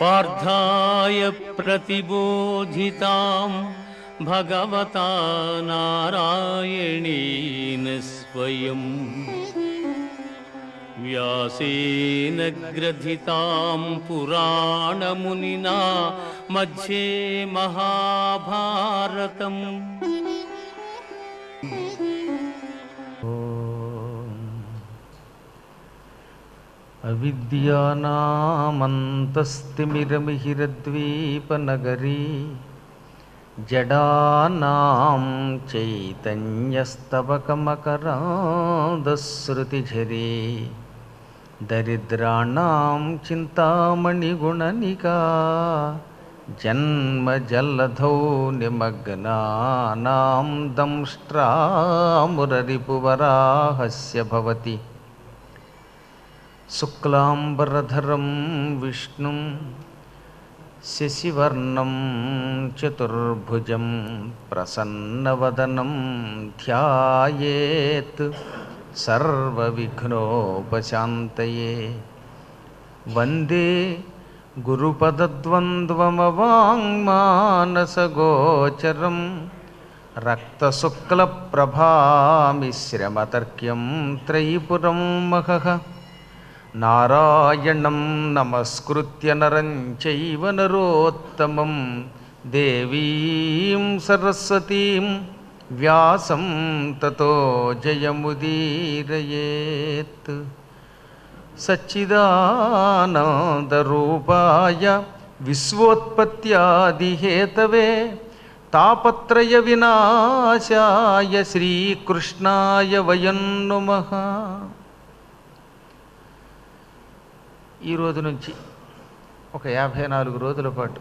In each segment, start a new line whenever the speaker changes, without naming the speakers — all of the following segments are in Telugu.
पार्थाय प्रतिबोधितां भगवता नारायणेन स्वयम् व्यासेन ग्रथितां पुराणमुनिना मध्ये महाभारतम्
అవిద్యానామంతస్తిమిరమిహిరద్వీపనగరీ జడానాం చైతన్యస్తవకమకరాదశ్రుతిఝరీ దరిద్రాణం చింతామణిగుణనికా జన్మజల్లధౌ నిమగ్నానాం దంష్ట్రామురరిపువరాహస్య భవతి శుక్లాంబరధరం విష్ణుం శశివర్ణం చతుర్భుజం ప్రసన్నవదనం ధ్యాయేత్ సర్వవిఘ్నోపశాంతయే వందే గురుపదద్వంద్వమవాङ्మానసగోచరం రక్తశుక్లప్రభామిశ్రమతర్క్యం త్రైపురం మహః నారాయణం నమస్కృత్య నరం చైవ నరోత్తమం దేవీం సరస్వతీం వ్యాసం తతో జయముదీరయేత్ సచ్చిదానందరూపాయ విశ్వోత్పత్యాదిహేతవే తాపత్రయ వినాశాయ శ్రీకృష్ణాయ వయం నుమః ఈ రోజు నుంచి ఒక యాభై నాలుగు రోజుల పాటు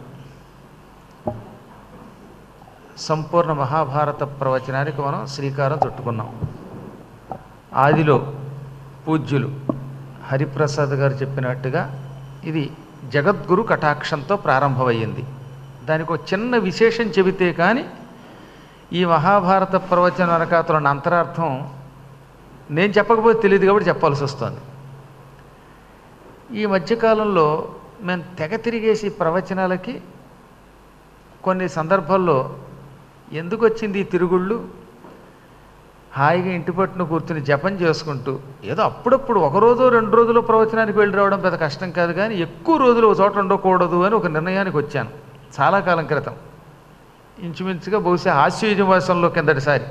సంపూర్ణ మహాభారత ప్రవచనానికి మనం శ్రీకారం చుట్టుకున్నాం ఆదిలో పూజ్యులు హరిప్రసాద్ గారు చెప్పినట్టుగా ఇది జగద్గురు కటాక్షంతో ప్రారంభమయ్యింది దానికి ఒక చిన్న విశేషం చెబితే కానీ ఈ మహాభారత ప్రవచన వెనకాతల ఉన్న అంతరార్థం నేను చెప్పకపోతే తెలియదు కాబట్టి చెప్పాల్సి వస్తుంది ఈ మధ్యకాలంలో మేము తెగ తిరిగేసి ప్రవచనాలకి కొన్ని సందర్భాల్లో ఎందుకు వచ్చింది ఈ తిరుగుళ్ళు హాయిగా ఇంటి పట్టున కూర్చుని జపం చేసుకుంటూ ఏదో అప్పుడప్పుడు ఒక రోజు రెండు రోజులు ప్రవచనానికి వెళ్ళి రావడం పెద్ద కష్టం కాదు కానీ ఎక్కువ రోజులు ఒక చోట ఉండకూడదు అని ఒక నిర్ణయానికి వచ్చాను చాలా కాలం క్రితం ఇంచుమించుగా బహుశా హాస్యయుజ మాసంలో కిందటిసారి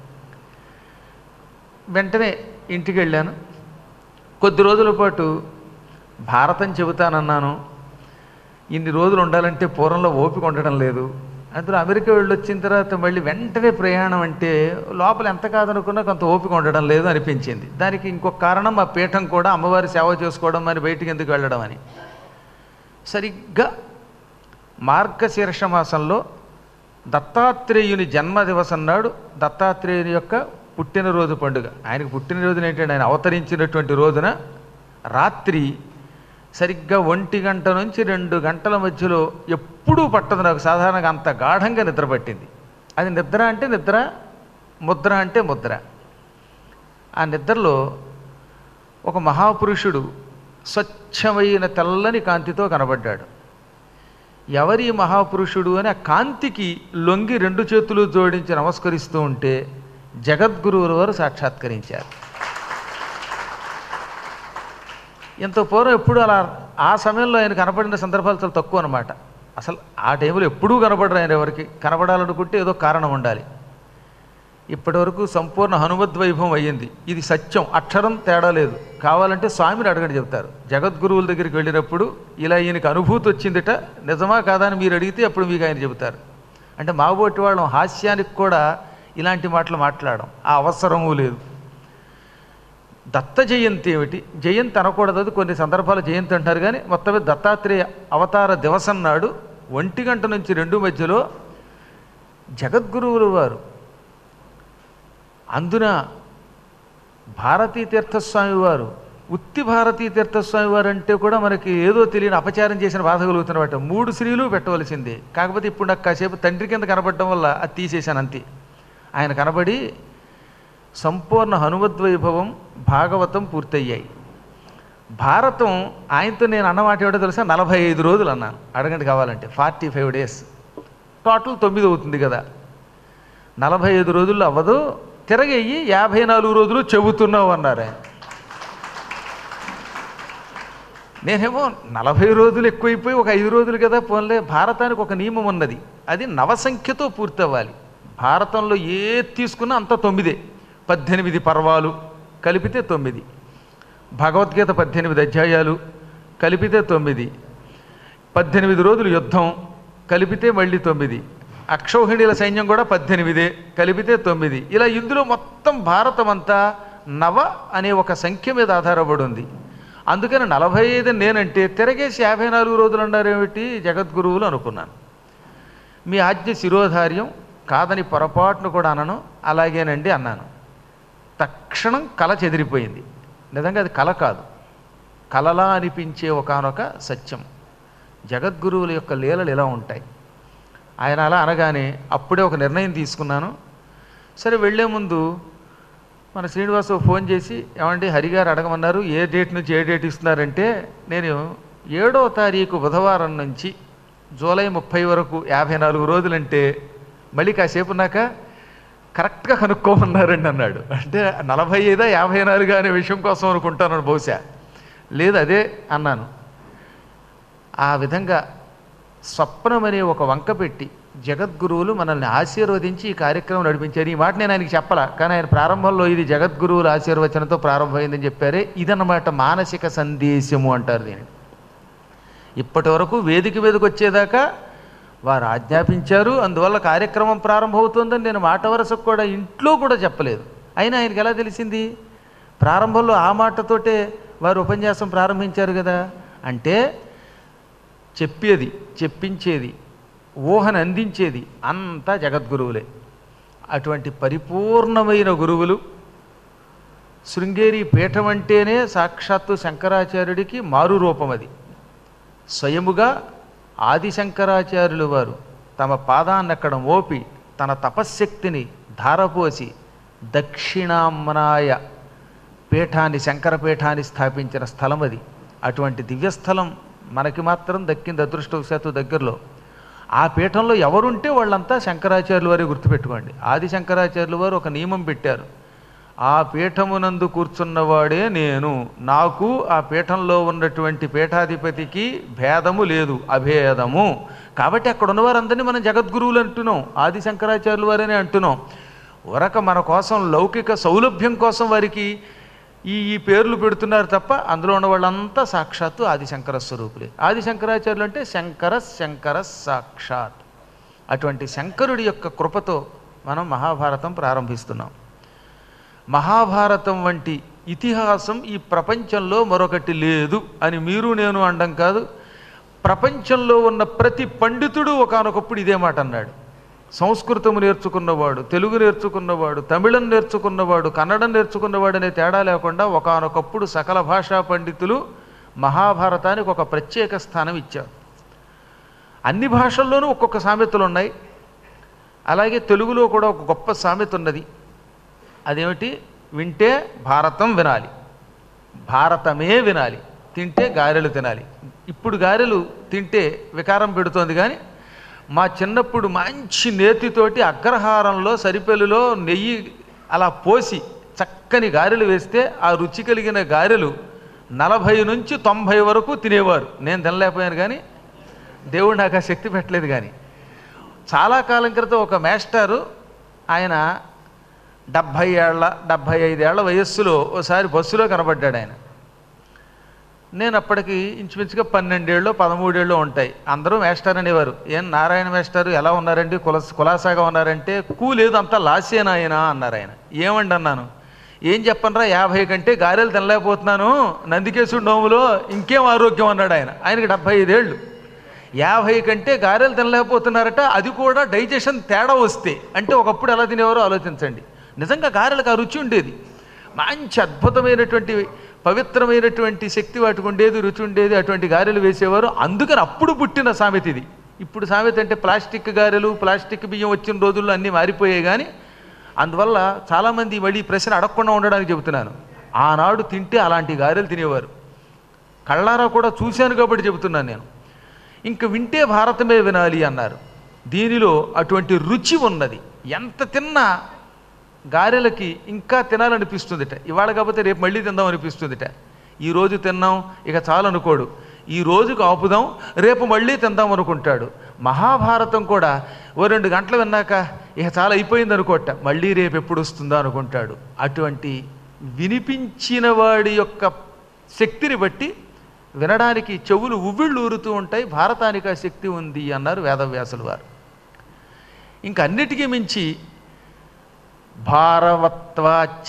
వెంటనే ఇంటికి వెళ్ళాను కొద్ది రోజుల పాటు భారతం చెబుతానన్నాను ఇన్ని రోజులు ఉండాలంటే పూర్వంలో ఓపిక ఉండడం లేదు అందులో అమెరికా వెళ్ళి వచ్చిన తర్వాత మళ్ళీ వెంటనే ప్రయాణం అంటే లోపల ఎంత కాదనుకున్నా కొంత ఓపిక ఉండడం లేదు అనిపించింది దానికి ఇంకొక కారణం మా పీఠం కూడా అమ్మవారి సేవ చేసుకోవడం అని బయటికి ఎందుకు వెళ్ళడం అని సరిగ్గా మార్గశీర్ష మాసంలో దత్తాత్రేయుని జన్మదివసం నాడు దత్తాత్రేయుని యొక్క పుట్టినరోజు పండుగ ఆయనకు పుట్టినరోజున ఏంటంటే ఆయన అవతరించినటువంటి రోజున రాత్రి సరిగ్గా ఒంటి గంట నుంచి రెండు గంటల మధ్యలో ఎప్పుడూ పట్టదు నాకు సాధారణంగా అంత గాఢంగా నిద్ర పట్టింది అది నిద్ర అంటే నిద్ర ముద్ర అంటే ముద్ర ఆ నిద్రలో ఒక మహాపురుషుడు స్వచ్ఛమైన తెల్లని కాంతితో కనబడ్డాడు ఎవరి మహాపురుషుడు అని ఆ కాంతికి లొంగి రెండు చేతులు జోడించి నమస్కరిస్తూ ఉంటే జగద్గురువుల వారు సాక్షాత్కరించారు ఇంత పూర్వం ఎప్పుడు అలా ఆ సమయంలో ఆయన కనపడిన సందర్భాలు చాలా తక్కువ అనమాట అసలు ఆ టైంలో ఎప్పుడూ కనపడరు ఆయన ఎవరికి కనపడాలనుకుంటే ఏదో కారణం ఉండాలి ఇప్పటివరకు సంపూర్ణ హనుమద్వైభవం అయ్యింది ఇది సత్యం అక్షరం తేడా లేదు కావాలంటే స్వామిని అడగండి చెప్తారు జగద్గురువుల దగ్గరికి వెళ్ళినప్పుడు ఇలా ఈయనకి అనుభూతి వచ్చిందిట నిజమా కాదా అని మీరు అడిగితే అప్పుడు మీకు ఆయన చెబుతారు అంటే మాబోటి వాళ్ళం హాస్యానికి కూడా ఇలాంటి మాటలు మాట్లాడడం ఆ అవసరము లేదు దత్త జయంతి ఏమిటి జయంతి అనకూడదు అది కొన్ని సందర్భాలు జయంతి అంటారు కానీ మొత్తం మీద దత్తాత్రేయ అవతార దివసం నాడు ఒంటి గంట నుంచి రెండు మధ్యలో జగద్గురువుల వారు అందున భారతీ తీర్థస్వామి వారు ఉత్తి భారతీ తీర్థస్వామి వారు అంటే కూడా మనకి ఏదో తెలియని అపచారం చేసిన బాధ కలుగుతున్నమాట మూడు శ్రీలు పెట్టవలసిందే కాకపోతే ఇప్పుడు నాకు కాసేపు తండ్రి కింద కనబడటం వల్ల అది తీసేశాను అంతే ఆయన కనబడి సంపూర్ణ హనుమద్వైభవం భాగవతం పూర్తయ్యాయి భారతం ఆయనతో నేను అన్నమాట ఏమిటో తెలుసా నలభై ఐదు రోజులు అన్నాను అడగండి కావాలంటే ఫార్టీ ఫైవ్ డేస్ టోటల్ తొమ్మిది అవుతుంది కదా నలభై ఐదు రోజుల్లో అవ్వదు తిరగయ్యి యాభై నాలుగు రోజులు చెబుతున్నావు అన్నారు ఆయన నేనేమో నలభై రోజులు ఎక్కువైపోయి ఒక ఐదు రోజులు కదా పోన్లే భారతానికి ఒక నియమం ఉన్నది అది నవసంఖ్యతో పూర్తవ్వాలి భారతంలో ఏ తీసుకున్నా అంత తొమ్మిదే పద్దెనిమిది పర్వాలు కలిపితే తొమ్మిది భగవద్గీత పద్దెనిమిది అధ్యాయాలు కలిపితే తొమ్మిది పద్దెనిమిది రోజులు యుద్ధం కలిపితే మళ్ళీ తొమ్మిది అక్షౌహిణీల సైన్యం కూడా పద్దెనిమిదే కలిపితే తొమ్మిది ఇలా ఇందులో మొత్తం భారతం అంతా నవ అనే ఒక సంఖ్య మీద ఆధారపడి ఉంది అందుకని నలభై ఐదు నేనంటే తిరగేసి యాభై నాలుగు రోజులు అన్నారేమిటి జగద్గురువులు అనుకున్నాను మీ ఆజ్ఞ శిరోధార్యం కాదని పొరపాటును కూడా అనను అలాగేనండి అన్నాను తక్షణం కల చెదిరిపోయింది నిజంగా అది కల కాదు కలలా అనిపించే ఒకానొక సత్యం జగద్గురువుల యొక్క లీలలు ఇలా ఉంటాయి ఆయన అలా అనగానే అప్పుడే ఒక నిర్ణయం తీసుకున్నాను సరే వెళ్ళే ముందు మన శ్రీనివాసు ఫోన్ చేసి ఏమండి హరిగారు అడగమన్నారు ఏ డేట్ నుంచి ఏ డేట్ ఇస్తున్నారంటే నేను ఏడో తారీఖు బుధవారం నుంచి జూలై ముప్పై వరకు యాభై నాలుగు రోజులంటే మళ్ళీ కాసేపు ఉన్నాక కరెక్ట్గా కనుక్కోమన్నారండి అన్నాడు అంటే నలభై ఐదా యాభై నాలుగు అనే విషయం కోసం అనుకుంటాను బహుశా లేదు అదే అన్నాను ఆ విధంగా స్వప్నం అనే ఒక వంక పెట్టి జగద్గురువులు మనల్ని ఆశీర్వదించి ఈ కార్యక్రమం నడిపించారు ఈ మాట నేను ఆయనకి చెప్పలా కానీ ఆయన ప్రారంభంలో ఇది జగద్గురువుల ఆశీర్వచనంతో ప్రారంభమైందని చెప్పారే ఇదన్నమాట మానసిక సందేశము అంటారు దీన్ని ఇప్పటి వరకు వేదిక మీదకి వచ్చేదాకా వారు ఆజ్ఞాపించారు అందువల్ల కార్యక్రమం ప్రారంభమవుతుందని నేను మాట వరుసకు కూడా ఇంట్లో కూడా చెప్పలేదు అయినా ఆయనకి ఎలా తెలిసింది ప్రారంభంలో ఆ మాటతోటే వారు ఉపన్యాసం ప్రారంభించారు కదా అంటే చెప్పేది చెప్పించేది ఊహను అందించేది అంతా జగద్గురువులే అటువంటి పరిపూర్ణమైన గురువులు శృంగేరి పీఠం అంటేనే సాక్షాత్తు శంకరాచార్యుడికి మారు రూపం అది స్వయముగా ఆదిశంకరాచార్యులు వారు తమ పాదాన్నక్కడ మోపి తన తపశ్శక్తిని ధారపోసి దక్షిణామ్నాయ పీఠాన్ని శంకరపీఠాన్ని స్థాపించిన స్థలం అది అటువంటి దివ్యస్థలం మనకి మాత్రం దక్కింది అదృష్టవశాత్తు దగ్గరలో ఆ పీఠంలో ఎవరుంటే వాళ్ళంతా శంకరాచార్యుల వారే గుర్తుపెట్టుకోండి ఆది శంకరాచార్యుల వారు ఒక నియమం పెట్టారు ఆ పీఠమునందు కూర్చున్నవాడే నేను నాకు ఆ పీఠంలో ఉన్నటువంటి పీఠాధిపతికి భేదము లేదు అభేదము కాబట్టి అక్కడ ఉన్నవారందరినీ మనం జగద్గురువులు అంటున్నాం ఆది శంకరాచార్యుల వారనే అంటున్నాం వరక మన కోసం లౌకిక సౌలభ్యం కోసం వారికి ఈ ఈ పేర్లు పెడుతున్నారు తప్ప అందులో ఉన్న వాళ్ళంతా సాక్షాత్తు ఆదిశంకర స్వరూపులే ఆదిశంకరాచార్యులు అంటే శంకర శంకర సాక్షాత్ అటువంటి శంకరుడి యొక్క కృపతో మనం మహాభారతం ప్రారంభిస్తున్నాం మహాభారతం వంటి ఇతిహాసం ఈ ప్రపంచంలో మరొకటి లేదు అని మీరు నేను అండం కాదు ప్రపంచంలో ఉన్న ప్రతి పండితుడు ఒకానొకప్పుడు ఇదే మాట అన్నాడు సంస్కృతము నేర్చుకున్నవాడు తెలుగు నేర్చుకున్నవాడు తమిళం నేర్చుకున్నవాడు కన్నడం నేర్చుకున్నవాడు అనే తేడా లేకుండా ఒకానొకప్పుడు సకల భాషా పండితులు మహాభారతానికి ఒక ప్రత్యేక స్థానం ఇచ్చారు అన్ని భాషల్లోనూ ఒక్కొక్క సామెతలు ఉన్నాయి అలాగే తెలుగులో కూడా ఒక గొప్ప సామెత ఉన్నది అదేమిటి వింటే భారతం వినాలి భారతమే వినాలి తింటే గారెలు తినాలి ఇప్పుడు గారెలు తింటే వికారం పెడుతోంది కానీ మా చిన్నప్పుడు మంచి నేతితోటి అగ్రహారంలో సరిపెల్లులో నెయ్యి అలా పోసి చక్కని గారెలు వేస్తే ఆ రుచి కలిగిన గారెలు నలభై నుంచి తొంభై వరకు తినేవారు నేను తినలేకపోయాను కానీ దేవుడు నాకు ఆ శక్తి పెట్టలేదు కానీ చాలా కాలం క్రితం ఒక మేస్టారు ఆయన డెబ్భై ఏళ్ళ డెబ్భై ఐదేళ్ల వయస్సులో ఓసారి బస్సులో కనబడ్డాడు ఆయన నేను అప్పటికి ఇంచుమించుగా పన్నెండేళ్ళు పదమూడేళ్ళు ఉంటాయి అందరూ మేస్టర్ అనేవారు ఏం నారాయణ మేస్టారు ఎలా ఉన్నారండి కుల కులాసాగా ఉన్నారంటే కూ లేదు అంతా లాసేనాయన అన్నారు ఆయన ఏమండి అన్నాను ఏం చెప్పనరా యాభై కంటే గారెలు తినలేకపోతున్నాను నందికేశుడు నోములో ఇంకేం ఆరోగ్యం అన్నాడు ఆయన ఆయనకి డెబ్భై ఐదేళ్ళు యాభై కంటే గారెలు తినలేకపోతున్నారట అది కూడా డైజెషన్ తేడా వస్తే అంటే ఒకప్పుడు ఎలా తినేవారో ఆలోచించండి నిజంగా గారెలకు ఆ రుచి ఉండేది మంచి అద్భుతమైనటువంటి పవిత్రమైనటువంటి శక్తి వాటికి ఉండేది రుచి ఉండేది అటువంటి గారెలు వేసేవారు అందుకని అప్పుడు పుట్టిన సామెత ఇది ఇప్పుడు సామెత అంటే ప్లాస్టిక్ గారెలు ప్లాస్టిక్ బియ్యం వచ్చిన రోజుల్లో అన్నీ మారిపోయాయి కానీ అందువల్ల చాలామంది మళ్ళీ ఈ ప్రశ్న అడగకుండా ఉండడానికి చెబుతున్నాను ఆనాడు తింటే అలాంటి గారెలు తినేవారు కళ్ళారా కూడా చూశాను కాబట్టి చెబుతున్నాను నేను ఇంక వింటే భారతమే వినాలి అన్నారు దీనిలో అటువంటి రుచి ఉన్నది ఎంత తిన్నా గారెలకి ఇంకా తినాలనిపిస్తుందిట ఇవాళ కాకపోతే రేపు మళ్ళీ తిందాం అనిపిస్తుందిట ఈ రోజు తిన్నాం ఇక చాలు అనుకోడు ఈ రోజుకు ఆపుదాం రేపు మళ్ళీ తిందాం అనుకుంటాడు మహాభారతం కూడా ఓ రెండు గంటలు విన్నాక ఇక చాలా అయిపోయింది అనుకోట మళ్ళీ రేపు ఎప్పుడు వస్తుందో అనుకుంటాడు అటువంటి వినిపించిన వాడి యొక్క శక్తిని బట్టి వినడానికి చెవులు ఉవ్విళ్ళు ఊరుతూ ఉంటాయి భారతానికి ఆ శక్తి ఉంది అన్నారు వేదవ్యాసులు వారు ఇంక అన్నిటికీ మించి భారవత్వాచ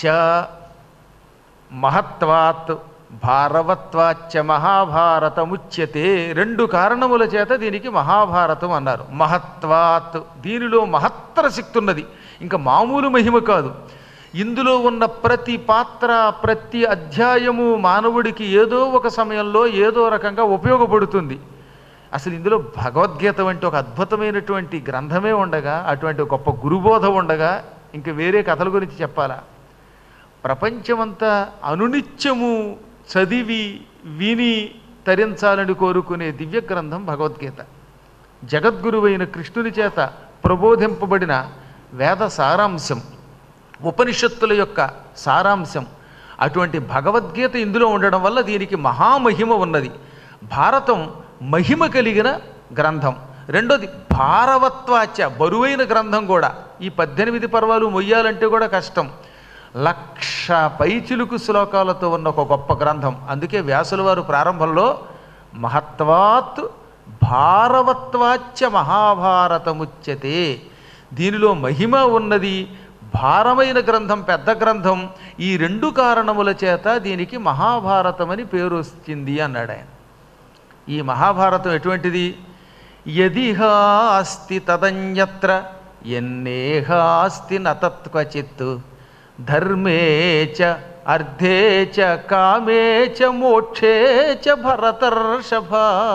మహత్వాత్ భారవత్వాచ మహాభారతముచ్యతే రెండు కారణముల చేత దీనికి మహాభారతం అన్నారు మహత్వాత్ దీనిలో మహత్తర శక్తి ఉన్నది ఇంకా మామూలు మహిమ కాదు ఇందులో ఉన్న ప్రతి పాత్ర ప్రతి అధ్యాయము మానవుడికి ఏదో ఒక సమయంలో ఏదో రకంగా ఉపయోగపడుతుంది అసలు ఇందులో భగవద్గీత వంటి ఒక అద్భుతమైనటువంటి గ్రంథమే ఉండగా అటువంటి ఒక గొప్ప గురుబోధ ఉండగా ఇంక వేరే కథల గురించి చెప్పాలా ప్రపంచమంతా అనునిత్యము చదివి విని తరించాలని కోరుకునే దివ్య గ్రంథం భగవద్గీత జగద్గురువైన కృష్ణుని చేత ప్రబోధింపబడిన వేద సారాంశం ఉపనిషత్తుల యొక్క సారాంశం అటువంటి భగవద్గీత ఇందులో ఉండడం వల్ల దీనికి మహామహిమ ఉన్నది భారతం మహిమ కలిగిన గ్రంథం రెండోది భారవత్వాచ బరువైన గ్రంథం కూడా ఈ పద్దెనిమిది పర్వాలు మొయ్యాలంటే కూడా కష్టం లక్ష పైచిలుకు శ్లోకాలతో ఉన్న ఒక గొప్ప గ్రంథం అందుకే వ్యాసుల వారు ప్రారంభంలో మహత్వాత్ భారవత్వాచ మహాభారతముచ్యతే దీనిలో మహిమ ఉన్నది భారమైన గ్రంథం పెద్ద గ్రంథం ఈ రెండు కారణముల చేత దీనికి మహాభారతమని పేరు వచ్చింది అన్నాడు ఆయన ఈ మహాభారతం ఎటువంటిది యదిహా అస్తి తదన్యత్ర ఎన్నేహా అస్తి నతత్వచిత్ ధర్మే చ అర్థే చ కామే చ మోక్షే చ భరతర్షభ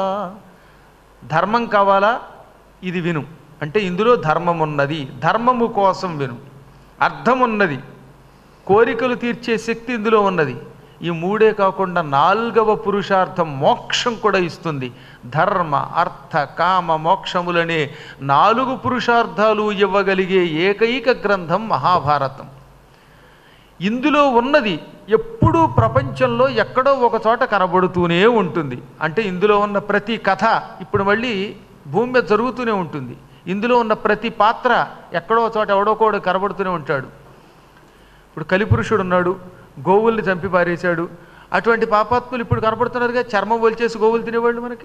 ధర్మం కావాలా ఇది విను అంటే ఇందులో ధర్మం ఉన్నది ధర్మము కోసం విను అర్థం ఉన్నది కోరికలు తీర్చే శక్తి ఇందులో ఉన్నది ఈ మూడే కాకుండా నాల్గవ పురుషార్థం మోక్షం కూడా ఇస్తుంది ధర్మ అర్థ కామ మోక్షములనే నాలుగు పురుషార్థాలు ఇవ్వగలిగే ఏకైక గ్రంథం మహాభారతం ఇందులో ఉన్నది ఎప్పుడూ ప్రపంచంలో ఎక్కడో ఒక చోట కనబడుతూనే ఉంటుంది అంటే ఇందులో ఉన్న ప్రతి కథ ఇప్పుడు మళ్ళీ భూమి మీద జరుగుతూనే ఉంటుంది ఇందులో ఉన్న ప్రతి పాత్ర ఎక్కడో ఒక చోట ఎవడో కూడా కనబడుతూనే ఉంటాడు ఇప్పుడు కలిపురుషుడు ఉన్నాడు గోవుల్ని చంపి పారేశాడు అటువంటి పాపాత్ములు ఇప్పుడు కనపడుతున్నారుగా చర్మం ఒలిచేసి గోవులు తినేవాళ్ళు మనకి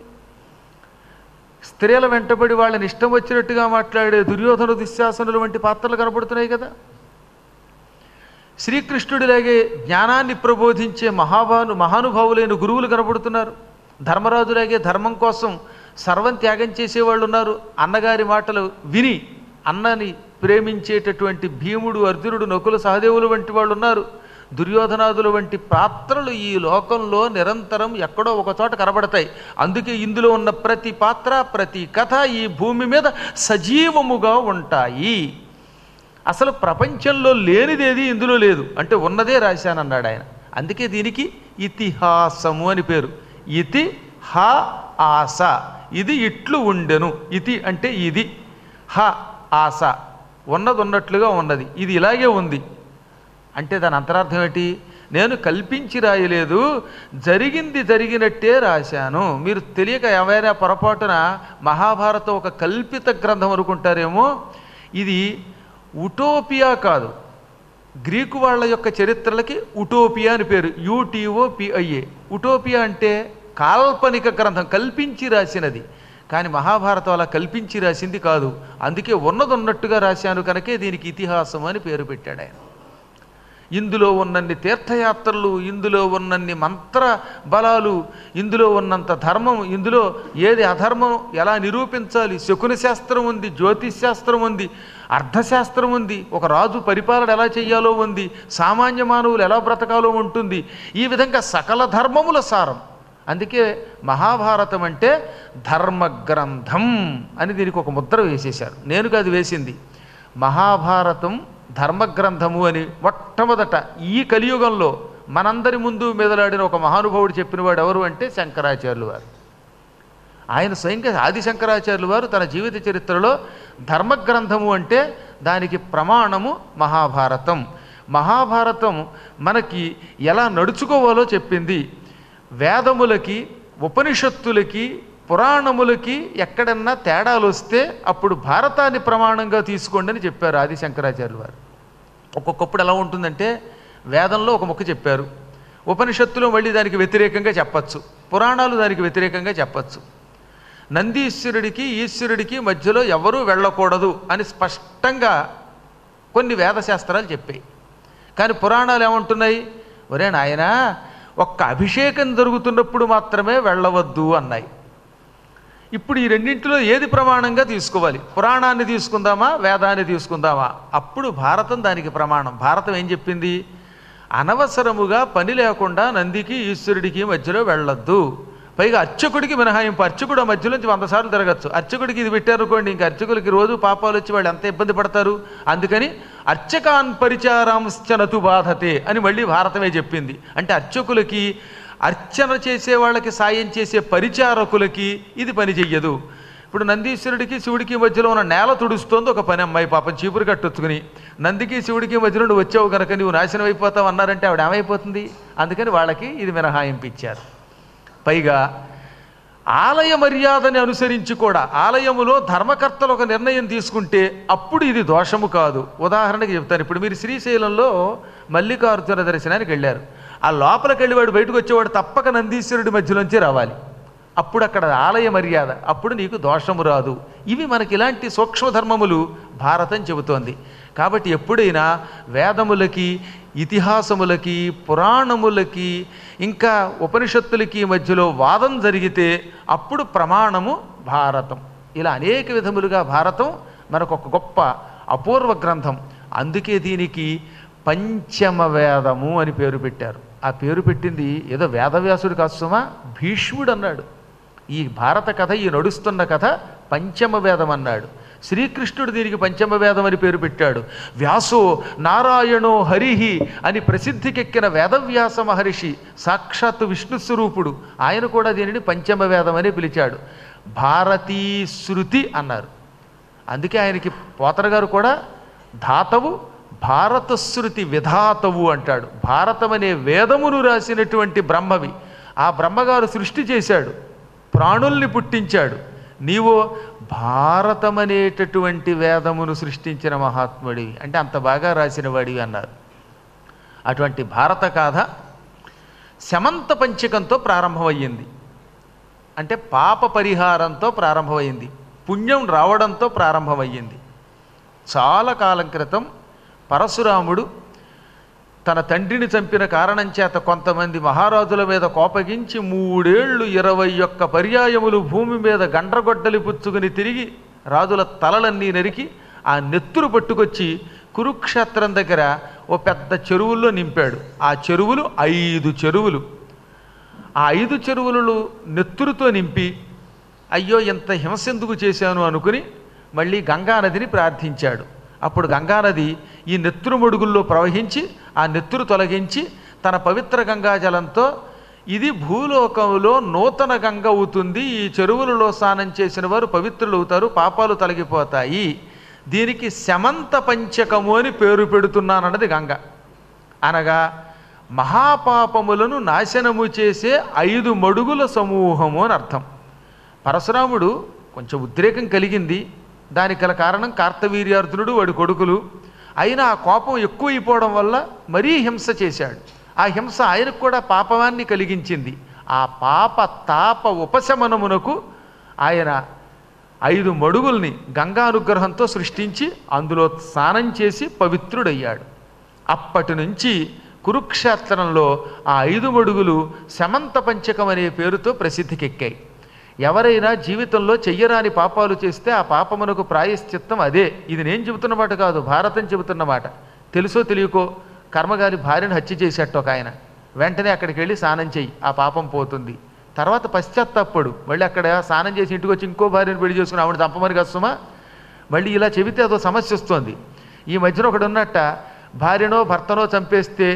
స్త్రీల వెంటబడి వాళ్ళని ఇష్టం వచ్చినట్టుగా మాట్లాడే దుర్యోధన దుశ్శాసనులు వంటి పాత్రలు కనపడుతున్నాయి కదా శ్రీకృష్ణుడిలాగే జ్ఞానాన్ని ప్రబోధించే మహాభాను మహానుభావులైన గురువులు కనబడుతున్నారు ధర్మరాజులాగే ధర్మం కోసం సర్వం త్యాగం చేసేవాళ్ళు ఉన్నారు అన్నగారి మాటలు విని అన్నని ప్రేమించేటటువంటి భీముడు అర్జునుడు నకుల సహదేవులు వంటి వాళ్ళు ఉన్నారు దుర్యోధనాదుల వంటి పాత్రలు ఈ లోకంలో నిరంతరం ఎక్కడో ఒక చోట కనబడతాయి అందుకే ఇందులో ఉన్న ప్రతి పాత్ర ప్రతి కథ ఈ భూమి మీద సజీవముగా ఉంటాయి అసలు ప్రపంచంలో లేనిదేది ఇందులో లేదు అంటే ఉన్నదే రాశానన్నాడు ఆయన అందుకే దీనికి ఇతిహాసము అని పేరు ఇతి హ ఆస ఇది ఇట్లు ఉండెను ఇతి అంటే ఇది హ ఆస ఉన్నది ఉన్నట్లుగా ఉన్నది ఇది ఇలాగే ఉంది అంటే దాని అంతరార్థం ఏంటి నేను కల్పించి రాయలేదు జరిగింది జరిగినట్టే రాశాను మీరు తెలియక ఎవరైనా పొరపాటున మహాభారతం ఒక కల్పిత గ్రంథం అనుకుంటారేమో ఇది ఉటోపియా కాదు గ్రీకు వాళ్ళ యొక్క చరిత్రలకి ఉటోపియా అని పేరు యూటీఓ పిఐఏ ఉటోపియా అంటే కాల్పనిక గ్రంథం కల్పించి రాసినది కానీ మహాభారతం అలా కల్పించి రాసింది కాదు అందుకే ఉన్నది ఉన్నట్టుగా రాశాను కనుకే దీనికి ఇతిహాసం అని పేరు పెట్టాడు ఆయన ఇందులో ఉన్నన్ని తీర్థయాత్రలు ఇందులో ఉన్నన్ని మంత్ర బలాలు ఇందులో ఉన్నంత ధర్మం ఇందులో ఏది అధర్మం ఎలా నిరూపించాలి శకుని శాస్త్రం ఉంది జ్యోతిష్ శాస్త్రం ఉంది అర్థశాస్త్రం ఉంది ఒక రాజు పరిపాలన ఎలా చేయాలో ఉంది సామాన్య మానవులు ఎలా బ్రతకాలో ఉంటుంది ఈ విధంగా సకల ధర్మముల సారం అందుకే మహాభారతం అంటే ధర్మగ్రంథం అని దీనికి ఒక ముద్ర వేసేశారు నేను కాదు వేసింది మహాభారతం ధర్మగ్రంథము అని మొట్టమొదట ఈ కలియుగంలో మనందరి ముందు మెదలాడిన ఒక మహానుభావుడు చెప్పినవాడు ఎవరు అంటే శంకరాచార్యులు వారు ఆయన స్వయంగా ఆది శంకరాచార్యులు వారు తన జీవిత చరిత్రలో ధర్మగ్రంథము అంటే దానికి ప్రమాణము మహాభారతం మహాభారతం మనకి ఎలా నడుచుకోవాలో చెప్పింది వేదములకి ఉపనిషత్తులకి పురాణములకి ఎక్కడన్నా తేడాలు వస్తే అప్పుడు భారతాన్ని ప్రమాణంగా తీసుకోండి అని చెప్పారు ఆది శంకరాచార్యులు వారు ఒక్కొక్కప్పుడు ఎలా ఉంటుందంటే వేదంలో ఒక ముక్క చెప్పారు ఉపనిషత్తులో మళ్ళీ దానికి వ్యతిరేకంగా చెప్పచ్చు పురాణాలు దానికి వ్యతిరేకంగా చెప్పచ్చు నందీశ్వరుడికి ఈశ్వరుడికి మధ్యలో ఎవరూ వెళ్ళకూడదు అని స్పష్టంగా కొన్ని వేదశాస్త్రాలు చెప్పాయి కానీ పురాణాలు ఏమంటున్నాయి ఒరే నాయనా ఒక్క అభిషేకం జరుగుతున్నప్పుడు మాత్రమే వెళ్ళవద్దు అన్నాయి ఇప్పుడు ఈ రెండింటిలో ఏది ప్రమాణంగా తీసుకోవాలి పురాణాన్ని తీసుకుందామా వేదాన్ని తీసుకుందామా అప్పుడు భారతం దానికి ప్రమాణం భారతం ఏం చెప్పింది అనవసరముగా పని లేకుండా నందికి ఈశ్వరుడికి మధ్యలో వెళ్ళొద్దు పైగా అర్చకుడికి మినహాయింపు అర్చకుడు ఆ మధ్యలోంచి వంద సార్లు తిరగచ్చు అర్చకుడికి ఇది పెట్టారనుకోండి ఇంకా అర్చకులకి రోజు పాపాలు వచ్చి వాళ్ళు ఎంత ఇబ్బంది పడతారు అందుకని అర్చకాన్ పరిచారాంశ్చనతు బాధతే అని మళ్ళీ భారతమే చెప్పింది అంటే అర్చకులకి అర్చన చేసే వాళ్ళకి సాయం చేసే పరిచారకులకి ఇది పని చెయ్యదు ఇప్పుడు నందీశ్వరుడికి శివుడికి మధ్యలో ఉన్న నేల తుడుస్తోంది ఒక పని అమ్మాయి పాపం చీపురు కట్టొచ్చుకుని నందికి శివుడికి మధ్యలో నువ్వు వచ్చావు కనుక నువ్వు నాశనం అయిపోతావు అన్నారంటే ఆవిడ ఏమైపోతుంది అందుకని వాళ్ళకి ఇది మినహాయింపు ఇచ్చారు పైగా ఆలయ మర్యాదని అనుసరించి కూడా ఆలయములో ధర్మకర్తలు ఒక నిర్ణయం తీసుకుంటే అప్పుడు ఇది దోషము కాదు ఉదాహరణకి చెప్తాను ఇప్పుడు మీరు శ్రీశైలంలో మల్లికార్జున దర్శనానికి వెళ్ళారు ఆ లోపలికి వెళ్ళి వాడు బయటకు వచ్చేవాడు తప్పక నందీశ్వరుడి మధ్యలోంచి రావాలి అప్పుడు అక్కడ ఆలయ మర్యాద అప్పుడు నీకు దోషము రాదు ఇవి మనకి ఇలాంటి సూక్ష్మ ధర్మములు భారతం చెబుతోంది కాబట్టి ఎప్పుడైనా వేదములకి ఇతిహాసములకి పురాణములకి ఇంకా ఉపనిషత్తులకి మధ్యలో వాదం జరిగితే అప్పుడు ప్రమాణము భారతం ఇలా అనేక విధములుగా భారతం మనకు ఒక గొప్ప అపూర్వ గ్రంథం అందుకే దీనికి పంచమ వేదము అని పేరు పెట్టారు ఆ పేరు పెట్టింది ఏదో వేదవ్యాసుడు కాదు సుమా భీష్ముడు అన్నాడు ఈ భారత కథ ఈ నడుస్తున్న కథ పంచమ వేదం అన్నాడు శ్రీకృష్ణుడు దీనికి పంచమ వేదం అని పేరు పెట్టాడు వ్యాసో నారాయణో హరిహి అని ప్రసిద్ధికెక్కిన వేదవ్యాస మహర్షి సాక్షాత్తు విష్ణు స్వరూపుడు ఆయన కూడా దీనిని పంచమ వేదం అని పిలిచాడు భారతీ శృతి అన్నారు అందుకే ఆయనకి పోతన గారు కూడా ధాతవు భారతశ్రుతి విధాతవు అంటాడు భారతం అనే వేదమును రాసినటువంటి బ్రహ్మవి ఆ బ్రహ్మగారు సృష్టి చేశాడు ప్రాణుల్ని పుట్టించాడు నీవో భారతం అనేటటువంటి వేదమును సృష్టించిన మహాత్ముడివి అంటే అంత బాగా రాసిన వాడివి అన్నారు అటువంటి భారత గాథ శమంత పంచకంతో ప్రారంభమయ్యింది అంటే పాప పరిహారంతో ప్రారంభమైంది పుణ్యం రావడంతో ప్రారంభమయ్యింది చాలా కాలం క్రితం పరశురాముడు తన తండ్రిని చంపిన కారణం చేత కొంతమంది మహారాజుల మీద కోపగించి మూడేళ్లు ఇరవై ఒక్క పర్యాయములు భూమి మీద గండ్రగొడ్డలి పుచ్చుకుని తిరిగి రాజుల తలలన్నీ నరికి ఆ నెత్తురు పట్టుకొచ్చి కురుక్షేత్రం దగ్గర ఓ పెద్ద చెరువుల్లో నింపాడు ఆ చెరువులు ఐదు చెరువులు ఆ ఐదు చెరువులను నెత్తురుతో నింపి అయ్యో ఇంత హింసెందుకు చేశాను అనుకుని మళ్ళీ గంగానదిని ప్రార్థించాడు అప్పుడు గంగానది ఈ నెత్తురు మడుగుల్లో ప్రవహించి ఆ నెత్తురు తొలగించి తన పవిత్ర గంగాజలంతో ఇది భూలోకంలో నూతన గంగ అవుతుంది ఈ చెరువులలో స్నానం చేసిన వారు పవిత్రులు అవుతారు పాపాలు తొలగిపోతాయి దీనికి శమంత పంచకము అని పేరు పెడుతున్నానన్నది గంగ అనగా మహాపాపములను నాశనము చేసే ఐదు మడుగుల సమూహము అని అర్థం పరశురాముడు కొంచెం ఉద్రేకం కలిగింది దానికి గల కారణం కార్తవీర్యార్జునుడు వాడి కొడుకులు అయినా ఆ కోపం ఎక్కువైపోవడం వల్ల మరీ హింస చేశాడు ఆ హింస ఆయనకు కూడా పాపవాన్ని కలిగించింది ఆ పాప తాప ఉపశమనమునకు ఆయన ఐదు మడుగుల్ని గంగానుగ్రహంతో సృష్టించి అందులో స్నానం చేసి పవిత్రుడయ్యాడు అప్పటి నుంచి కురుక్షేత్రంలో ఆ ఐదు మడుగులు శమంత పంచకం అనే పేరుతో ప్రసిద్ధికెక్కాయి ఎవరైనా జీవితంలో చెయ్యరాని పాపాలు చేస్తే ఆ పాపమునకు ప్రాయశ్చిత్తం అదే ఇది నేను చెబుతున్న మాట కాదు భారతం చెబుతున్న మాట తెలుసో తెలియకో కర్మగారి భార్యను హత్య చేసేట్టు ఒక ఆయన వెంటనే అక్కడికి వెళ్ళి స్నానం చెయ్యి ఆ పాపం పోతుంది తర్వాత పశ్చాత్తాపడు మళ్ళీ అక్కడ స్నానం చేసి ఇంటికి వచ్చి ఇంకో భార్యను పెళ్లి చేసుకుని ఆవిడ చంపమని కష్టమా మళ్ళీ ఇలా చెబితే అదో సమస్య వస్తుంది ఈ మధ్యన ఒకడు ఉన్నట్ట భార్యనో భర్తనో చంపేస్తే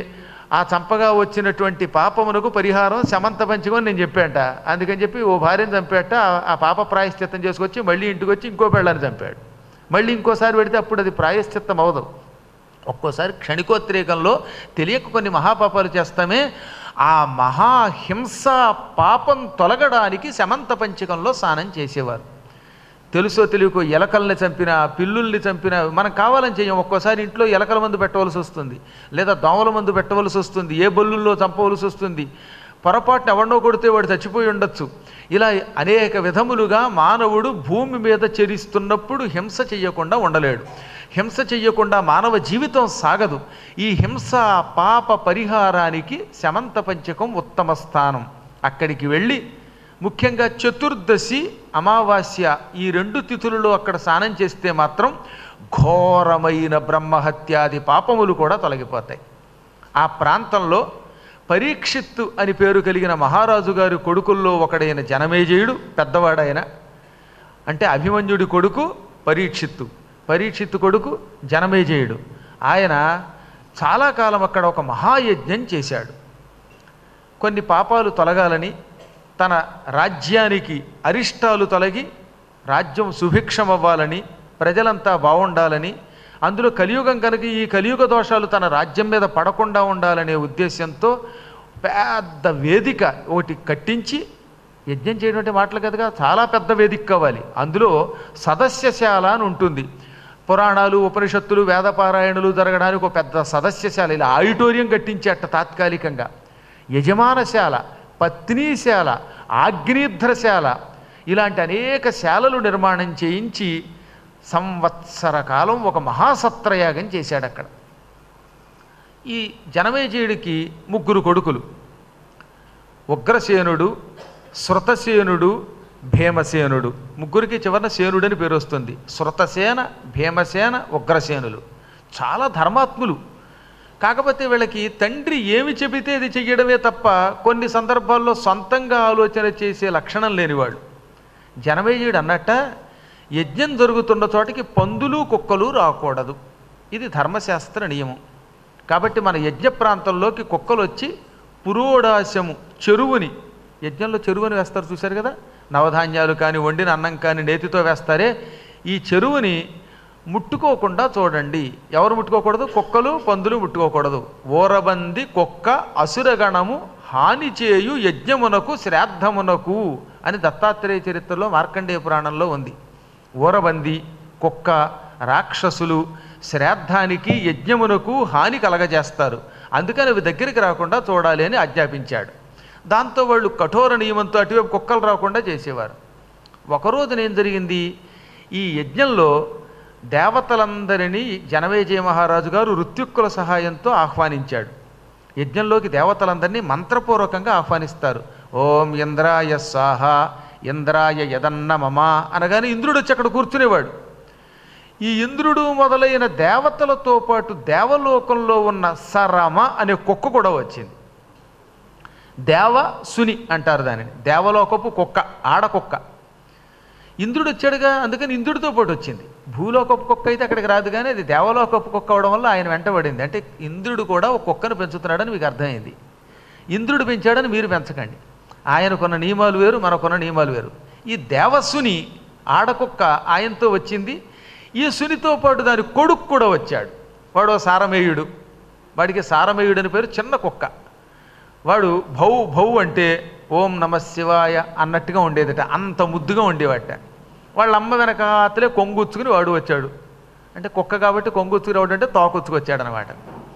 ఆ చంపగా వచ్చినటువంటి పాపమునకు పరిహారం శమంత పంచకం నేను చెప్పాట అందుకని చెప్పి ఓ భార్యను చంపేట ఆ- ఆ పాప ప్రాయశ్చిత్తం చేసుకొచ్చి మళ్ళీ ఇంటికి వచ్చి ఇంకో పెళ్ళని చంపాడు మళ్ళీ ఇంకోసారి పెడితే అప్పుడు అది ప్రాయశ్చిత్తం అవదు ఒక్కోసారి క్షణికోత్రేకంలో తెలియక కొన్ని మహాపాపాలు చేస్తామే ఆ మహాహింస పాపం తొలగడానికి శమంత పంచకంలో స్నానం చేసేవారు తెలుసో తెలియకో ఎలకల్ని చంపిన పిల్లుల్ని చంపిన మనం కావాలని చేయం ఒక్కోసారి ఇంట్లో ఎలకల మందు పెట్టవలసి వస్తుంది లేదా దోమల మందు పెట్టవలసి వస్తుంది ఏ బల్లుల్లో చంపవలసి వస్తుంది పొరపాటున ఎవరినో కొడితే వాడు చచ్చిపోయి ఉండొచ్చు ఇలా అనేక విధములుగా మానవుడు భూమి మీద చెరిస్తున్నప్పుడు హింస చెయ్యకుండా ఉండలేడు హింస చెయ్యకుండా మానవ జీవితం సాగదు ఈ హింస పాప పరిహారానికి శమంత పంచకం ఉత్తమ స్థానం అక్కడికి వెళ్ళి ముఖ్యంగా చతుర్దశి అమావాస్య ఈ రెండు తిథులలో అక్కడ స్నానం చేస్తే మాత్రం ఘోరమైన బ్రహ్మహత్యాది పాపములు కూడా తొలగిపోతాయి ఆ ప్రాంతంలో పరీక్షిత్తు అని పేరు కలిగిన మహారాజు గారి కొడుకుల్లో ఒకడైన జనమేజయుడు పెద్దవాడైన అంటే అభిమన్యుడి కొడుకు పరీక్షిత్తు పరీక్షిత్తు కొడుకు జనమేజయుడు ఆయన చాలా కాలం అక్కడ ఒక మహాయజ్ఞం చేశాడు కొన్ని పాపాలు తొలగాలని తన రాజ్యానికి అరిష్టాలు తొలగి రాజ్యం సుభిక్షమవ్వాలని ప్రజలంతా బాగుండాలని అందులో కలియుగం కనుక ఈ కలియుగ దోషాలు తన రాజ్యం మీద పడకుండా ఉండాలనే ఉద్దేశంతో పెద్ద వేదిక ఒకటి కట్టించి యజ్ఞం చేయడం అంటే మాటలు కదగా చాలా పెద్ద వేదిక కావాలి అందులో సదస్యశాల అని ఉంటుంది పురాణాలు ఉపనిషత్తులు వేదపారాయణలు జరగడానికి ఒక పెద్ద సదస్యశాల ఇలా ఆడిటోరియం కట్టించేట తాత్కాలికంగా యజమానశాల పత్నీశాల ఆగ్నేధ్రశాల ఇలాంటి అనేక శాలలు నిర్మాణం చేయించి సంవత్సర కాలం ఒక మహాసత్రయాగం చేశాడు అక్కడ ఈ జనమేజయుడికి ముగ్గురు కొడుకులు ఉగ్రసేనుడు శృతసేనుడు భీమసేనుడు ముగ్గురికి చివరన సేనుడని పేరు వస్తుంది శృతసేన భీమసేన ఉగ్రసేనులు చాలా ధర్మాత్ములు కాకపోతే వీళ్ళకి తండ్రి ఏమి చెబితే అది చెయ్యడమే తప్ప కొన్ని సందర్భాల్లో సొంతంగా ఆలోచన చేసే లక్షణం లేనివాడు జనమేజయుడు అన్నట్ట యజ్ఞం జరుగుతున్న చోటికి పందులు కుక్కలు రాకూడదు ఇది ధర్మశాస్త్ర నియమం కాబట్టి మన యజ్ఞ ప్రాంతంలోకి కుక్కలు వచ్చి పురోడాశము చెరువుని యజ్ఞంలో చెరువుని వేస్తారు చూశారు కదా నవధాన్యాలు కానీ వండిన అన్నం కానీ నేతితో వేస్తారే ఈ చెరువుని ముట్టుకోకుండా చూడండి ఎవరు ముట్టుకోకూడదు కుక్కలు పందులు ముట్టుకోకూడదు ఓరబంది కుక్క అసురగణము హాని చేయు యజ్ఞమునకు శ్రాద్ధమునకు అని దత్తాత్రేయ చరిత్రలో మార్కండేయ పురాణంలో ఉంది ఊరబంది కుక్క రాక్షసులు శ్రాద్ధానికి యజ్ఞమునకు హాని కలగజేస్తారు అందుకని అవి దగ్గరికి రాకుండా చూడాలి అని ఆజ్ఞాపించాడు దాంతో వాళ్ళు కఠోర నియమంతో అటువైపు కుక్కలు రాకుండా చేసేవారు ఒకరోజున ఏం జరిగింది ఈ యజ్ఞంలో దేవతలందరినీ జనమేజయ మహారాజు గారు ఋత్యుక్కుల సహాయంతో ఆహ్వానించాడు యజ్ఞంలోకి దేవతలందరినీ మంత్రపూర్వకంగా ఆహ్వానిస్తారు ఓం ఇంద్రాయ సాహ ఇంద్రాయ యదన్న మమ అనగానే ఇంద్రుడు వచ్చి అక్కడ కూర్చునేవాడు ఈ ఇంద్రుడు మొదలైన దేవతలతో పాటు దేవలోకంలో ఉన్న సరమ అనే కుక్క కూడా వచ్చింది దేవ సుని అంటారు దానిని దేవలోకపు కుక్క ఆడ కుక్క ఇంద్రుడు వచ్చాడుగా అందుకని ఇంద్రుడితో పాటు వచ్చింది భూలోకపు కుక్క అయితే అక్కడికి రాదు కానీ అది దేవలోకపు కుక్క అవడం వల్ల ఆయన వెంటబడింది అంటే ఇంద్రుడు కూడా ఒక కుక్కను పెంచుతున్నాడని మీకు అర్థమైంది ఇంద్రుడు పెంచాడని మీరు పెంచకండి ఆయనకున్న నియమాలు వేరు మనకున్న నియమాలు వేరు ఈ దేవసుని ఆడకుక్క ఆయనతో వచ్చింది ఈ సునితో పాటు దాని కొడుకు కూడా వచ్చాడు వాడు ఓ సారమేయుడు వాడికి సారమేయుడు అని పేరు చిన్న కుక్క వాడు భౌ భౌ అంటే ఓం నమ శివాయ అన్నట్టుగా ఉండేదట అంత ముద్దుగా ఉండేవాట వాళ్ళ అమ్మ వెనక అతలే కొంగుచ్చుకుని వాడు వచ్చాడు అంటే కుక్క కాబట్టి కొంగుచ్చుకుని రావడం అంటే తోకొచ్చుకొచ్చాడు అనమాట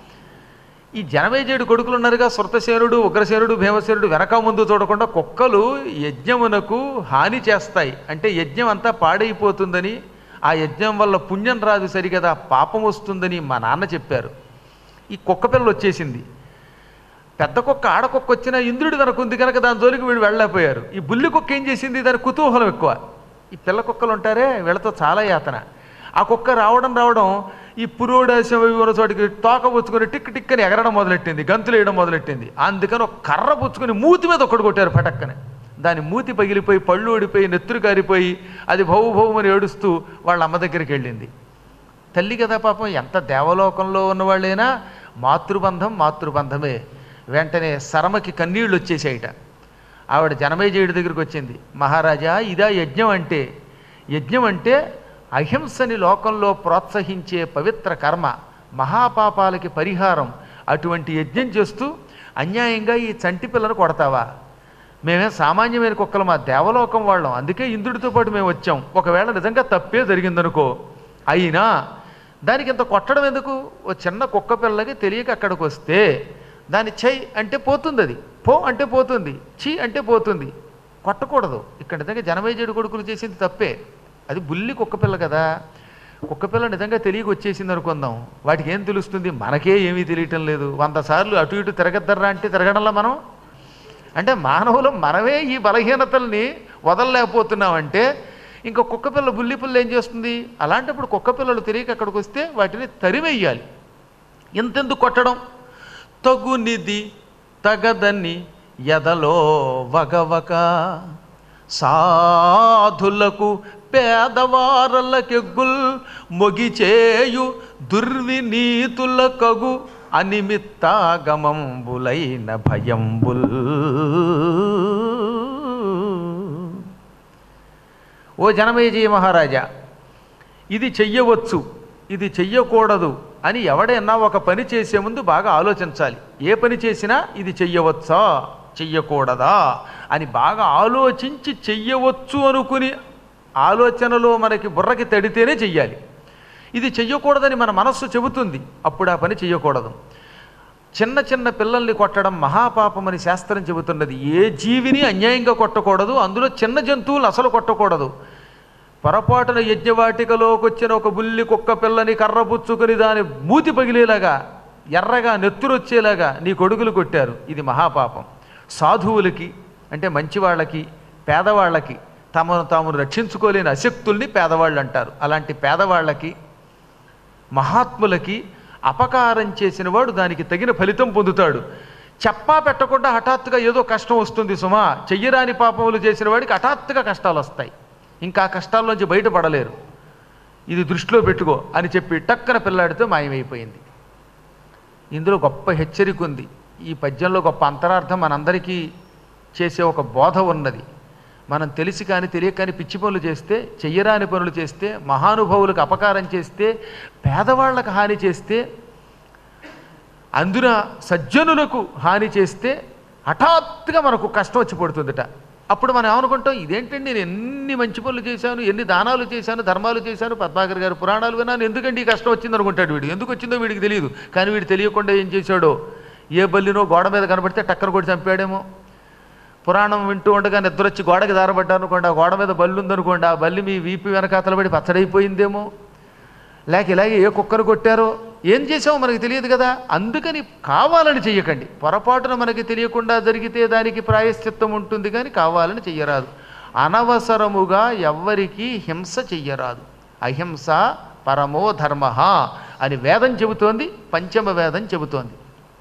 ఈ జనమేజయుడు కొడుకులు ఉన్నారుగా శృతసేనుడు ఉగ్రసేనుడు భీమసేనుడు వెనక ముందు చూడకుండా కుక్కలు యజ్ఞమునకు హాని చేస్తాయి అంటే యజ్ఞం అంతా పాడైపోతుందని ఆ యజ్ఞం వల్ల పుణ్యం రాదు సరిగదా పాపం వస్తుందని మా నాన్న చెప్పారు ఈ కుక్క పిల్ల వచ్చేసింది పెద్ద కుక్క ఆడ కుక్క వచ్చినా ఇంద్రుడు కనుక ఉంది కనుక దాని జోలికి వీళ్ళు వెళ్ళలేకపోయారు ఈ బుల్లి కుక్క ఏం చేసింది దాని కుతూహలం ఎక్కువ ఈ పిల్ల కుక్కలు ఉంటారే వీళ్ళతో చాలా యాతన ఆ కుక్క రావడం రావడం ఈ పురోడాశం అవి ఉన్న చోటికి తోక పుచ్చుకొని టిక్ టిక్ అని ఎగరడం మొదలెట్టింది గంతులు వేయడం మొదలెట్టింది అందుకని ఒక కర్ర పుచ్చుకొని మూతి మీద ఒక్కడు కొట్టారు పటక్కని దాని మూతి పగిలిపోయి పళ్ళు ఊడిపోయి నెత్తురు కారిపోయి అది భౌ భౌమని ఏడుస్తూ వాళ్ళ అమ్మ దగ్గరికి వెళ్ళింది తల్లి కదా పాపం ఎంత దేవలోకంలో ఉన్నవాళ్ళైనా మాతృబంధం మాతృబంధమే వెంటనే శరమకి కన్నీళ్ళు వచ్చేసాయిట ఆవిడ జనమేజయుడి దగ్గరికి వచ్చింది మహారాజా ఇదా యజ్ఞం అంటే యజ్ఞం అంటే అహింసని లోకంలో ప్రోత్సహించే పవిత్ర కర్మ మహాపాపాలకి పరిహారం అటువంటి యజ్ఞం చేస్తూ అన్యాయంగా ఈ చంటి పిల్లను కొడతావా మేమే సామాన్యమైన కుక్కలు మా దేవలోకం వాళ్ళం అందుకే ఇంద్రుడితో పాటు మేము వచ్చాం ఒకవేళ నిజంగా తప్పే జరిగిందనుకో అయినా దానికి ఇంత కొట్టడం ఎందుకు ఓ చిన్న కుక్క పిల్లకి తెలియక అక్కడికి వస్తే దాని చెయ్యి అంటే పోతుంది అది పో అంటే పోతుంది చీ అంటే పోతుంది కొట్టకూడదు ఇక్కడ నిజంగా జనమేజయుడు కొడుకులు చేసింది తప్పే అది బుల్లి కుక్క పిల్ల కదా కుక్క పిల్ల నిజంగా తెలియక వచ్చేసింది అనుకుందాం వాటికి ఏం తెలుస్తుంది మనకే ఏమీ తెలియటం లేదు వంద సార్లు అటు ఇటు తిరగద్దర్రా అంటే తిరగడంలో మనం అంటే మానవులు మనమే ఈ బలహీనతల్ని వదలలేకపోతున్నామంటే ఇంకా కుక్క పిల్ల బుల్లి పిల్ల ఏం చేస్తుంది అలాంటప్పుడు కుక్క పిల్లలు తిరిగి అక్కడికి వస్తే వాటిని తరివేయాలి ఎంతెందుకు కొట్టడం తగునిది తగదని ఎదలో వగవక సాధులకు పేదవారలకెగ్గుల్ మొగిచేయు దుర్వినీతుల కగు అనిమిత్తాగమంబులైన భయంబుల్ ఓ జనమేజయ మహారాజా ఇది చెయ్యవచ్చు ఇది చెయ్యకూడదు అని ఎవడైనా ఒక పని చేసే ముందు బాగా ఆలోచించాలి ఏ పని చేసినా ఇది చెయ్యవచ్చా చెయ్యకూడదా అని బాగా ఆలోచించి చెయ్యవచ్చు అనుకుని ఆలోచనలో మనకి బుర్రకి తడితేనే చెయ్యాలి ఇది చెయ్యకూడదని మన మనస్సు చెబుతుంది అప్పుడు ఆ పని చెయ్యకూడదు చిన్న చిన్న పిల్లల్ని కొట్టడం మహాపాపమని శాస్త్రం చెబుతున్నది ఏ జీవిని అన్యాయంగా కొట్టకూడదు అందులో చిన్న జంతువులు అసలు కొట్టకూడదు పొరపాటున యజ్ఞవాటికలోకి వచ్చిన ఒక బుల్లి కుక్క పిల్లని కర్రపుచ్చుకొని దాని మూతి పగిలేలాగా ఎర్రగా నెత్తురొచ్చేలాగా నీ కొడుకులు కొట్టారు ఇది మహాపాపం సాధువులకి అంటే మంచివాళ్ళకి పేదవాళ్ళకి తమను తాము రక్షించుకోలేని అశక్తుల్ని పేదవాళ్ళు అంటారు అలాంటి పేదవాళ్ళకి మహాత్ములకి అపకారం చేసిన వాడు దానికి తగిన ఫలితం పొందుతాడు చెప్పా పెట్టకుండా హఠాత్తుగా ఏదో కష్టం వస్తుంది సుమా చెయ్యరాని పాపములు చేసిన వాడికి హఠాత్తుగా కష్టాలు వస్తాయి ఇంకా ఆ కష్టాల్లోంచి బయటపడలేరు ఇది దృష్టిలో పెట్టుకో అని చెప్పి టక్కన పిల్లాడితో మాయమైపోయింది ఇందులో గొప్ప హెచ్చరిక ఉంది ఈ పద్యంలో గొప్ప అంతరార్థం మనందరికీ చేసే ఒక బోధ ఉన్నది మనం తెలిసి కానీ తెలియక కానీ పిచ్చి పనులు చేస్తే చెయ్యరాని పనులు చేస్తే మహానుభావులకు అపకారం చేస్తే పేదవాళ్ళకు హాని చేస్తే అందున సజ్జనులకు హాని చేస్తే హఠాత్తుగా మనకు కష్టం వచ్చి పడుతుందట అప్పుడు మనం ఏమనుకుంటాం ఇదేంటండి నేను ఎన్ని మంచి పనులు చేశాను ఎన్ని దానాలు చేశాను ధర్మాలు చేశాను పద్మాకర్ గారు పురాణాలు విన్నాను ఎందుకండి ఈ కష్టం వచ్చింది అనుకుంటాడు వీడు ఎందుకు వచ్చిందో వీడికి తెలియదు కానీ వీడు తెలియకుండా ఏం చేశాడో ఏ బల్లినో గోడ మీద కనబడితే టక్కన కొట్టి చంపాడేమో పురాణం వింటూ ఉండగా నిద్ర వచ్చి గోడకి దారబడ్డారు అనుకోండి ఆ గోడ మీద బల్లి ఉందనుకోండి ఆ బల్లి మీ వీపు వెనకాతల పడి పచ్చడైపోయిందేమో లేక ఇలాగే ఏ కుక్కను కొట్టారో ఏం చేసామో మనకి తెలియదు కదా అందుకని కావాలని చెయ్యకండి పొరపాటున మనకి తెలియకుండా జరిగితే దానికి ప్రాయశ్చిత్తం ఉంటుంది కానీ కావాలని చెయ్యరాదు అనవసరముగా ఎవ్వరికీ హింస చెయ్యరాదు అహింస పరమో ధర్మ అని వేదం చెబుతోంది పంచమ వేదం చెబుతోంది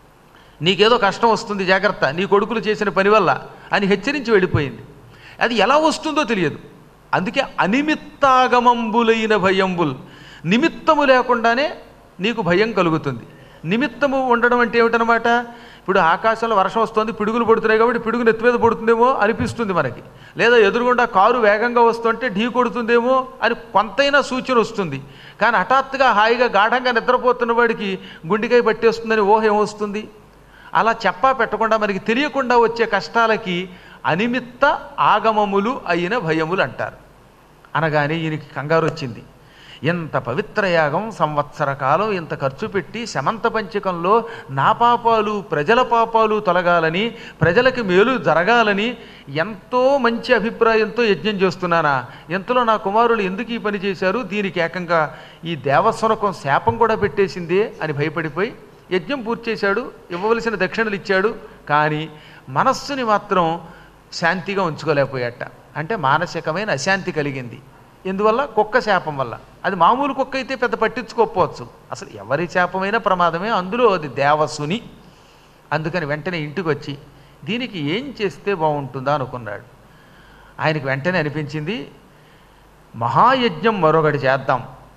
నీకేదో కష్టం వస్తుంది జాగ్రత్త నీ కొడుకులు చేసిన పని వల్ల అని హెచ్చరించి వెళ్ళిపోయింది అది ఎలా వస్తుందో తెలియదు అందుకే అనిమిత్తాగమంబులైన భయంబుల్ నిమిత్తము లేకుండానే నీకు భయం కలుగుతుంది నిమిత్తము ఉండడం అంటే ఏమిటనమాట ఇప్పుడు ఆకాశంలో వర్షం వస్తుంది పిడుగులు పడుతున్నాయి కాబట్టి పిడుగు నెత్తి మీద పడుతుందేమో అనిపిస్తుంది మనకి లేదా ఎదురుగుండా కారు వేగంగా వస్తుంటే ఢీ కొడుతుందేమో అని కొంతైనా సూచన వస్తుంది కానీ హఠాత్తుగా హాయిగా గాఢంగా నిద్రపోతున్న వాడికి గుండెకాయ పట్టేస్తుందని ఊహ ఏమొస్తుంది అలా చెప్పా పెట్టకుండా మనకి తెలియకుండా వచ్చే కష్టాలకి అనిమిత్త ఆగమములు అయిన భయములు అంటారు అనగానే ఈయనకి కంగారు వచ్చింది ఇంత పవిత్ర యాగం సంవత్సర కాలం ఇంత ఖర్చు పెట్టి శమంత పంచకంలో నా పాపాలు ప్రజల పాపాలు తొలగాలని ప్రజలకి మేలు జరగాలని ఎంతో మంచి అభిప్రాయంతో యజ్ఞం చేస్తున్నానా ఎంతలో నా కుమారులు ఎందుకు ఈ పని చేశారు దీనికి ఏకంగా ఈ దేవస్వనకం శాపం కూడా పెట్టేసిందే అని భయపడిపోయి యజ్ఞం పూర్తి చేశాడు ఇవ్వవలసిన దక్షిణలు ఇచ్చాడు కానీ మనస్సుని మాత్రం శాంతిగా ఉంచుకోలేకపోయాట అంటే మానసికమైన అశాంతి కలిగింది ఎందువల్ల కుక్క శాపం వల్ల అది మామూలు కుక్క అయితే పెద్ద పట్టించుకోకపోవచ్చు అసలు ఎవరి శాపమైనా ప్రమాదమే అందులో అది దేవసుని అందుకని వెంటనే ఇంటికి వచ్చి దీనికి ఏం చేస్తే బాగుంటుందా అనుకున్నాడు ఆయనకి వెంటనే అనిపించింది మహాయజ్ఞం మరొకటి చేద్దాం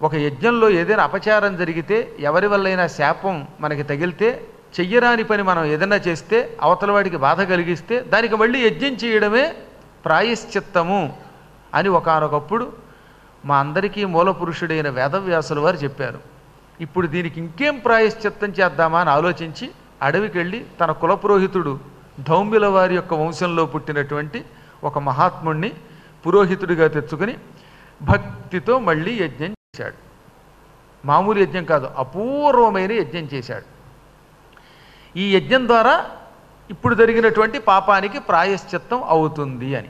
ఒక యజ్ఞంలో ఏదైనా అపచారం జరిగితే ఎవరి వల్లైనా శాపం మనకి తగిలితే చెయ్యరాని పని మనం ఏదైనా చేస్తే అవతల వాడికి బాధ కలిగిస్తే దానికి మళ్ళీ యజ్ఞం చేయడమే ప్రాయశ్చిత్తము అని ఒకనొకప్పుడు మా అందరికీ మూలపురుషుడైన వేదవ్యాసుల వారు చెప్పారు ఇప్పుడు దీనికి ఇంకేం ప్రాయశ్చిత్తం చేద్దామా అని ఆలోచించి అడవికి వెళ్ళి తన కులపురోహితుడు ధౌమ్యుల వారి యొక్క వంశంలో పుట్టినటువంటి ఒక మహాత్ముణ్ణి పురోహితుడిగా తెచ్చుకుని భక్తితో మళ్ళీ యజ్ఞం చేశాడు మామూలు యజ్ఞం కాదు అపూర్వమైన యజ్ఞం చేశాడు ఈ యజ్ఞం ద్వారా ఇప్పుడు జరిగినటువంటి పాపానికి ప్రాయశ్చిత్తం అవుతుంది అని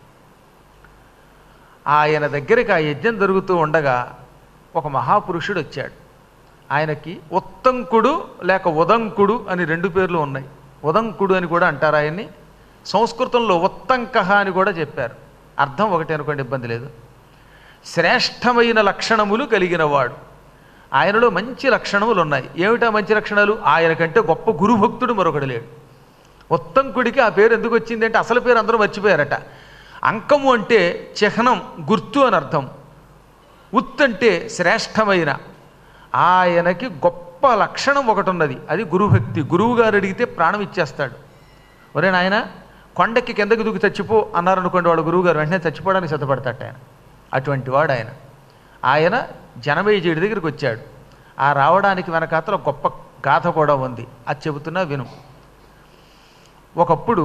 ఆయన దగ్గరికి ఆ యజ్ఞం జరుగుతూ ఉండగా ఒక మహాపురుషుడు వచ్చాడు ఆయనకి ఉత్తంకుడు లేక ఉదంకుడు అని రెండు పేర్లు ఉన్నాయి ఉదంకుడు అని కూడా అంటారు ఆయన్ని సంస్కృతంలో ఉత్తంకహ అని కూడా చెప్పారు అర్థం ఒకటి అనుకోండి ఇబ్బంది లేదు శ్రేష్టమైన లక్షణములు కలిగిన వాడు ఆయనలో మంచి లక్షణములు ఉన్నాయి ఏమిటా మంచి లక్షణాలు ఆయన కంటే గొప్ప గురుభక్తుడు మరొకడు లేడు ఉత్తంకుడికి ఆ పేరు ఎందుకు వచ్చింది అంటే అసలు పేరు అందరూ మర్చిపోయారట అంకము అంటే చిహ్నం గుర్తు అని అర్థం ఉత్ అంటే శ్రేష్టమైన ఆయనకి గొప్ప లక్షణం ఒకటి ఉన్నది అది గురుభక్తి గురువు గారు అడిగితే ప్రాణం ఇచ్చేస్తాడు ఒరే నాయన కొండకి కిందకి దూకి చచ్చిపో అన్నారనుకోండి వాళ్ళ గురువు గారు వెంటనే చచ్చిపోవడానికి సిద్ధపడతాట ఆయన అటువంటి వాడు ఆయన ఆయన జనమేజయుడి దగ్గరికి వచ్చాడు ఆ రావడానికి వెనకాతల గొప్ప గాథ కూడా ఉంది అది చెబుతున్నా విను ఒకప్పుడు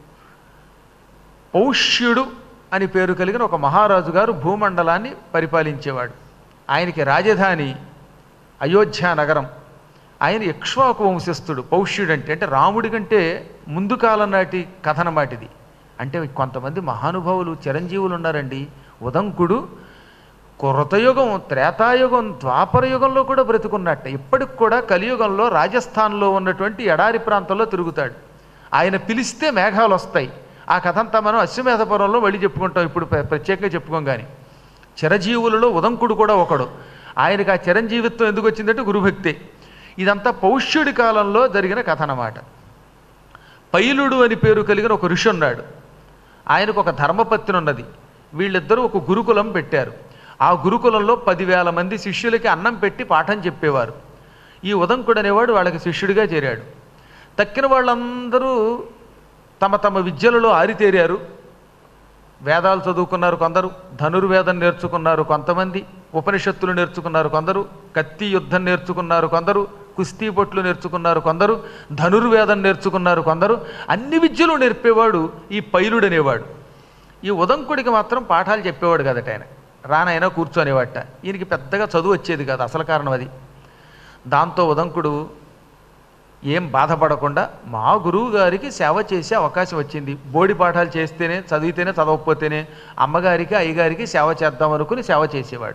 పౌష్యుడు అని పేరు కలిగిన ఒక మహారాజు గారు భూమండలాన్ని పరిపాలించేవాడు ఆయనకి రాజధాని అయోధ్య నగరం ఆయన ఇక్ష్వాకు వంశస్థుడు పౌష్యుడు అంటే అంటే రాముడి కంటే ముందు కాలం నాటి కథనమాటిది అంటే కొంతమంది మహానుభావులు చిరంజీవులు ఉన్నారండి ఉదంకుడు కృతయుగం త్రేతాయుగం ద్వాపర యుగంలో కూడా బ్రతుకున్నట్ట ఇప్పటికి కూడా కలియుగంలో రాజస్థాన్లో ఉన్నటువంటి ఎడారి ప్రాంతంలో తిరుగుతాడు ఆయన పిలిస్తే మేఘాలు వస్తాయి ఆ కథ అంతా మనం అశ్వమేధపురంలో మళ్ళీ చెప్పుకుంటాం ఇప్పుడు ప్ర- ప్రత్యేకంగా చెప్పుకోం కానీ చిరజీవులలో ఉదంకుడు కూడా ఒకడు ఆయనకు ఆ చిరంజీవిత్వం ఎందుకు వచ్చిందంటే గురుభక్తే ఇదంతా పౌష్యుడి కాలంలో జరిగిన కథ అన్నమాట పైలుడు అని పేరు కలిగిన ఒక ఋషి ఉన్నాడు ఆయనకు ఒక ధర్మపత్ని ఉన్నది వీళ్ళిద్దరూ ఒక గురుకులం పెట్టారు ఆ గురుకులంలో పదివేల మంది శిష్యులకి అన్నం పెట్టి పాఠం చెప్పేవారు ఈ ఉదంకుడు అనేవాడు వాళ్ళకి శిష్యుడిగా చేరాడు తక్కిన వాళ్ళందరూ తమ తమ విద్యలలో ఆరితేరారు వేదాలు చదువుకున్నారు కొందరు ధనుర్వేదం నేర్చుకున్నారు కొంతమంది ఉపనిషత్తులు నేర్చుకున్నారు కొందరు కత్తి యుద్ధం నేర్చుకున్నారు కొందరు కుస్తీ పొట్లు నేర్చుకున్నారు కొందరు ధనుర్వేదం నేర్చుకున్నారు కొందరు అన్ని విద్యలు నేర్పేవాడు ఈ పైలుడు అనేవాడు ఈ ఉదంకుడికి మాత్రం పాఠాలు చెప్పేవాడు కదట ఆయన రానైనా కూర్చొనేవాట ఈయనకి పెద్దగా చదువు వచ్చేది కాదు అసలు కారణం అది దాంతో ఉదంకుడు ఏం బాధపడకుండా మా గురువు గారికి సేవ చేసే అవకాశం వచ్చింది బోడి పాఠాలు చేస్తేనే చదివితేనే చదవకపోతేనే అమ్మగారికి అయ్యగారికి సేవ చేద్దాం అనుకుని సేవ చేసేవాడు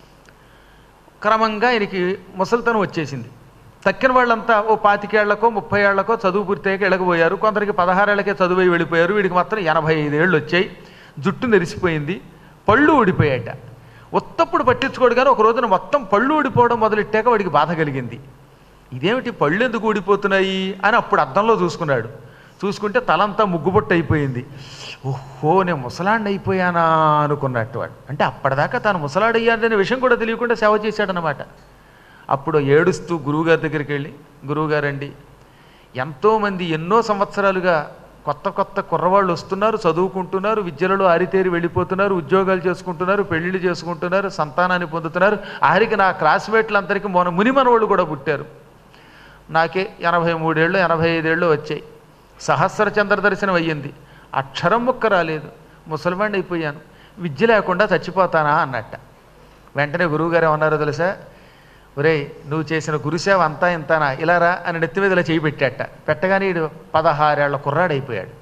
క్రమంగా ఆయనకి ముసలితనం వచ్చేసింది తక్కిన వాళ్ళంతా ఓ పాతికేళ్లకో ముప్పై ఏళ్లకో చదువు పూర్తయ్యాక ఎడగబోయారు కొందరికి పదహారేళ్లకే చదువు వెళ్ళిపోయారు వీడికి మాత్రం ఎనభై ఐదేళ్ళు వచ్చాయి జుట్టు నెరిసిపోయింది పళ్ళు ఊడిపోయాట ఉత్తప్పుడు పట్టించుకోడు కానీ ఒక రోజున మొత్తం పళ్ళు ఊడిపోవడం మొదలెట్టాక వాడికి బాధ కలిగింది ఇదేమిటి పళ్ళు ఎందుకు ఊడిపోతున్నాయి అని అప్పుడు అద్దంలో చూసుకున్నాడు చూసుకుంటే తలంతా ముగ్గుబొట్టు అయిపోయింది ఓహో నేను ముసలాండి అయిపోయానా అనుకున్నట్టు వాడు అంటే అప్పటిదాకా తాను ముసలాడయ్యాడనే విషయం కూడా తెలియకుండా సేవ చేశాడనమాట అప్పుడు ఏడుస్తూ గురువుగారి దగ్గరికి వెళ్ళి గురువుగారండి ఎంతోమంది ఎన్నో సంవత్సరాలుగా కొత్త కొత్త కుర్రవాళ్ళు వస్తున్నారు చదువుకుంటున్నారు విద్యలలో ఆరితేరి వెళ్ళిపోతున్నారు ఉద్యోగాలు చేసుకుంటున్నారు పెళ్లిళ్ళు చేసుకుంటున్నారు సంతానాన్ని పొందుతున్నారు ఆఖరికి నా క్లాస్మేట్లందరికీ మొన మునిమనవాళ్ళు కూడా పుట్టారు నాకే ఎనభై మూడేళ్ళు ఎనభై ఐదేళ్ళు వచ్చాయి సహస్ర చంద్ర దర్శనం అయ్యింది అక్షరం ముక్క రాలేదు ముసల్మాండ్ అయిపోయాను విద్య లేకుండా చచ్చిపోతానా అన్నట్ట వెంటనే గురువుగారు ఏమన్నారో తెలుసా ఒరేయ్ నువ్వు చేసిన గురుసేవ అంతా ఇంతానా ఇలా రా అని నెత్తి మీద ఇలా చేయి పెట్టాట పెట్టగానే వీడు పదహారేళ్ల కుర్రాడైపోయాడు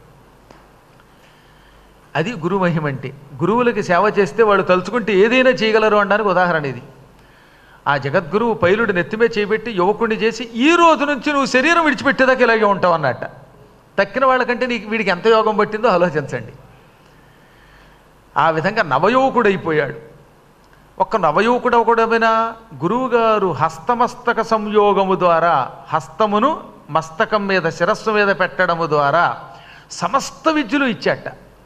అది గురు మహిమ అంటే గురువులకి సేవ చేస్తే వాళ్ళు తలుచుకుంటే ఏదైనా చేయగలరు అనడానికి ఉదాహరణ ఇది ఆ జగద్గురువు పైలుడు నెత్తిమే చేపెట్టి యువకుడిని చేసి ఈ రోజు నుంచి నువ్వు శరీరం విడిచిపెట్టేదాకా ఇలాగే ఉంటావు అన్నట్ట తక్కిన వాళ్ళకంటే నీకు వీడికి ఎంత యోగం పట్టిందో ఆలోచించండి ఆ విధంగా నవయువకుడు అయిపోయాడు ఒక్క నవయువకుడు ఒకడమైనా గురువుగారు హస్తమస్తక సంయోగము ద్వారా హస్తమును మస్తకం మీద శిరస్సు మీద పెట్టడము ద్వారా సమస్త విద్యలు ఇచ్చాట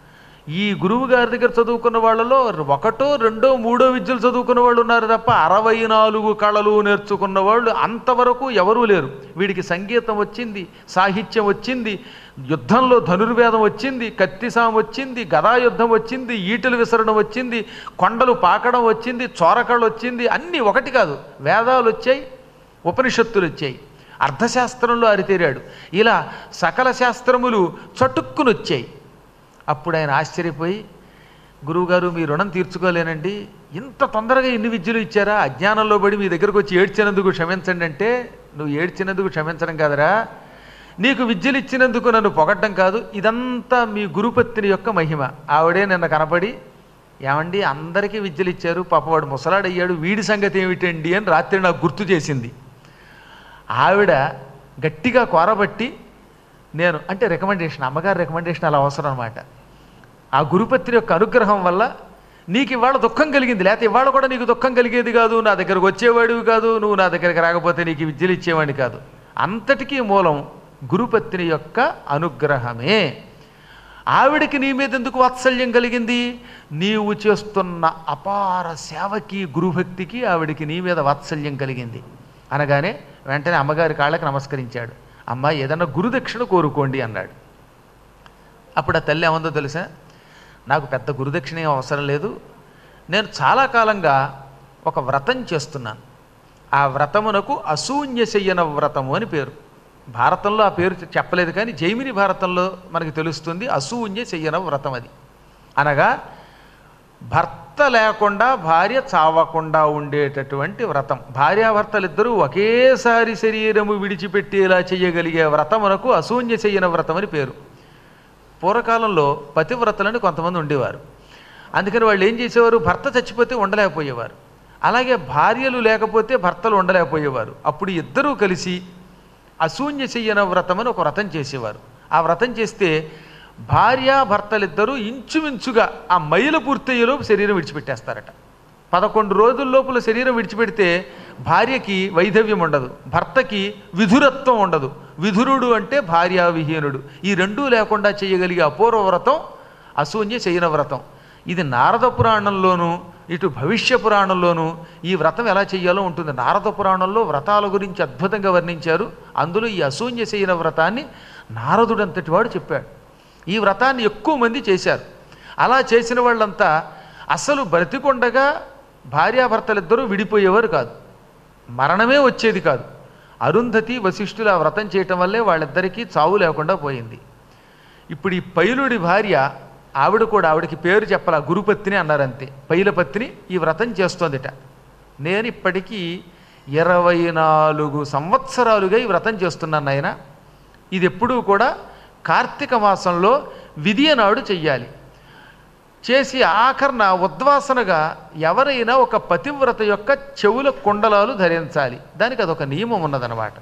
ఈ గురువు గారి దగ్గర చదువుకున్న వాళ్ళలో ఒకటో రెండో మూడో విద్యలు చదువుకున్న వాళ్ళు ఉన్నారు తప్ప అరవై నాలుగు కళలు నేర్చుకున్న వాళ్ళు అంతవరకు ఎవరూ లేరు వీడికి సంగీతం వచ్చింది సాహిత్యం వచ్చింది యుద్ధంలో ధనుర్వేదం వచ్చింది కత్తిసాం వచ్చింది గదాయుద్ధం వచ్చింది ఈటలు విసరడం వచ్చింది కొండలు పాకడం వచ్చింది చోరకళ్ళు వచ్చింది అన్నీ ఒకటి కాదు వేదాలు వచ్చాయి ఉపనిషత్తులు వచ్చాయి అర్థశాస్త్రంలో అరితేరాడు ఇలా సకల శాస్త్రములు చటుక్కును వచ్చాయి అప్పుడు ఆయన ఆశ్చర్యపోయి గురువుగారు మీ రుణం తీర్చుకోలేనండి ఇంత తొందరగా ఇన్ని విద్యలు ఇచ్చారా అజ్ఞానంలో పడి మీ దగ్గరకు వచ్చి ఏడ్చినందుకు క్షమించండి అంటే నువ్వు ఏడ్చినందుకు క్షమించడం కాదరా నీకు విద్యలు ఇచ్చినందుకు నన్ను పొగడ్డం కాదు ఇదంతా మీ గురుపత్ని యొక్క మహిమ ఆవిడే నిన్న కనపడి ఏమండి అందరికీ విద్యలు ఇచ్చారు పాపవాడు ముసలాడయ్యాడు వీడి సంగతి ఏమిటండి అని రాత్రి నాకు గుర్తు చేసింది ఆవిడ గట్టిగా కోరబట్టి నేను అంటే రికమెండేషన్ అమ్మగారి రికమెండేషన్ అలా అవసరం అనమాట ఆ గురుపత్రి యొక్క అనుగ్రహం వల్ల నీకు ఇవాళ దుఃఖం కలిగింది లేకపోతే ఇవాళ కూడా నీకు దుఃఖం కలిగేది కాదు నా దగ్గరకు వచ్చేవాడివి కాదు నువ్వు నా దగ్గరికి రాకపోతే నీకు ఈ విద్యలు ఇచ్చేవాడిని కాదు అంతటికీ మూలం గురుపత్ని యొక్క అనుగ్రహమే ఆవిడికి నీ మీద ఎందుకు వాత్సల్యం కలిగింది నీవు చేస్తున్న అపార సేవకి గురుభక్తికి ఆవిడికి నీ మీద వాత్సల్యం కలిగింది అనగానే వెంటనే అమ్మగారి కాళ్ళకి నమస్కరించాడు అమ్మ ఏదన్నా గురుదక్షిణ కోరుకోండి అన్నాడు అప్పుడు ఆ తల్లి ఏమందో తెలుసా నాకు పెద్ద గురుదక్షిణ ఏం అవసరం లేదు నేను చాలా కాలంగా ఒక వ్రతం చేస్తున్నాను ఆ వ్రతమునకు అసూన్యశయ్యన వ్రతము అని పేరు భారతంలో ఆ పేరు చెప్పలేదు కానీ జైమిని భారతంలో మనకి తెలుస్తుంది అసూన్య శయ్యన వ్రతం అది అనగా భర్త లేకుండా భార్య చావకుండా ఉండేటటువంటి వ్రతం భార్యాభర్తలిద్దరూ ఒకేసారి శరీరము విడిచిపెట్టేలా చేయగలిగే వ్రతమునకు అసూన్య శయ్యన వ్రతం అని పేరు పూర్వకాలంలో పతివ్రతలని కొంతమంది ఉండేవారు అందుకని వాళ్ళు ఏం చేసేవారు భర్త చచ్చిపోతే ఉండలేకపోయేవారు అలాగే భార్యలు లేకపోతే భర్తలు ఉండలేకపోయేవారు అప్పుడు ఇద్దరూ కలిసి అశూన్య చెయ్యన వ్రతం అని ఒక వ్రతం చేసేవారు ఆ వ్రతం చేస్తే భార్య భర్తలిద్దరూ ఇంచుమించుగా ఆ మైలు పూర్తయ్యేలోపు శరీరం విడిచిపెట్టేస్తారట పదకొండు రోజుల లోపల శరీరం విడిచిపెడితే భార్యకి వైధవ్యం ఉండదు భర్తకి విధురత్వం ఉండదు విధురుడు అంటే భార్యావిహీనుడు ఈ రెండూ లేకుండా చేయగలిగే అపూర్వ వ్రతం అశూన్య శయన వ్రతం ఇది నారద పురాణంలోనూ ఇటు భవిష్య పురాణంలోనూ ఈ వ్రతం ఎలా చేయాలో ఉంటుంది నారద పురాణంలో వ్రతాల గురించి అద్భుతంగా వర్ణించారు అందులో ఈ అశూన్య శయన వ్రతాన్ని నారదుడంతటి వాడు చెప్పాడు ఈ వ్రతాన్ని ఎక్కువ మంది చేశారు అలా చేసిన వాళ్ళంతా అసలు బ్రతికొండగా భార్యాభర్తలిద్దరూ విడిపోయేవారు కాదు మరణమే వచ్చేది కాదు అరుంధతి వశిష్ఠులు ఆ వ్రతం చేయటం వల్లే వాళ్ళిద్దరికీ చావు లేకుండా పోయింది ఇప్పుడు ఈ పైలుడి భార్య ఆవిడ కూడా ఆవిడకి పేరు చెప్పాల గురుపత్ని అన్నారంతే పైలపత్ని ఈ వ్రతం చేస్తోందిట నేను ఇప్పటికీ ఇరవై నాలుగు సంవత్సరాలుగా ఈ వ్రతం చేస్తున్నాను ఆయన ఇది ఎప్పుడూ కూడా కార్తీక మాసంలో విధియ నాడు చెయ్యాలి చేసి ఆఖరణ ఉద్వాసనగా ఎవరైనా ఒక పతివ్రత యొక్క చెవుల కుండలాలు ధరించాలి దానికి అదొక నియమం ఉన్నదన్నమాట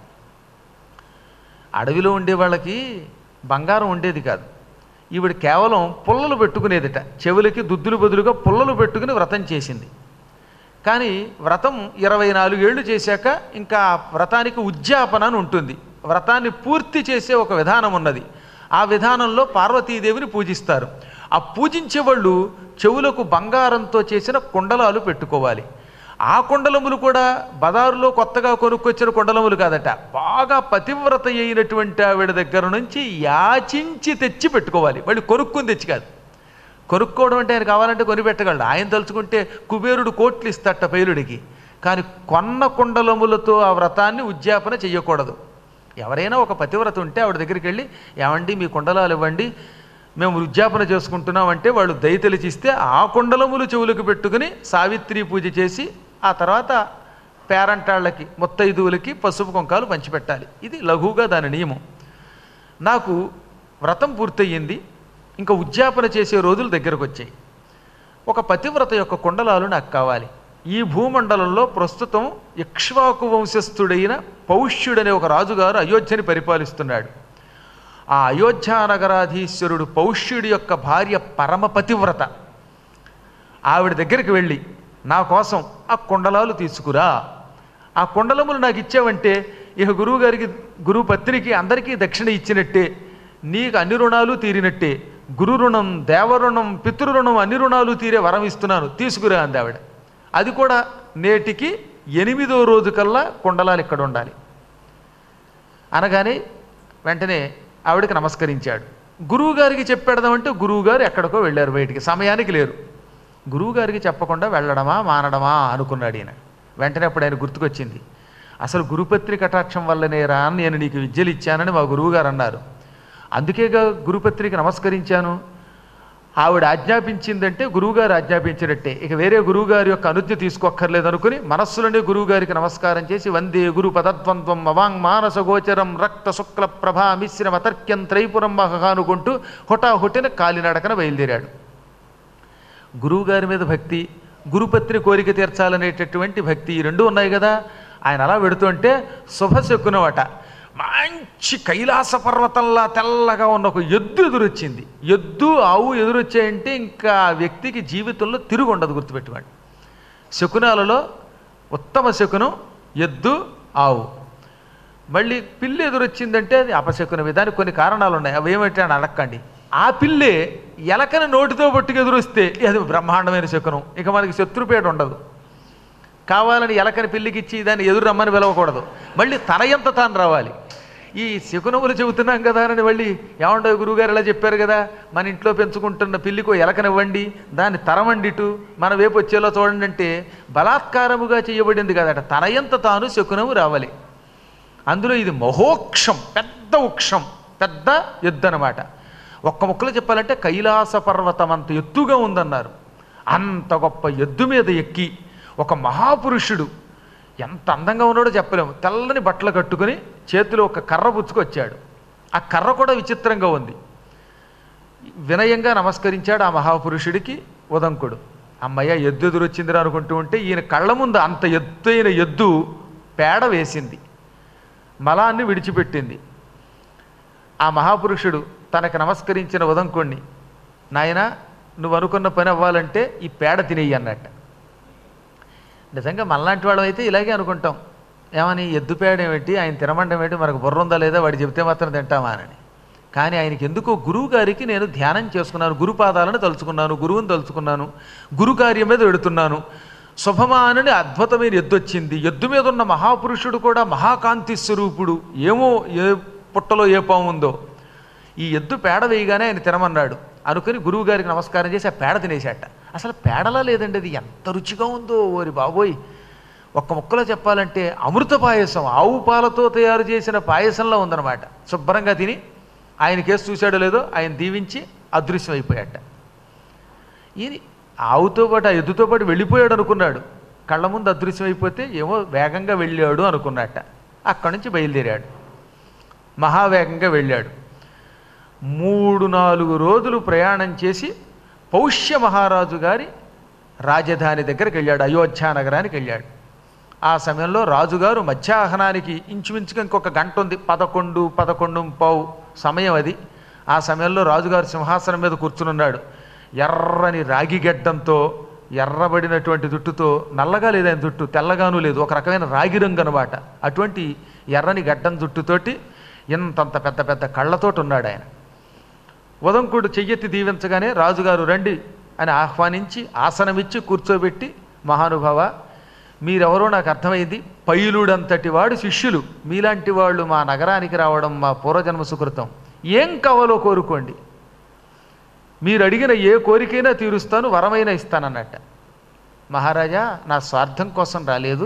అడవిలో ఉండే వాళ్ళకి బంగారం ఉండేది కాదు ఈవిడ కేవలం పుల్లలు పెట్టుకునేదిట చెవులకి దుద్దులు బదులుగా పుల్లలు పెట్టుకుని వ్రతం చేసింది కానీ వ్రతం ఇరవై నాలుగేళ్లు చేశాక ఇంకా ఆ వ్రతానికి ఉద్యాపన అని ఉంటుంది వ్రతాన్ని పూర్తి చేసే ఒక విధానం ఉన్నది ఆ విధానంలో పార్వతీదేవిని పూజిస్తారు ఆ పూజించే వాళ్ళు చెవులకు బంగారంతో చేసిన కుండలాలు పెట్టుకోవాలి ఆ కుండలములు కూడా బజారులో కొత్తగా కొనుక్కొచ్చిన కుండలములు కాదట బాగా పతివ్రత అయినటువంటి ఆవిడ దగ్గర నుంచి యాచించి తెచ్చి పెట్టుకోవాలి వాళ్ళు కొనుక్కుని తెచ్చి కాదు కొనుక్కోవడం అంటే ఆయన కావాలంటే కొని పెట్టగలడు ఆయన తలుచుకుంటే కుబేరుడు కోట్లు ఇస్తట పైలుడికి కానీ కొన్న కుండలములతో ఆ వ్రతాన్ని ఉద్యాపన చెయ్యకూడదు ఎవరైనా ఒక పతివ్రత ఉంటే ఆవిడ దగ్గరికి వెళ్ళి ఏమండి మీ కుండలాలు ఇవ్వండి మేము ఉద్యాపన చేసుకుంటున్నాం అంటే వాళ్ళు దయతలిచి ఇస్తే ఆ కుండలములు చెవులకు పెట్టుకుని సావిత్రి పూజ చేసి ఆ తర్వాత పేరంటాళ్ళకి ముత్తైదువులకి పసుపు కుంకాలు పంచిపెట్టాలి ఇది లఘువుగా దాని నియమం నాకు వ్రతం పూర్తయింది ఇంకా ఉద్యాపన చేసే రోజులు దగ్గరకు వచ్చాయి ఒక పతివ్రత యొక్క కుండలాలు నాకు కావాలి ఈ భూమండలంలో ప్రస్తుతం ఇక్ష్వాకు వంశస్థుడైన పౌష్యుడనే ఒక రాజుగారు అయోధ్యని పరిపాలిస్తున్నాడు ఆ అయోధ్య నగరాధీశ్వరుడు పౌష్యుడి యొక్క భార్య పరమ పతివ్రత ఆవిడ దగ్గరికి వెళ్ళి నా కోసం ఆ కుండలాలు తీసుకురా ఆ కుండలములు నాకు ఇచ్చావంటే ఇక గురువు గారికి గురువు పత్నికి అందరికీ దక్షిణ ఇచ్చినట్టే నీకు అన్ని రుణాలు తీరినట్టే గురు రుణం దేవరుణం పితృరుణం అన్ని రుణాలు తీరే వరం ఇస్తున్నాను తీసుకురా అంది ఆవిడ అది కూడా నేటికి ఎనిమిదో రోజు కల్లా కుండలాలు ఇక్కడ ఉండాలి అనగానే వెంటనే ఆవిడకి నమస్కరించాడు గురువుగారికి చెప్పేడదామంటే గురువుగారు ఎక్కడికో వెళ్ళారు బయటికి సమయానికి లేరు గురువుగారికి చెప్పకుండా వెళ్ళడమా మానడమా అనుకున్నాడు ఈయన వెంటనే అప్పుడు ఆయన గుర్తుకొచ్చింది అసలు గురుపత్రి కటాక్షం వల్లనేరా అని నేను నీకు విద్యలు ఇచ్చానని మా గురువుగారు అన్నారు అందుకేగా గురుపత్రికి నమస్కరించాను ఆవిడ ఆజ్ఞాపించిందంటే గురువుగారు ఆజ్ఞాపించినట్టే ఇక వేరే గురువుగారి యొక్క అనుజ్ఞ తీసుకోక్కర్లేదు అనుకుని మనస్సులోనే గురువుగారికి నమస్కారం చేసి వందే గురు పదద్వంద్వం అవాంగ్ మానస గోచరం రక్త శుక్ల ప్రభా మిశ్రమ తర్క్యం త్రైపురం మహ అనుకుంటూ హుటాహుటిన కాలినడకన బయలుదేరాడు గురువుగారి మీద భక్తి గురుపత్రి కోరిక తీర్చాలనేటటువంటి భక్తి ఈ రెండు ఉన్నాయి కదా ఆయన అలా పెడుతుంటే శుభశకునవట మంచి కైలాస పర్వతంలా తెల్లగా ఉన్న ఒక ఎద్దు ఎదురొచ్చింది ఎద్దు ఆవు ఎదురొచ్చాయంటే ఇంకా ఆ వ్యక్తికి జీవితంలో తిరుగు ఉండదు గుర్తుపెట్టుకోండి శకునాలలో ఉత్తమ శకునం ఎద్దు ఆవు మళ్ళీ పిల్లి ఎదురొచ్చిందంటే అది అపశకునమే దానికి కొన్ని కారణాలు ఉన్నాయి అవి ఏమిటి అని అడక్కండి ఆ పిల్లే ఎలకని నోటితో పట్టుకు ఎదురొస్తే అది బ్రహ్మాండమైన శకునం ఇక మనకి శత్రుపేట ఉండదు కావాలని ఎలకని పిల్లికిచ్చి దాన్ని ఎదురు రమ్మని పిలవకూడదు మళ్ళీ తన ఎంత తాను రావాలి ఈ శకునములు చెబుతున్నాం కదా అని మళ్ళీ ఏమండో గురువుగారు ఇలా చెప్పారు కదా మన ఇంట్లో పెంచుకుంటున్న పిల్లికో ఎలకనివ్వండి దాన్ని తరమండిటు మన వైపు వచ్చేలా చూడండి అంటే బలాత్కారముగా చేయబడింది కదట తన ఎంత తాను శకునము రావాలి అందులో ఇది మహోక్షం పెద్ద వృక్షం పెద్ద ఎద్దు అనమాట ఒక్క ముక్కలో చెప్పాలంటే కైలాస పర్వతం అంత ఎత్తుగా ఉందన్నారు అంత గొప్ప ఎద్దు మీద ఎక్కి ఒక మహాపురుషుడు ఎంత అందంగా ఉన్నాడో చెప్పలేము తెల్లని బట్టలు కట్టుకుని చేతిలో ఒక కర్ర పుచ్చుకొచ్చాడు ఆ కర్ర కూడా విచిత్రంగా ఉంది వినయంగా నమస్కరించాడు ఆ మహాపురుషుడికి ఉదంకుడు అమ్మయ్య ఎద్దు ఎదురొచ్చిందిరా అనుకుంటూ ఉంటే ఈయన కళ్ళ ముందు అంత ఎత్తైన ఎద్దు పేడ వేసింది మలాన్ని విడిచిపెట్టింది ఆ మహాపురుషుడు తనకు నమస్కరించిన ఉదంకుణ్ణి నాయన నువ్వు అనుకున్న పని అవ్వాలంటే ఈ పేడ తినేయి అన్నట్ట నిజంగా మనలాంటి వాళ్ళం అయితే ఇలాగే అనుకుంటాం ఏమని ఎద్దు పేడ ఏమిటి ఆయన తినమండం ఏంటి మనకు బుర్ర ఉందా లేదా వాడు చెబితే మాత్రం తింటామా అని కానీ ఆయనకి ఎందుకో గురువు గారికి నేను ధ్యానం చేసుకున్నాను గురుపాదాలను తలుచుకున్నాను గురువుని తలుచుకున్నాను గురు కార్యం మీద వెడుతున్నాను శుభమానని అద్భుతమైన ఎద్దు వచ్చింది ఎద్దు మీద ఉన్న మహాపురుషుడు కూడా మహాకాంతి స్వరూపుడు ఏమో ఏ పుట్టలో ఏ పాము ఉందో ఈ ఎద్దు పేడ వేయగానే ఆయన తినమన్నాడు అనుకుని గురువు గారికి నమస్కారం చేసి ఆ పేడ తినేశాట అసలు పేడలా లేదండి అది ఎంత రుచిగా ఉందో ఓరి బాబోయ్ ఒక్క ముక్కలో చెప్పాలంటే అమృత పాయసం ఆవు పాలతో తయారు చేసిన పాయసంలో ఉందన్నమాట శుభ్రంగా తిని ఆయన కేసు చూశాడో లేదో ఆయన దీవించి అదృశ్యం అయిపోయాట ఈయన ఆవుతో పాటు ఆ ఎద్దుతో పాటు వెళ్ళిపోయాడు అనుకున్నాడు కళ్ళ ముందు అదృశ్యం అయిపోతే ఏమో వేగంగా వెళ్ళాడు అనుకున్నట్ట అక్కడి నుంచి బయలుదేరాడు మహావేగంగా వెళ్ళాడు మూడు నాలుగు రోజులు ప్రయాణం చేసి పౌష్య మహారాజు గారి రాజధాని దగ్గరికి వెళ్ళాడు అయోధ్య నగరానికి వెళ్ళాడు ఆ సమయంలో రాజుగారు మధ్యాహ్నానికి ఇంచుమించుగా ఇంకొక గంట ఉంది పదకొండు పదకొండు పావు సమయం అది ఆ సమయంలో రాజుగారు సింహాసనం మీద కూర్చునున్నాడు ఎర్రని రాగి గడ్డంతో ఎర్రబడినటువంటి జుట్టుతో నల్లగా లేదు ఆయన జుట్టు తెల్లగాను లేదు ఒక రకమైన రాగి రంగు అనమాట అటువంటి ఎర్రని గడ్డం జుట్టుతోటి ఇంతంత పెద్ద పెద్ద కళ్ళతోటి ఉన్నాడు ఆయన ఉదంకుడు చెయ్యెత్తి దీవించగానే రాజుగారు రండి అని ఆహ్వానించి ఆసనమిచ్చి కూర్చోబెట్టి మహానుభావ మీరెవరో నాకు అర్థమైంది పైలుడంతటి వాడు శిష్యులు మీలాంటి వాళ్ళు మా నగరానికి రావడం మా పూర్వజన్మ సుకృతం ఏం కావాలో కోరుకోండి మీరు అడిగిన ఏ కోరికైనా తీరుస్తాను వరమైనా ఇస్తానన్నట్ట మహారాజా నా స్వార్థం కోసం రాలేదు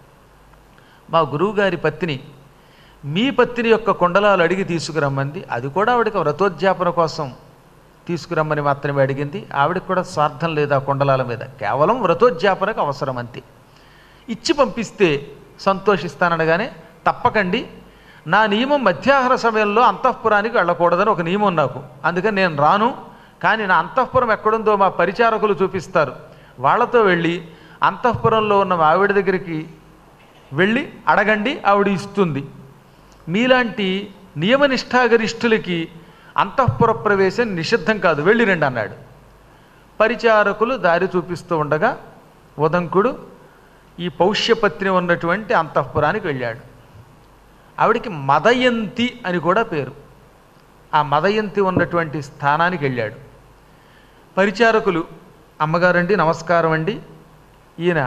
మా గురువుగారి పత్ని మీ పత్ని యొక్క కుండలాలు అడిగి తీసుకురమ్మంది అది కూడా ఆవిడకి వ్రతోద్యాపన కోసం తీసుకురమ్మని మాత్రమే అడిగింది ఆవిడకి కూడా స్వార్థం లేదు ఆ కుండలాల మీద కేవలం వ్రతోద్యాపనకు అవసరం అంతే ఇచ్చి పంపిస్తే సంతోషిస్తాననగానే తప్పకండి నా నియమం మధ్యాహ్న సమయంలో అంతఃపురానికి వెళ్ళకూడదని ఒక నియమం నాకు అందుకని నేను రాను కానీ నా అంతఃపురం ఎక్కడుందో మా పరిచారకులు చూపిస్తారు వాళ్ళతో వెళ్ళి అంతఃపురంలో ఉన్న మా ఆవిడ దగ్గరికి వెళ్ళి అడగండి ఆవిడ ఇస్తుంది మీలాంటి నియమనిష్టాగరిష్ఠులకి అంతఃపుర ప్రవేశం నిషిద్ధం కాదు వెళ్ళిరండి అన్నాడు పరిచారకులు దారి చూపిస్తూ ఉండగా ఉదంకుడు ఈ పౌష్యపత్ని ఉన్నటువంటి అంతఃపురానికి వెళ్ళాడు ఆవిడికి మదయంతి అని కూడా పేరు ఆ మదయంతి ఉన్నటువంటి స్థానానికి వెళ్ళాడు పరిచారకులు అమ్మగారండి నమస్కారం అండి ఈయన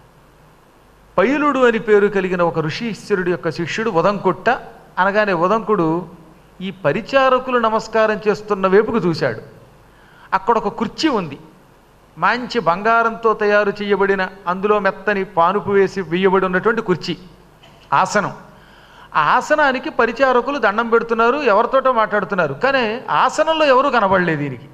పైలుడు అని పేరు కలిగిన ఒక ఋషీశ్వరుడు యొక్క శిష్యుడు ఉదంకుట్ట అనగానే ఉదంకుడు ఈ పరిచారకులు నమస్కారం చేస్తున్న వైపుకు చూశాడు అక్కడ ఒక కుర్చీ ఉంది మంచి బంగారంతో తయారు చేయబడిన అందులో మెత్తని పానుపు వేసి వేయబడి ఉన్నటువంటి కుర్చీ ఆసనం ఆ ఆసనానికి పరిచారకులు దండం పెడుతున్నారు ఎవరితోటో మాట్లాడుతున్నారు కానీ ఆసనంలో ఎవరూ కనబడలేదు దీనికి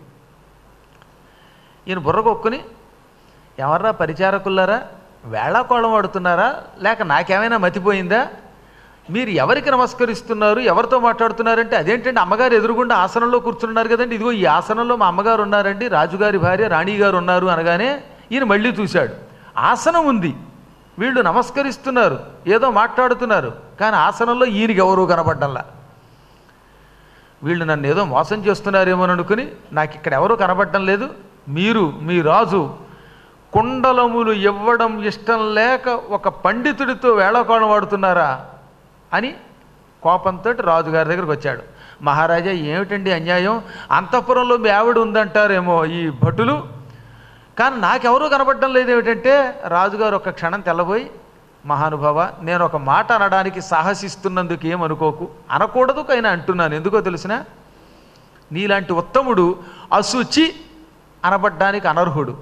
ఈయన బుర్రకొక్కుని ఎవర్రా పరిచారకులారా వేళాకోళం ఆడుతున్నారా లేక నాకేమైనా మతిపోయిందా మీరు ఎవరికి నమస్కరిస్తున్నారు ఎవరితో మాట్లాడుతున్నారంటే అదేంటండి అమ్మగారు ఎదురుగుండా ఆసనంలో కూర్చున్నారు కదండి ఇదిగో ఈ ఆసనంలో మా అమ్మగారు ఉన్నారండి రాజుగారి భార్య రాణి గారు ఉన్నారు అనగానే ఈయన మళ్ళీ చూశాడు ఆసనం ఉంది వీళ్ళు నమస్కరిస్తున్నారు ఏదో మాట్లాడుతున్నారు కానీ ఆసనంలో ఈయనకి ఎవరూ కనపడ్డంలా వీళ్ళు నన్ను ఏదో మోసం చేస్తున్నారేమో అనుకుని నాకు ఇక్కడ ఎవరూ కనబడటం లేదు మీరు మీ రాజు కుండలములు ఇవ్వడం ఇష్టం లేక ఒక పండితుడితో వేళకోళం వాడుతున్నారా అని కోపంతో రాజుగారి దగ్గరికి వచ్చాడు మహారాజా ఏమిటండి అన్యాయం అంతఃపురంలో మీ ఆవిడ ఉందంటారేమో ఈ భటులు కానీ నాకెవరూ కనపడడం లేదు ఏమిటంటే రాజుగారు ఒక క్షణం తెల్లబోయి మహానుభావ నేను ఒక మాట అనడానికి సాహసిస్తున్నందుకు ఏమనుకోకు అనకూడదు కైనా అంటున్నాను ఎందుకో తెలిసిన నీలాంటి ఉత్తముడు అశుచి అనబడ్డానికి అనర్హుడు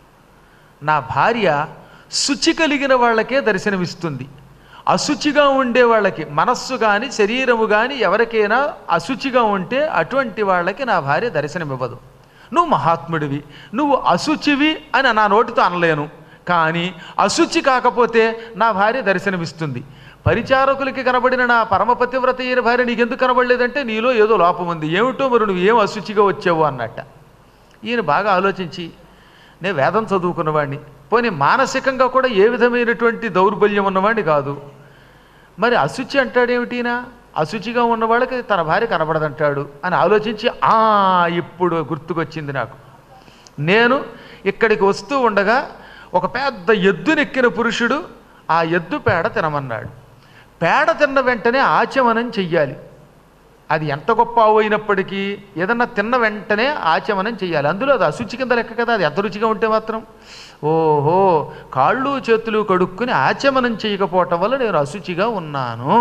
నా భార్య శుచి కలిగిన వాళ్ళకే దర్శనమిస్తుంది అశుచిగా ఉండే వాళ్ళకి మనస్సు కానీ శరీరము కానీ ఎవరికైనా అశుచిగా ఉంటే అటువంటి వాళ్ళకి నా భార్య దర్శనమివ్వదు నువ్వు మహాత్ముడివి నువ్వు అశుచివి అని నా నోటితో అనలేను కానీ అశుచి కాకపోతే నా భార్య దర్శనమిస్తుంది పరిచారకులకి కనబడిన నా పరమపతివ్రత అయిన భార్య నీకెందుకు కనబడలేదంటే నీలో ఏదో లోపం ఉంది ఏమిటో మరి నువ్వు ఏం అశుచిగా వచ్చావు అన్నట్ట ఈయన బాగా ఆలోచించి నేను వేదం చదువుకున్నవాడిని పోనీ మానసికంగా కూడా ఏ విధమైనటువంటి దౌర్బల్యం ఉన్నవాడిని కాదు మరి అశుచి అంటాడేమిటినా అశుచిగా ఉన్న వాళ్ళకి తన భార్య కనబడదంటాడు అని ఆలోచించి ఆ ఇప్పుడు గుర్తుకొచ్చింది నాకు నేను ఇక్కడికి వస్తూ ఉండగా ఒక పెద్ద ఎద్దునెక్కిన పురుషుడు ఆ ఎద్దు పేడ తినమన్నాడు పేడ తిన్న వెంటనే ఆచమనం చెయ్యాలి అది ఎంత గొప్ప ఆవు అయినప్పటికీ ఏదన్నా తిన్న వెంటనే ఆచమనం చేయాలి అందులో అది అశుచి కింద లెక్క కదా అది ఎంత రుచిగా ఉంటే మాత్రం ఓహో కాళ్ళు చేతులు కడుక్కుని ఆచమనం చేయకపోవటం వల్ల నేను అశుచిగా ఉన్నాను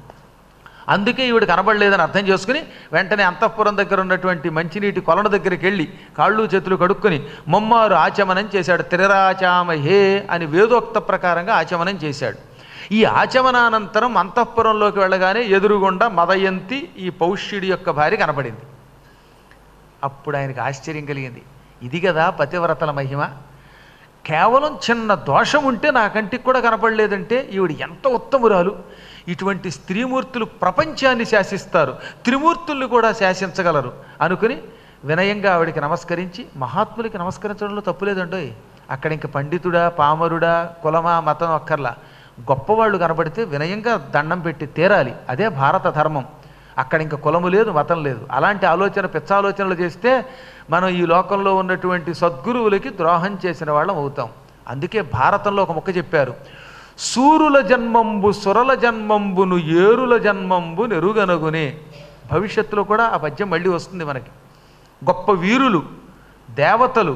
అందుకే ఈవిడ కనబడలేదని అర్థం చేసుకుని వెంటనే అంతఃపురం దగ్గర ఉన్నటువంటి మంచినీటి కొలను దగ్గరికి వెళ్ళి కాళ్ళు చేతులు కడుక్కొని మొమ్మారు ఆచమనం చేశాడు త్రిరాచామహే అని వేదోక్త ప్రకారంగా ఆచమనం చేశాడు ఈ ఆచమనానంతరం అంతఃపురంలోకి వెళ్ళగానే ఎదురుగుండా మదయంతి ఈ పౌష్యుడి యొక్క భార్య కనపడింది అప్పుడు ఆయనకు ఆశ్చర్యం కలిగింది ఇది కదా పతివ్రతల మహిమ కేవలం చిన్న దోషం ఉంటే నా కంటికి కూడా కనపడలేదంటే ఈవిడ ఎంత ఉత్తమురాలు ఇటువంటి స్త్రీమూర్తులు ప్రపంచాన్ని శాసిస్తారు త్రిమూర్తుల్ని కూడా శాసించగలరు అనుకుని వినయంగా ఆవిడికి నమస్కరించి మహాత్ములకి నమస్కరించడంలో తప్పులేదండోయ్ అక్కడ ఇంక పండితుడా పామరుడా కులమా మతం అక్కర్లా గొప్పవాళ్ళు కనబడితే వినయంగా దండం పెట్టి తీరాలి అదే భారత ధర్మం అక్కడ ఇంకా కులము లేదు మతం లేదు అలాంటి ఆలోచన పిచ్చాలోచనలు చేస్తే మనం ఈ లోకంలో ఉన్నటువంటి సద్గురువులకి ద్రోహం చేసిన వాళ్ళం అవుతాం అందుకే భారతంలో ఒక మొక్క చెప్పారు సూరుల జన్మంబు సురల జన్మంబును ఏరుల జన్మంబు నెరుగనగునే భవిష్యత్తులో కూడా ఆ పద్యం మళ్ళీ వస్తుంది మనకి గొప్ప వీరులు దేవతలు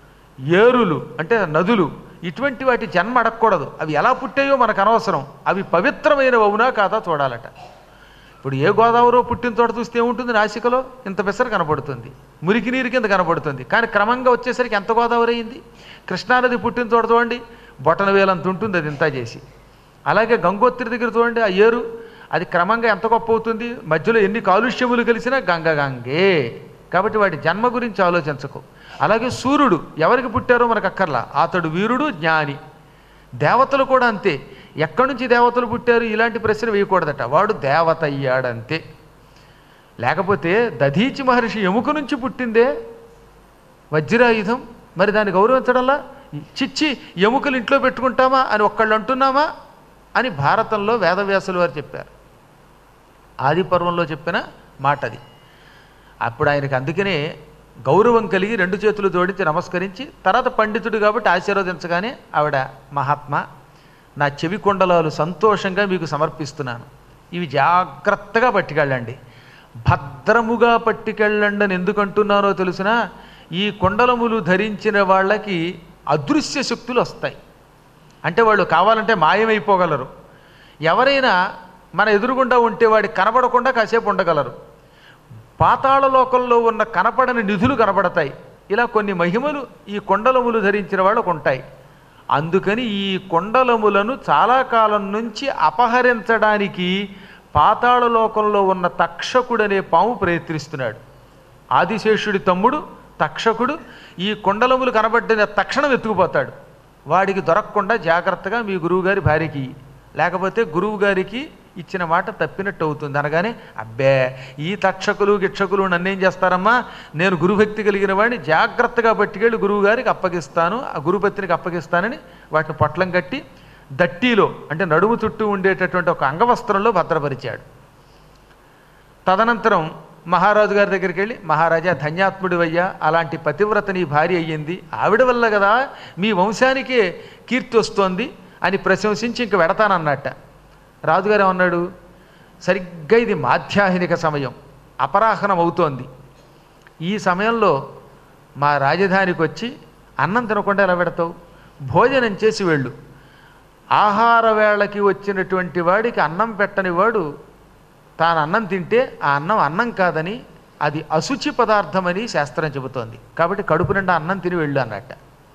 ఏరులు అంటే నదులు ఇటువంటి వాటి జన్మ అడగకూడదు అవి ఎలా పుట్టాయో మనకు అనవసరం అవి పవిత్రమైనవి అవునా కాదా చూడాలట ఇప్పుడు ఏ గోదావరిలో పుట్టిన చోట చూస్తే ఏముంటుంది నాసికలో ఇంత పెసర కనపడుతుంది మురికి నీరు కింద కనపడుతుంది కానీ క్రమంగా వచ్చేసరికి ఎంత గోదావరి అయింది కృష్ణానది పుట్టిన చోట చూడండి బొటన వేలంత ఉంటుంది అది ఇంత చేసి అలాగే గంగోత్రి దగ్గర చూడండి ఆ ఏరు అది క్రమంగా ఎంత గొప్ప అవుతుంది మధ్యలో ఎన్ని కాలుష్యములు కలిసినా గంగ గంగే కాబట్టి వాటి జన్మ గురించి ఆలోచించకు అలాగే సూర్యుడు ఎవరికి పుట్టారో మనకు అక్కర్లా అతడు వీరుడు జ్ఞాని దేవతలు కూడా అంతే ఎక్కడి నుంచి దేవతలు పుట్టారు ఇలాంటి ప్రశ్న వేయకూడదట వాడు దేవత అయ్యాడంతే లేకపోతే దధీచి మహర్షి ఎముక నుంచి పుట్టిందే వజ్రాయుధం మరి దాన్ని గౌరవించడంలా చిచ్చి ఎముకలు ఇంట్లో పెట్టుకుంటామా అని ఒక్కళ్ళు అంటున్నామా అని భారతంలో వేదవ్యాసులు వారు చెప్పారు ఆది పర్వంలో చెప్పిన మాట అది అప్పుడు ఆయనకి అందుకనే గౌరవం కలిగి రెండు చేతులు జోడించి నమస్కరించి తర్వాత పండితుడు కాబట్టి ఆశీర్వదించగానే ఆవిడ మహాత్మా నా చెవి కొండలాలు సంతోషంగా మీకు సమర్పిస్తున్నాను ఇవి జాగ్రత్తగా పట్టుకెళ్ళండి భద్రముగా పట్టుకెళ్ళండి అని ఎందుకు అంటున్నారో తెలుసునా ఈ కొండలములు ధరించిన వాళ్ళకి అదృశ్య శక్తులు వస్తాయి అంటే వాళ్ళు కావాలంటే మాయమైపోగలరు ఎవరైనా మన ఎదురుగుండా ఉంటే వాడికి కనబడకుండా కాసేపు ఉండగలరు పాతాళ లోకంలో ఉన్న కనపడని నిధులు కనబడతాయి ఇలా కొన్ని మహిమలు ఈ కొండలములు ధరించిన వాళ్ళకు ఉంటాయి అందుకని ఈ కొండలములను చాలా కాలం నుంచి అపహరించడానికి పాతాళ లోకంలో ఉన్న తక్షకుడనే పాము ప్రయత్నిస్తున్నాడు ఆదిశేషుడి తమ్ముడు తక్షకుడు ఈ కొండలములు కనబడిన తక్షణం ఎత్తుకుపోతాడు వాడికి దొరకకుండా జాగ్రత్తగా మీ గురువుగారి భార్యకి ఇయ్యి. లేకపోతే గురువు గారికి ఇచ్చిన మాట తప్పినట్టు అవుతుంది అనగానే అబ్బే ఈ తక్షకులు గిక్షకులు నన్నేం చేస్తారమ్మా నేను గురుభక్తి కలిగిన వాడిని జాగ్రత్తగా పట్టుకెళ్ళి గురువు గారికి అప్పగిస్తాను ఆ గురుపత్నికి అప్పగిస్తానని వాటిని పొట్లం కట్టి దట్టీలో అంటే నడుము చుట్టూ ఉండేటటువంటి ఒక అంగవస్త్రంలో భద్రపరిచాడు తదనంతరం మహారాజు గారి దగ్గరికి వెళ్ళి మహారాజా ధన్యాత్ముడివయ్యా అలాంటి పతివ్రత నీ భార్య అయ్యింది ఆవిడ వల్ల కదా మీ వంశానికే కీర్తి వస్తోంది అని ప్రశంసించి ఇంక వెడతానన్నట్ట రాజుగారు ఏమన్నాడు సరిగ్గా ఇది మాధ్యాహ్నిక సమయం అపరాహనం అవుతోంది ఈ సమయంలో మా రాజధానికి వచ్చి అన్నం తినకుండా ఎలా పెడతావు భోజనం చేసి వెళ్ళు ఆహార వేళకి వచ్చినటువంటి వాడికి అన్నం పెట్టని వాడు తాను అన్నం తింటే ఆ అన్నం అన్నం కాదని అది అశుచి పదార్థమని శాస్త్రం చెబుతోంది కాబట్టి కడుపు నిండా అన్నం తిని వెళ్ళు అన్నట్ట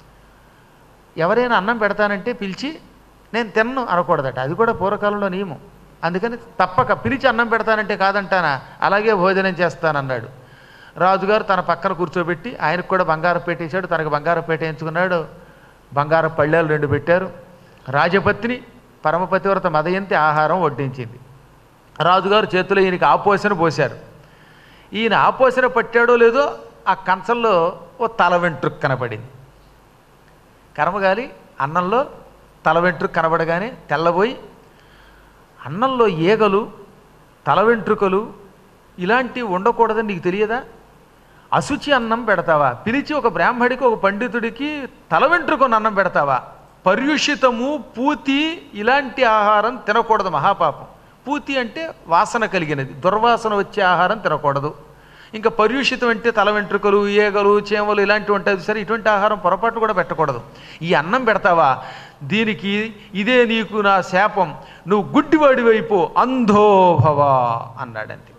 ఎవరైనా అన్నం పెడతానంటే పిలిచి నేను తిన్ను అనకూడదట అది కూడా పూర్వకాలంలో నియమం అందుకని తప్పక పిలిచి అన్నం పెడతానంటే కాదంటానా అలాగే భోజనం చేస్తానన్నాడు రాజుగారు తన పక్కన కూర్చోబెట్టి ఆయనకు కూడా బంగారం పెట్టేశాడు తనకు బంగారం పెట్టేయించుకున్నాడు బంగారం పళ్ళేలు రెండు పెట్టారు రాజపత్ని పరమపతివ్రత మదయంతి ఆహారం వడ్డించింది రాజుగారు చేతిలో ఈయనకి ఆపోసన పోశారు ఈయన ఆపోసన పట్టాడో లేదో ఆ కంచంలో ఓ తల వెంట్రుక కనపడింది కర్మగాలి అన్నంలో తల వెంట్రుక కనబడగానే తెల్లబోయి అన్నంలో ఈగలు తల వెంట్రుకలు ఇలాంటివి ఉండకూడదని నీకు తెలియదా అశుచి అన్నం పెడతావా పిలిచి ఒక బ్రాహ్మడికి ఒక పండితుడికి తల వెంట్రుకొని అన్నం పెడతావా పర్యుషితము పూతి ఇలాంటి ఆహారం తినకూడదు మహాపాపం పూతి అంటే వాసన కలిగినది దుర్వాసన వచ్చే ఆహారం తినకూడదు ఇంకా పర్యూషితం అంటే తల వెంట్రుకలు ఈగలు చేమలు ఇలాంటివి ఉంటాయి సరే ఇటువంటి ఆహారం పొరపాటు కూడా పెట్టకూడదు ఈ అన్నం పెడతావా దీనికి ఇదే నీకు నా శాపం నువ్వు గుడ్డివాడి వైపు అంధోభవా అన్నాడంతే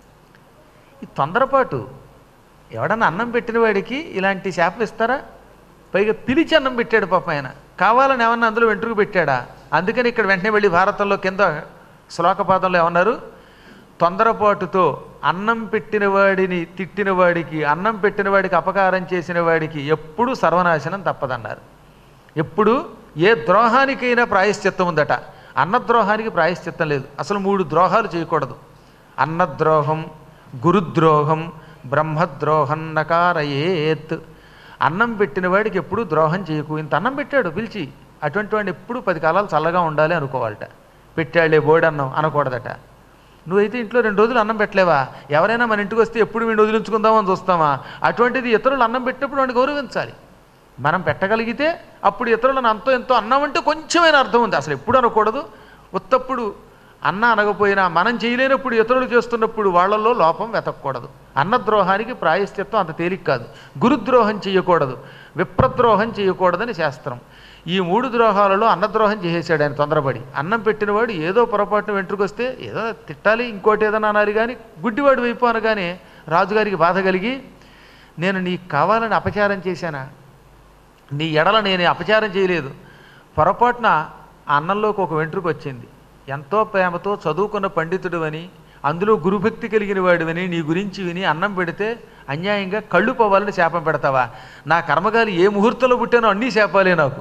ఈ తొందరపాటు ఎవడన్నా అన్నం పెట్టిన వాడికి ఇలాంటి శాపం ఇస్తారా పైగా పిలిచి అన్నం పెట్టాడు పాపం ఆయన కావాలని ఏమన్నా అందులో వెంట్రుకు పెట్టాడా అందుకని ఇక్కడ వెంటనే వెళ్ళి భారతంలో కింద శ్లోకపాదంలో ఏమన్నారు తొందరపాటుతో అన్నం పెట్టిన వాడిని తిట్టిన వాడికి అన్నం పెట్టిన వాడికి అపకారం చేసిన వాడికి ఎప్పుడూ సర్వనాశనం తప్పదన్నారు ఎప్పుడు ఏ ద్రోహానికైనా ప్రాయశ్చిత్తం ఉందట అన్నద్రోహానికి ప్రాయశ్చిత్తం లేదు అసలు మూడు ద్రోహాలు చేయకూడదు అన్నద్రోహం గురుద్రోహం బ్రహ్మద్రోహం నకారయేత్ అన్నం పెట్టిన వాడికి ఎప్పుడూ ద్రోహం చేయకు ఇంత అన్నం పెట్టాడు పిలిచి అటువంటి వాడిని ఎప్పుడు పది కాలాలు చల్లగా ఉండాలి అనుకోవాలట పెట్టాళ్లే బోడన్నం అనకూడదట నువ్వైతే ఇంట్లో రెండు రోజులు అన్నం పెట్టలేవా ఎవరైనా మన ఇంటికి వస్తే ఎప్పుడు వీడిని వదిలించుకుందామని చూస్తామా అటువంటిది ఇతరులు అన్నం పెట్టినప్పుడు వాడిని గౌరవించాలి మనం పెట్టగలిగితే అప్పుడు ఇతరులను అంతో ఎంతో అన్నం అంటే కొంచెమైనా అర్థం ఉంది అసలు ఎప్పుడు అనకూడదు ఉత్తప్పుడు అన్న అనకపోయినా మనం చేయలేనప్పుడు ఇతరులు చేస్తున్నప్పుడు వాళ్ళల్లో లోపం వెతకూడదు అన్నద్రోహానికి ప్రాయశ్చిత్తం అంత తేలిక కాదు గురుద్రోహం చేయకూడదు విప్రద్రోహం చేయకూడదని శాస్త్రం ఈ మూడు ద్రోహాలలో అన్నద్రోహం చేసేసాడు ఆయన తొందరపడి అన్నం పెట్టినవాడు ఏదో పొరపాటున వెంట్రుకొస్తే ఏదో తిట్టాలి ఇంకోటి ఏదైనా అనాలి కానీ గుడ్డివాడు వైపు అనగానే రాజుగారికి బాధ కలిగి నేను నీకు కావాలని అపచారం చేశానా నీ ఎడల నేను అపచారం చేయలేదు పొరపాటున ఆ అన్నంలోకి ఒక వెంట్రుక వచ్చింది ఎంతో ప్రేమతో చదువుకున్న పండితుడు అని అందులో గురుభక్తి కలిగిన వాడివని నీ గురించి విని అన్నం పెడితే అన్యాయంగా కళ్ళు పోవాలని శాపం పెడతావా నా కర్మగాలి ఏ ముహూర్తంలో పుట్టానో అన్నీ శాపాలే నాకు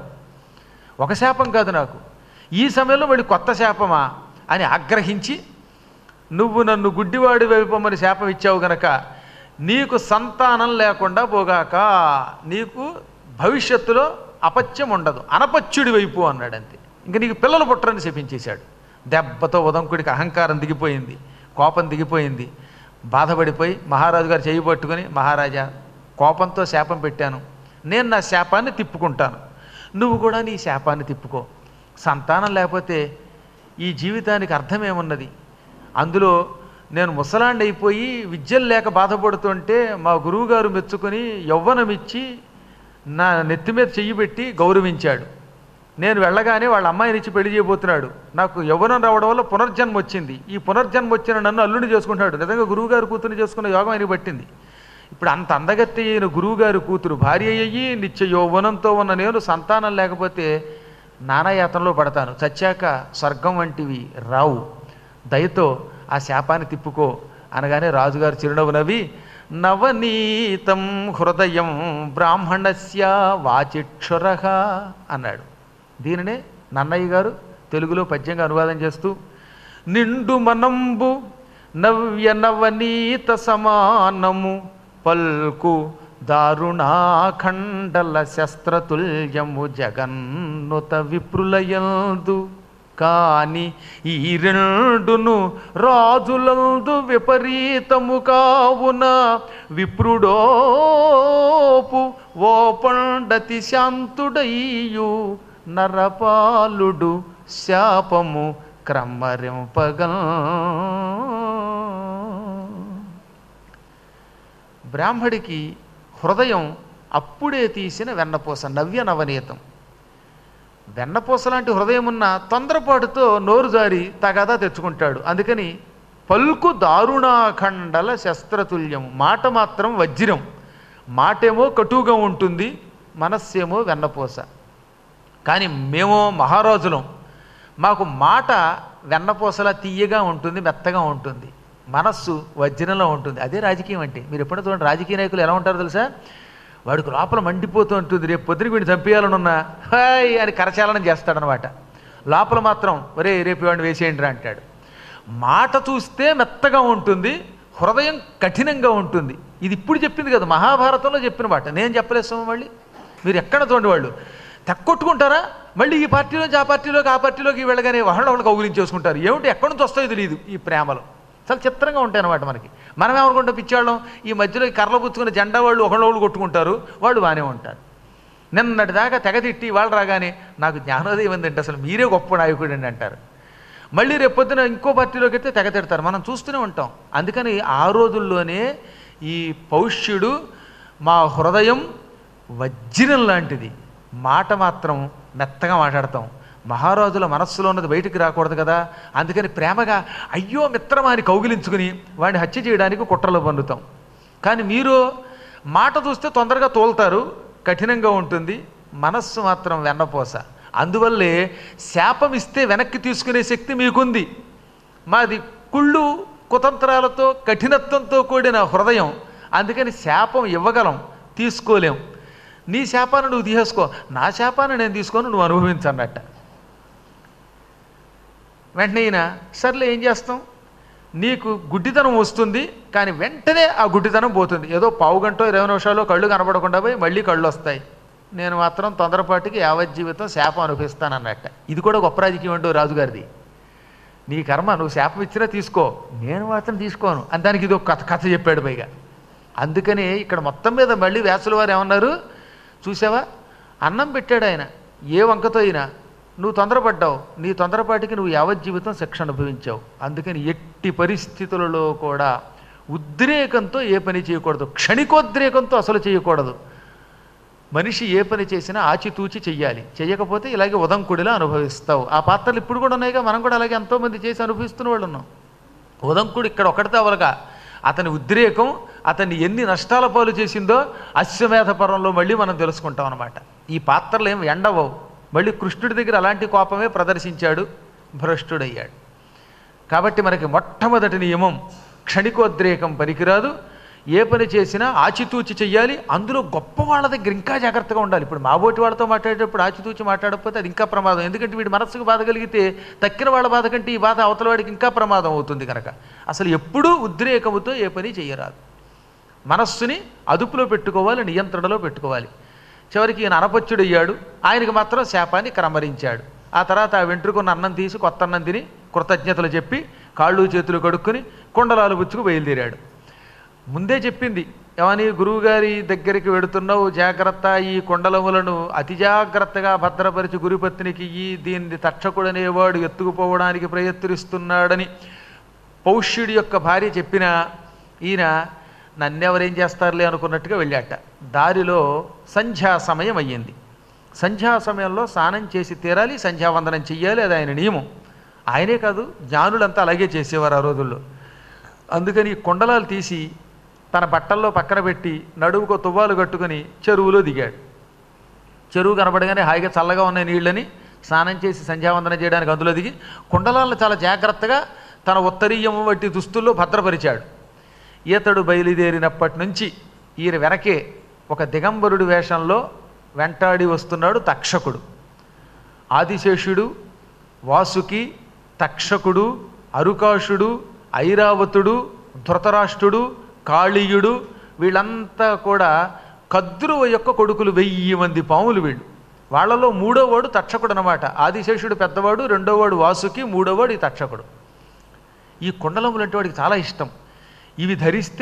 ఒక శాపం కాదు నాకు ఈ సమయంలో మళ్ళీ కొత్త శాపమా అని ఆగ్రహించి నువ్వు నన్ను గుడ్డివాడి వైపమని శాపం ఇచ్చావు గనక నీకు సంతానం లేకుండా పోగాక నీకు భవిష్యత్తులో అపత్యం ఉండదు అనపత్యుడి వైపు అన్నాడు అంతే ఇంక నీకు పిల్లలు పుట్టరని శపించేశాడు దెబ్బతో ఉదంకుడికి అహంకారం దిగిపోయింది కోపం దిగిపోయింది బాధపడిపోయి మహారాజు గారు చేయి పట్టుకొని మహారాజా కోపంతో శాపం పెట్టాను నేను నా శాపాన్ని తిప్పుకుంటాను నువ్వు కూడా నీ శాపాన్ని తిప్పుకో సంతానం లేకపోతే ఈ జీవితానికి అర్థమేమున్నది అందులో నేను ముసలాండి అయిపోయి విద్యలు లేక బాధపడుతుంటే మా గురువుగారు మెచ్చుకొని యవ్వనమిచ్చి నా నెత్తి మీద చెయ్యి పెట్టి గౌరవించాడు నేను వెళ్ళగానే వాళ్ళ అమ్మాయిని ఇచ్చి పెళ్లి చేయబోతున్నాడు నాకు యవ్వనం రావడం వల్ల పునర్జన్మ వచ్చింది ఈ పునర్జన్మ వచ్చిన నన్ను అల్లుని చేసుకుంటాడు నిజంగా గురువుగారు కూతురు చేసుకున్న యోగం ఆయనకి పట్టింది ఇప్పుడు అంత అందగత్తి అయిన గురువుగారు కూతురు భార్య అయ్యి నిత్య యౌవనంతో ఉన్న నేను సంతానం లేకపోతే నానాయాతంలో పడతాను చచ్చాక స్వర్గం వంటివి రావు దయతో ఆ శాపాన్ని తిప్పుకో అనగానే రాజుగారు చిరునవ్వు నవ్వి నవనీతం హృదయం బ్రాహ్మణస్య వాచిక్షుర అన్నాడు దీనినే నన్నయ్య గారు తెలుగులో పద్యంగా అనువాదం చేస్తూ నిండు మనంబు నవ్య నవనీత సమానము పల్కు దారుణాఖండల శస్త్రతుల్యము జగన్నుత విప్రులయందు కాని ఈ రెండును రాజులందు విపరీతము కావున విప్రుడోపు ఓ పండతి శాంతుడయ్యు నరపాలుడు శాపము క్రమ్మరింపగల్ బ్రాహ్మడికి హృదయం అప్పుడే తీసిన వెన్నపూస నవ్య నవనీతం వెన్నపూస లాంటి హృదయం ఉన్న తొందరపాటుతో నోరు జారి తగాదా తెచ్చుకుంటాడు అందుకని పలుకు దారుణాఖండల శస్త్రతుల్యం మాట మాత్రం వజ్రం మాటేమో కటువుగా ఉంటుంది మనస్సేమో వెన్నపూస కానీ మేమో మహారాజులం మాకు మాట వెన్నపూసలా తీయగా ఉంటుంది మెత్తగా ఉంటుంది మనస్సు వజ్రంలో ఉంటుంది అదే రాజకీయం అంటే మీరు ఎప్పుడైనా చూడండి రాజకీయ నాయకులు ఎలా ఉంటారో తెలుసా వాడికి లోపల మండిపోతూ ఉంటుంది రేపు పొద్దున వీడిని చంపేయాలనున్నా హాయ్ అని కరచాలనం చేస్తాడనమాట లోపల మాత్రం ఒరే రేపు వాడిని వేసేయండి అంటాడు మాట చూస్తే మెత్తగా ఉంటుంది హృదయం కఠినంగా ఉంటుంది ఇది ఇప్పుడు చెప్పింది కదా మహాభారతంలో చెప్పిన మాట నేను చెప్పలేస్తాము మళ్ళీ మీరు ఎక్కడ చూడండి వాళ్ళు తెక్కొట్టుకుంటారా మళ్ళీ ఈ పార్టీలోంచి ఆ పార్టీలోకి ఆ పార్టీలోకి వెళ్ళగానే వాళ్ళ వాళ్ళు కౌగులించేసుకుంటారు ఏమిటి ఎక్కడి నుంచి వస్తాయో తెలియదు ఈ ప్రేమలు చాలా చిత్రంగా ఉంటాయి అన్నమాట మనకి మనం ఏమనుకుంటాం పిచ్చాళ్ళం ఈ మధ్యలో ఈ కర్రలు పుచ్చుకున్న జెండా వాళ్ళు ఒకళ్ళు ఒకళ్ళు కొట్టుకుంటారు వాళ్ళు బాగానే ఉంటారు నిన్నటి దాకా తెగతిట్టి వాళ్ళు రాగానే నాకు జ్ఞానోదయం ఏంటంటే అసలు మీరే గొప్ప నాయకుడు అండి అంటారు మళ్ళీ రేపొద్దున ఇంకో పార్టీలోకి అయితే తెగ తిడతారు మనం చూస్తూనే ఉంటాం అందుకని ఆ రోజుల్లోనే ఈ పౌష్యుడు మా హృదయం వజ్రం లాంటిది మాట మాత్రం మెత్తగా మాట్లాడతాం మహారాజుల మనస్సులో ఉన్నది బయటికి రాకూడదు కదా అందుకని ప్రేమగా అయ్యో మిత్రమా అని కౌగిలించుకుని వాడిని హత్య చేయడానికి కుట్రలో పన్నుతాం కానీ మీరు మాట చూస్తే తొందరగా తోలుతారు కఠినంగా ఉంటుంది మనస్సు మాత్రం వెన్నపోస అందువల్లే శాపం ఇస్తే వెనక్కి తీసుకునే శక్తి మీకుంది మాది కుళ్ళు కుతంత్రాలతో కఠినత్వంతో కూడిన హృదయం అందుకని శాపం ఇవ్వగలం తీసుకోలేం నీ శాపాన్ని నువ్వు తీసేసుకో నా శాపాన్ని నేను తీసుకొని నువ్వు అనుభవించన్నట్ట వెంటనే ఈయన సర్లే ఏం చేస్తాం నీకు గుడ్డితనం వస్తుంది కానీ వెంటనే ఆ గుడ్డితనం పోతుంది ఏదో పావు గంట ఇరవై నిమిషాల్లో కళ్ళు కనపడకుండా పోయి మళ్ళీ కళ్ళు వస్తాయి నేను మాత్రం తొందరపాటికి యావజ్జీవితం శాపం అనుభవిస్తానన్నట్ట ఇది కూడా గొప్ప రాజకీయం అంటూ రాజుగారిది నీ కర్మ నువ్వు శాపం ఇచ్చినా తీసుకో నేను మాత్రం తీసుకోను అని దానికి ఇది ఒక కథ కథ చెప్పాడు పైగా అందుకని ఇక్కడ మొత్తం మీద మళ్ళీ వ్యాసుల వారు ఏమన్నారు చూసావా అన్నం పెట్టాడు ఆయన ఏ వంకతో అయినా నువ్వు తొందరపడ్డావు నీ తొందరపాటికి నువ్వు యావజ్జీవితం శిక్ష అనుభవించావు అందుకని ఎట్టి పరిస్థితులలో కూడా ఉద్రేకంతో ఏ పని చేయకూడదు క్షణికోద్రేకంతో అసలు చేయకూడదు మనిషి ఏ పని చేసినా ఆచితూచి చెయ్యాలి చేయకపోతే ఇలాగే ఉదంకుడిలా అనుభవిస్తావు ఆ పాత్రలు ఇప్పుడు కూడా ఉన్నాయిగా మనం కూడా అలాగే ఎంతోమంది చేసి అనుభవిస్తున్న వాళ్ళు ఉన్నాం ఉదంకుడు ఇక్కడ ఒకటితో అవలగా అతని ఉద్రేకం అతన్ని ఎన్ని నష్టాల పాలు చేసిందో అశ్వమేధ పర్వంలో మళ్ళీ మనం తెలుసుకుంటాం అనమాట ఈ పాత్రలు ఏం ఎండవవు మళ్ళీ కృష్ణుడి దగ్గర అలాంటి కోపమే ప్రదర్శించాడు భ్రష్టుడయ్యాడు కాబట్టి మనకి మొట్టమొదటి నియమం క్షణికోద్రేకం పనికిరాదు ఏ పని చేసినా ఆచితూచి చెయ్యాలి అందులో గొప్ప వాళ్ళ దగ్గర ఇంకా జాగ్రత్తగా ఉండాలి ఇప్పుడు మాబోటి వాళ్ళతో మాట్లాడేటప్పుడు ఆచితూచి మాట్లాడకపోతే అది ఇంకా ప్రమాదం ఎందుకంటే వీడి మనస్సుకు బాధ కలిగితే తక్కిన వాళ్ళ బాధ కంటే ఈ బాధ అవతల వాడికి ఇంకా ప్రమాదం అవుతుంది కనుక అసలు ఎప్పుడూ ఉద్రేకముతో ఏ పని చెయ్యరాదు మనస్సుని అదుపులో పెట్టుకోవాలి నియంత్రణలో పెట్టుకోవాలి చివరికి ఈయన అనపత్యుడయ్యాడు ఆయనకి మాత్రం శాపాన్ని క్రమరించాడు ఆ తర్వాత ఆ వెంట్రుకున్న అన్నం తీసి కొత్త అన్నం తిని కృతజ్ఞతలు చెప్పి కాళ్ళు చేతులు కడుక్కుని కుండలాలు బుచ్చుకు బయలుదేరాడు ముందే చెప్పింది ఏమని గురువుగారి దగ్గరికి వెడుతున్నావు జాగ్రత్త ఈ కుండలములను అతి జాగ్రత్తగా భద్రపరిచి గురుపత్నికి ఈ దీన్ని తక్షకుడనేవాడు ఎత్తుకుపోవడానికి ప్రయత్నిస్తున్నాడని పౌష్యుడి యొక్క భార్య చెప్పిన ఈయన నన్నెవరేం చేస్తారులే అనుకున్నట్టుగా వెళ్ళాట దారిలో సంధ్యా సమయం అయ్యింది సంధ్యా సమయంలో స్నానం చేసి తీరాలి సంధ్యావందనం చెయ్యాలి అది ఆయన నియమం ఆయనే కాదు జ్ఞానులంతా అలాగే చేసేవారు ఆ రోజుల్లో అందుకని ఈ కుండలాలు తీసి తన బట్టల్లో పక్కన పెట్టి నడువుకో తువ్వాలు కట్టుకుని చెరువులో దిగాడు చెరువు కనబడగానే హాయిగా చల్లగా ఉన్న నీళ్ళని స్నానం చేసి సంధ్యావందనం చేయడానికి అందులో దిగి కుండలాలను చాలా జాగ్రత్తగా తన ఉత్తరీయం వంటి దుస్తుల్లో భద్రపరిచాడు ఈతడు బయలుదేరినప్పటి నుంచి ఈయన వెనకే ఒక దిగంబరుడి వేషంలో వెంటాడి వస్తున్నాడు తక్షకుడు ఆదిశేషుడు వాసుకి తక్షకుడు అరుకాషుడు ఐరావతుడు ధృతరాష్ట్రుడు కాళీయుడు వీళ్ళంతా కూడా కద్రువ యొక్క కొడుకులు వెయ్యి మంది పాములు వీళ్ళు వాళ్ళలో మూడోవాడు తక్షకుడు అనమాట ఆదిశేషుడు పెద్దవాడు రెండోవాడు వాసుకి మూడోవాడు ఈ తక్షకుడు ఈ కుండలములు అంటే వాడికి చాలా ఇష్టం ఇవి ధరిస్తే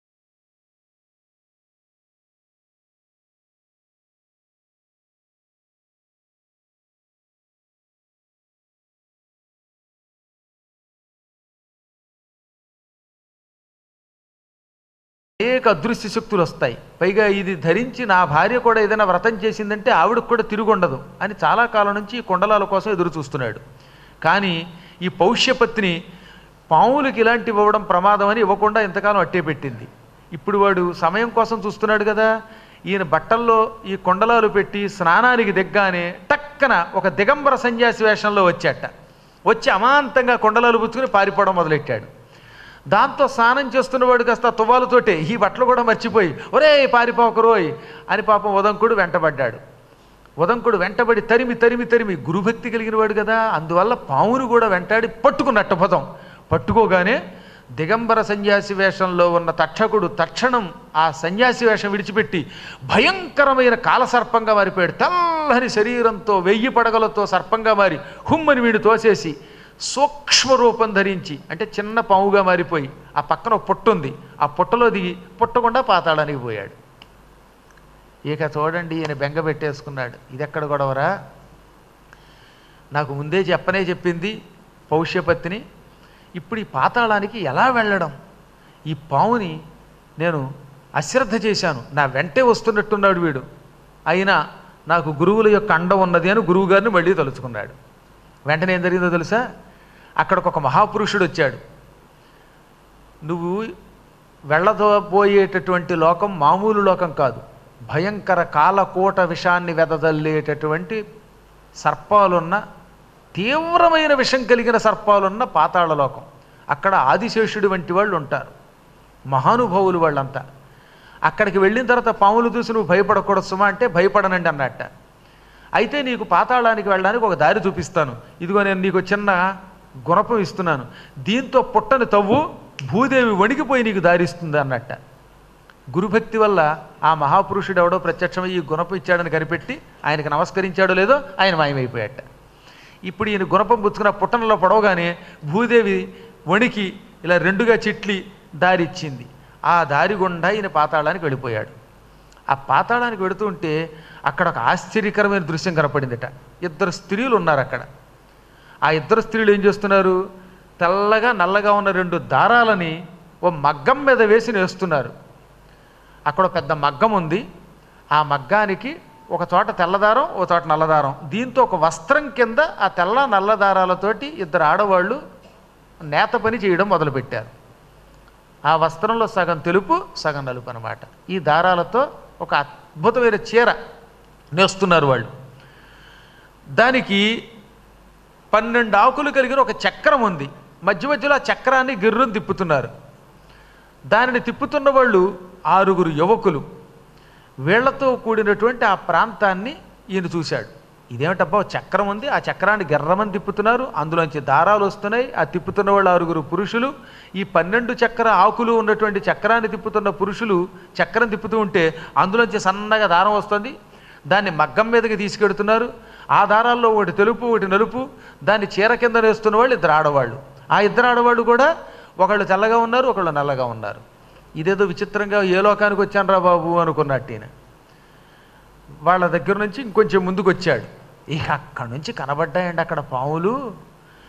అనేక అదృశ్య శక్తులు వస్తాయి పైగా ఇది ధరించి నా భార్య కూడా ఏదైనా వ్రతం చేసిందంటే ఆవిడకు కూడా తిరుగుండదు అని చాలా కాలం నుంచి ఈ కుండలాల కోసం ఎదురు చూస్తున్నాడు కానీ ఈ పౌష్యపత్ని పాములకి ఇలాంటివి ఇవ్వడం ప్రమాదం అని ఇవ్వకుండా ఇంతకాలం అట్టే పెట్టింది ఇప్పుడు వాడు సమయం కోసం చూస్తున్నాడు కదా ఈయన బట్టల్లో ఈ కొండలాలు పెట్టి స్నానానికి దిగ్గానే టక్కన ఒక దిగంబర సన్యాసి వేషంలో వచ్చాట వచ్చి అమాంతంగా కొండలాలు పుచ్చుకుని పారిపోవడం మొదలెట్టాడు దాంతో స్నానం చేస్తున్నవాడు కాస్త తువ్వాలతోటే ఈ బట్టలు కూడా మర్చిపోయి ఒరే పారిపోకరోయ్ అని పాపం ఉదంకుడు వెంటబడ్డాడు ఉదంకుడు వెంటబడి తరిమి తరిమి తరిమి గురుభక్తి కలిగిన వాడు కదా అందువల్ల పావును కూడా వెంటాడి పట్టుకున్నట్టు పదం పట్టుకోగానే దిగంబర సన్యాసి వేషంలో ఉన్న తక్షకుడు తక్షణం ఆ సన్యాసి వేషం విడిచిపెట్టి భయంకరమైన కాలసర్పంగా మారిపోయాడు తెల్లని శరీరంతో వెయ్యి పడగలతో సర్పంగా మారి హుమ్మని వీడు తోసేసి సూక్ష్మ రూపం ధరించి అంటే చిన్న పావుగా మారిపోయి ఆ పక్కన ఒక పుట్ట ఉంది ఆ పుట్టలో దిగి పుట్టకుండా పాతాళానికి పోయాడు ఇక చూడండి ఈయన బెంగ పెట్టేసుకున్నాడు ఇది ఎక్కడ గొడవరా నాకు ముందే చెప్పనే చెప్పింది పౌష్యపత్తిని ఇప్పుడు ఈ పాతాళానికి ఎలా వెళ్ళడం ఈ పావుని నేను అశ్రద్ధ చేశాను నా వెంటే వస్తున్నట్టున్నాడు వీడు అయినా నాకు గురువుల యొక్క అండ ఉన్నది అని గురువు గారిని మళ్ళీ తలుచుకున్నాడు వెంటనే ఏం జరిగిందో తెలుసా అక్కడికి ఒక మహాపురుషుడు వచ్చాడు నువ్వు వెళ్ళదోబోయేటటువంటి లోకం మామూలు లోకం కాదు భయంకర కాలకోట విషాన్ని వెదజల్లేటటువంటి సర్పాలున్న తీవ్రమైన విషం కలిగిన సర్పాలున్న పాతాళ లోకం అక్కడ ఆదిశేషుడు వంటి వాళ్ళు ఉంటారు మహానుభావులు వాళ్ళంతా అక్కడికి వెళ్ళిన తర్వాత పాములు చూసి నువ్వు భయపడకూడదు సుమా అంటే భయపడనండి అన్నట్ట అయితే నీకు పాతాళానికి వెళ్ళడానికి ఒక దారి చూపిస్తాను ఇదిగో నేను నీకు చిన్న గుణపం ఇస్తున్నాను దీంతో పుట్టని తవ్వు భూదేవి వణికిపోయి నీకు దారిస్తుంది అన్నట్ట గురుభక్తి వల్ల ఆ మహాపురుషుడు ఎవడో ప్రత్యక్షమై ఈ గుణపం ఇచ్చాడని కనిపెట్టి ఆయనకు నమస్కరించాడో లేదో ఆయన మాయమైపోయాట ఇప్పుడు ఈయన గుణపం పుచ్చుకున్న పుట్టనలో పడవగానే భూదేవి వణికి ఇలా రెండుగా చిట్లి దారి ఇచ్చింది ఆ దారి గుండా ఈయన పాతాళానికి వెళ్ళిపోయాడు ఆ పాతాళానికి వెడుతూ ఉంటే అక్కడ ఒక ఆశ్చర్యకరమైన దృశ్యం కనపడిందట ఇద్దరు స్త్రీలు ఉన్నారు అక్కడ ఆ ఇద్దరు స్త్రీలు ఏం చేస్తున్నారు తెల్లగా నల్లగా ఉన్న రెండు దారాలని ఓ మగ్గం మీద వేసి నేస్తున్నారు అక్కడ ఒక పెద్ద మగ్గం ఉంది ఆ మగ్గానికి ఒక చోట తెల్లదారం ఒక చోట నల్లదారం దీంతో ఒక వస్త్రం కింద ఆ తెల్ల నల్ల దారాలతోటి ఇద్దరు ఆడవాళ్ళు నేత పని చేయడం మొదలుపెట్టారు ఆ వస్త్రంలో సగం తెలుపు సగం నలుపు అనమాట ఈ దారాలతో ఒక అద్భుతమైన చీర నేస్తున్నారు వాళ్ళు దానికి పన్నెండు ఆకులు కలిగిన ఒక చక్రం ఉంది మధ్య మధ్యలో ఆ చక్రాన్ని గిర్రును తిప్పుతున్నారు దానిని తిప్పుతున్న వాళ్ళు ఆరుగురు యువకులు వీళ్లతో కూడినటువంటి ఆ ప్రాంతాన్ని ఈయన చూశాడు ఇదేమిటబ్బా ఓ చక్రం ఉంది ఆ చక్రాన్ని గెర్రమని తిప్పుతున్నారు అందులోంచి దారాలు వస్తున్నాయి ఆ తిప్పుతున్న వాళ్ళు ఆరుగురు పురుషులు ఈ పన్నెండు చక్ర ఆకులు ఉన్నటువంటి చక్రాన్ని తిప్పుతున్న పురుషులు చక్రం తిప్పుతూ ఉంటే అందులోంచి సన్నగా దారం వస్తుంది దాన్ని మగ్గం మీదకి తీసుకెడుతున్నారు ఆ దారాల్లో ఒకటి తెలుపు ఒకటి నలుపు దాన్ని చీర కింద వేస్తున్న వాళ్ళు ఇద్దరు ఆడవాళ్ళు ఆ ఇద్దరు ఆడవాళ్ళు కూడా ఒకళ్ళు తెల్లగా ఉన్నారు ఒకళ్ళు నల్లగా ఉన్నారు ఇదేదో విచిత్రంగా ఏ లోకానికి వచ్చాను రా బాబు అనుకున్నట్టు ఈయన వాళ్ళ దగ్గర నుంచి ఇంకొంచెం ముందుకు వచ్చాడు ఇక అక్కడి నుంచి కనబడ్డాయండి అక్కడ పాములు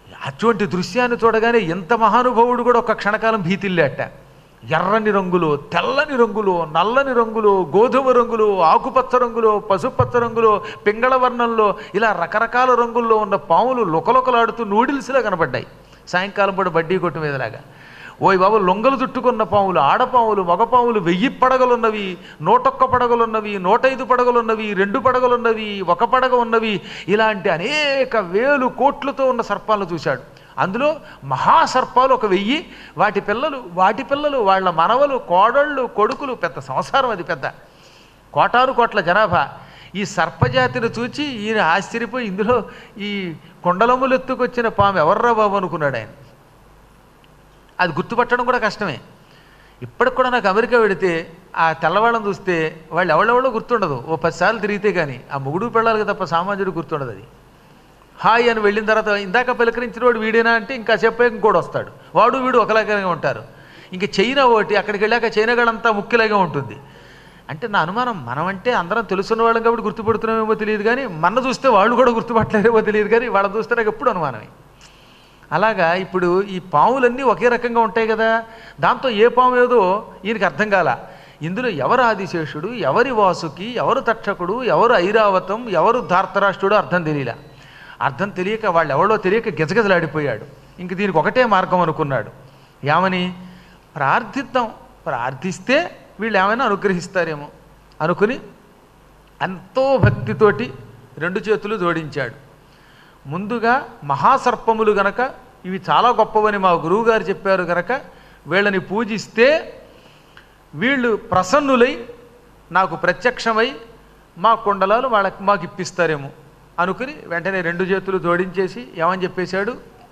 అటువంటి దృశ్యాన్ని చూడగానే ఎంత మహానుభావుడు కూడా ఒక క్షణకాలం భీతిల్లేట ఎర్రని రంగులో తెల్లని రంగులో నల్లని రంగులో గోధుమ రంగులో ఆకుపచ్చ రంగులో పసుపచ్చ రంగులో పింగళ వర్ణంలో ఇలా రకరకాల రంగుల్లో ఉన్న పాములు లుకలుకలాడుతూ నూడిల్స్లా కనబడ్డాయి సాయంకాలం పూట బడ్డీ కొట్టు మీదలాగా ఓయ్ బాబు లొంగలు చుట్టుకున్న పాములు ఆడపాములు మగపాములు వెయ్యి పడగలున్నవి నూటొక్క పడగలున్నవి నూటైదు పడగలున్నవి రెండు పడగలున్నవి ఒక పడగ ఉన్నవి ఇలాంటి అనేక వేలు కోట్లతో ఉన్న సర్పాలను చూశాడు అందులో మహాసర్పాలు ఒక వెయ్యి వాటి పిల్లలు వాటి పిల్లలు వాళ్ళ మనవలు కోడళ్ళు కొడుకులు పెద్ద సంసారం అది పెద్ద కోటాను కోట్ల జనాభా ఈ సర్పజాతిని చూచి ఈయన ఆశ్చర్యపోయి ఇందులో ఈ కొండలములు ఎత్తుకొచ్చిన పాము ఎవర్రా బాబు అనుకున్నాడు ఆయన అది గుర్తుపట్టడం కూడా కష్టమే ఇప్పటికి కూడా నాకు అమెరికా వెడితే ఆ తెల్లవాళ్ళని చూస్తే వాళ్ళు ఎవళ్ళెవడో గుర్తుండదు ఓ పదిసార్లు తిరిగితే కానీ ఆ మొగుడు పెళ్ళాలి తప్ప సామాన్యుడు గుర్తుండదు అది హాయ్ అని వెళ్ళిన తర్వాత ఇందాక పలకరించిన వాడు వీడేనా అంటే ఇంకా చెప్పే ఇంకోటి వస్తాడు వాడు వీడు ఒకలాగానే ఉంటారు ఇంకా చైనా ఒకటి అక్కడికి వెళ్ళాక చైనా గడంతా ముఖ్యలాగే ఉంటుంది అంటే నా అనుమానం మనం అంటే అందరం తెలుసున్న వాళ్ళం కాబట్టి గుర్తుపడుతున్నామేమో తెలియదు కానీ మన చూస్తే వాళ్ళు కూడా గుర్తుపట్టలేరేమో తెలియదు కానీ వాళ్ళని చూస్తే నాకు ఎప్పుడు అనుమానమే అలాగా ఇప్పుడు ఈ పాములన్నీ ఒకే రకంగా ఉంటాయి కదా దాంతో ఏ పాము ఏదో ఈయనకి అర్థం కాల ఇందులో ఎవరు ఆదిశేషుడు ఎవరి వాసుకి ఎవరు తక్షకుడు ఎవరు ఐరావతం ఎవరు ధార్తరాష్ట్రుడు అర్థం తెలియలా అర్థం తెలియక వాళ్ళు ఎవరో తెలియక గిజగిజలాడిపోయాడు ఇంక దీనికి ఒకటే మార్గం అనుకున్నాడు ఏమని ప్రార్థిద్దాం ప్రార్థిస్తే వీళ్ళు ఏమైనా అనుగ్రహిస్తారేమో అనుకుని ఎంతో భక్తితోటి రెండు చేతులు జోడించాడు ముందుగా మహాసర్పములు గనక ఇవి చాలా గొప్పవని మా గురువుగారు చెప్పారు గనక వీళ్ళని పూజిస్తే వీళ్ళు ప్రసన్నులై నాకు ప్రత్యక్షమై మా కుండలాలు వాళ్ళకి మాకు ఇప్పిస్తారేమో అనుకుని వెంటనే రెండు చేతులు జోడించేసి ఏమని చెప్పేశాడు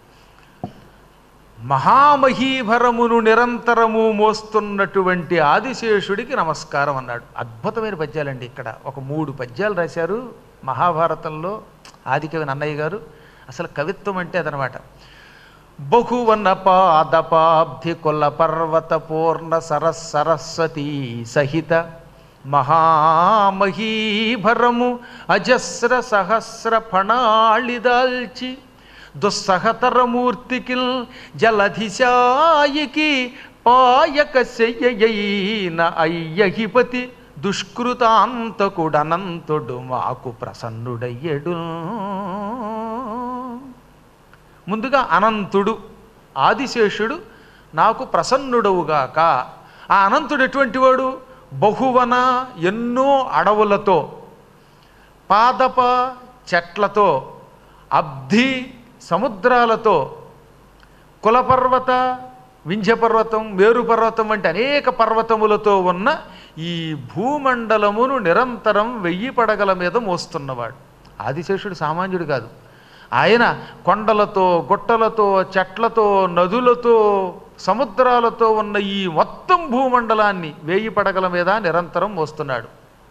మహామహీభరమును నిరంతరము మోస్తున్నటువంటి ఆదిశేషుడికి నమస్కారం అన్నాడు అద్భుతమైన పద్యాలండి ఇక్కడ ఒక మూడు పద్యాలు రాశారు మహాభారతంలో ఆదికవి నన్నయ్య గారు అసలు కవిత్వం అంటే అదనమాట బహువన పాదపాబ్ధి కుల పర్వత పూర్ణ సరస్ సరస్వతీ సహిత మహామహీభరము అజస్ర సహస్ర ఫణాళిదాల్చి దుస్సహతరమూర్తికిల్ జలధిశాయికి పాయక శయ్యయైన అయ్యహిపతి దుష్కృతాంతకుడనంతుడు మాకు ప్రసన్నుడయ్యడు ముందుగా అనంతుడు ఆదిశేషుడు నాకు ప్రసన్నుడవుగాక ఆ అనంతుడు ఎటువంటి వాడు బహువన ఎన్నో అడవులతో పాదప చెట్లతో అబ్ధి సముద్రాలతో కులపర్వత వింధ్యపర్వతం మేరుపర్వతం వంటి అనేక పర్వతములతో ఉన్న ఈ భూమండలమును నిరంతరం వెయ్యి పడగల మీద మోస్తున్నవాడు ఆదిశేషుడు సామాన్యుడు కాదు ఆయన కొండలతో గుట్టలతో చెట్లతో నదులతో సముద్రాలతో ఉన్న ఈ మొత్తం భూమండలాన్ని వేయి పడగల మీద నిరంతరం మోస్తున్నాడు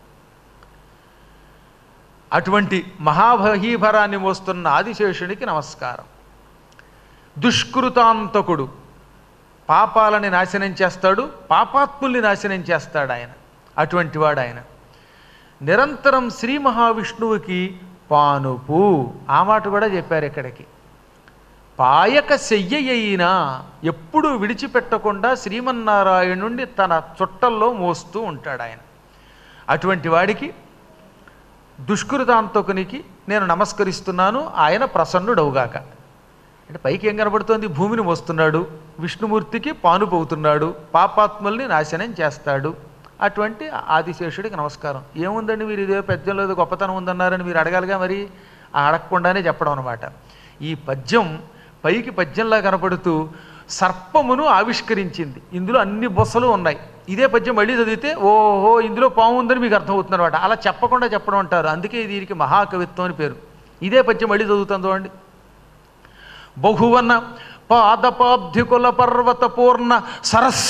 అటువంటి మహాభహీభరాన్ని మోస్తున్న ఆదిశేషునికి నమస్కారం దుష్కృతాంతకుడు పాపాలని నాశనం చేస్తాడు పాపాత్ముల్ని నాశనం చేస్తాడు ఆయన అటువంటి వాడు ఆయన నిరంతరం శ్రీ మహావిష్ణువుకి పానుపు ఆ మాట కూడా చెప్పారు ఇక్కడికి పాయక శయ్యయినా ఎప్పుడూ విడిచిపెట్టకుండా శ్రీమన్నారాయణుణ్ణి తన చుట్టల్లో మోస్తూ ఉంటాడు ఆయన అటువంటి వాడికి దుష్కృతాంతకునికి నేను నమస్కరిస్తున్నాను ఆయన ప్రసన్నుడవుగాక అంటే పైకి ఏం కనబడుతోంది భూమిని మోస్తున్నాడు విష్ణుమూర్తికి పానుపోతున్నాడు పాపాత్ముల్ని నాశనం చేస్తాడు అటువంటి ఆదిశేషుడికి నమస్కారం ఏముందండి మీరు ఇదే పద్యంలో ఏదో గొప్పతనం ఉందన్నారని మీరు అడగాలిగా మరి ఆ అడగకుండానే చెప్పడం అనమాట ఈ పద్యం పైకి పద్యంలా కనపడుతూ సర్పమును ఆవిష్కరించింది ఇందులో అన్ని బొస్సలు ఉన్నాయి ఇదే పద్యం మళ్ళీ చదివితే ఓహో ఇందులో పాము ఉందని మీకు అర్థమవుతుంది అనమాట అలా చెప్పకుండా చెప్పడం అంటారు అందుకే దీనికి మహాకవిత్వం అని పేరు ఇదే పద్యం మళ్ళీ చదువుతాం చూడండి బహువన పాదపాబ్ధికుల పర్వత పూర్ణ సరస్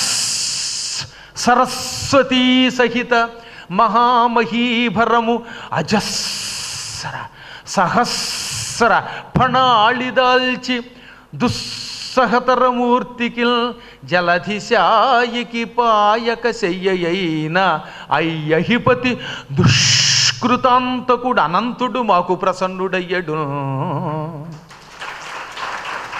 సరస్వతీ సహిత మహామహీభరము అజస్ర సహస్ర ఫణాళిదాల్చి దుస్సహతరమూర్తికిల్ జలధిశాయికి పాయక శయ్యయైన అయ్యహిపతి దుష్కృతాంతకుడు అనంతుడు మాకు ప్రసన్నుడయ్యడు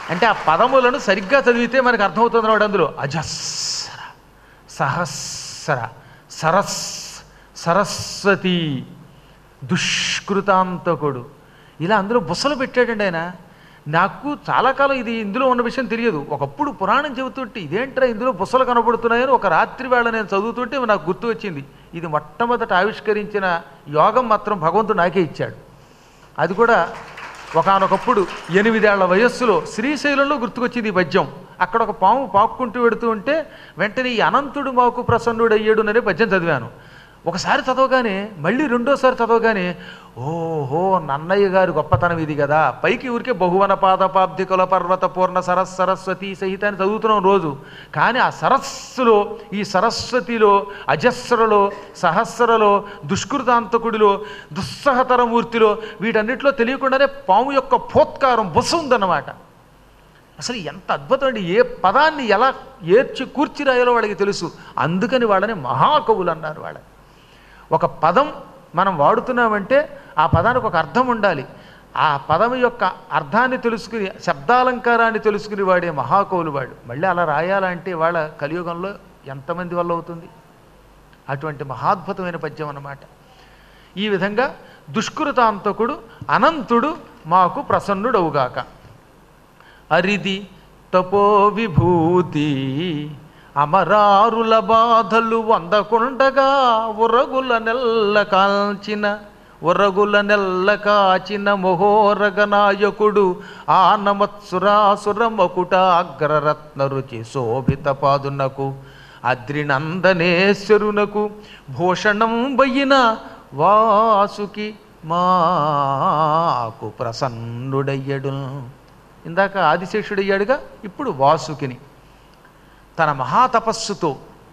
అంటే ఆ పదములను సరిగ్గా చదివితే మనకు అర్థమవుతుంది వాడు అందులో అజస్ర సహస్ర సరస్ సరస్వతి దుష్కృతాంతకుడు ఇలా అందులో బుసలు పెట్టాడండి ఆయన నాకు చాలా కాలం ఇది ఇందులో ఉన్న విషయం తెలియదు ఒకప్పుడు పురాణం చెబుతుంటే ఇదేంట్రా ఇందులో బుసలు కనబడుతున్నాయని ఒక రాత్రి వేళ నేను చదువుతుంటే నాకు గుర్తు వచ్చింది ఇది మొట్టమొదట ఆవిష్కరించిన యోగం మాత్రం భగవంతుడు నాకే ఇచ్చాడు అది కూడా ఒకానొకప్పుడు ఎనిమిదేళ్ల వయస్సులో శ్రీశైలంలో గుర్తుకొచ్చింది ఈ పద్యం అక్కడ ఒక పాము పాక్కుంటూ వెడుతూ ఉంటే వెంటనే ఈ అనంతుడు మాకు ప్రసన్నుడు అయ్యాడు అనే పద్యం చదివాను ఒకసారి చదవగానే మళ్ళీ రెండోసారి చదవగానే ఓహో నన్నయ్య గారి గొప్పతనం ఇది కదా పైకి ఊరికే బహువన పాదపాబ్ది కుల పర్వత పూర్ణ సరస్ సరస్వతి సహిత అని చదువుతున్నాం రోజు కానీ ఆ సరస్సులో ఈ సరస్వతిలో అజస్రలో సహస్రలో దుష్కృతాంతకుడిలో దుస్సహతర మూర్తిలో వీటన్నిటిలో తెలియకుండానే పాము యొక్క పోత్కారం బుస ఉందన్నమాట అసలు ఎంత అద్భుతం అండి ఏ పదాన్ని ఎలా ఏర్చి కూర్చి రాయాలో వాళ్ళకి తెలుసు అందుకని వాళ్ళని మహాకవులు అన్నారు వాళ్ళ ఒక పదం మనం వాడుతున్నామంటే ఆ పదానికి ఒక అర్థం ఉండాలి ఆ పదం యొక్క అర్థాన్ని తెలుసుకుని శబ్దాలంకారాన్ని తెలుసుకుని వాడే మహాకవులు వాడు మళ్ళీ అలా రాయాలంటే వాళ్ళ కలియుగంలో ఎంతమంది వల్ల అవుతుంది అటువంటి మహాద్భుతమైన పద్యం అన్నమాట ఈ విధంగా దుష్కృతాంతకుడు అనంతుడు మాకు ప్రసన్నుడవుగాక అరిది తపో విభూతి అమరారుల బాధలు వందకుండగా ఉరగుల నెల్ల కాల్చిన ఉరగుల నెల్ల కాచిన మొహోరగ నాయకుడు ఆనమత్సురాసుర మకుట అగ్రరత్న రుచి శోభిత పాదునకు అద్రినందనేశ్వరునకు భూషణం బయ్యిన వాసుకి మాకు ప్రసన్నుడయ్యడు ఇందాక ఆదిశేషుడయ్యాడుగా ఇప్పుడు వాసుకిని తన మహాతపస్సుతో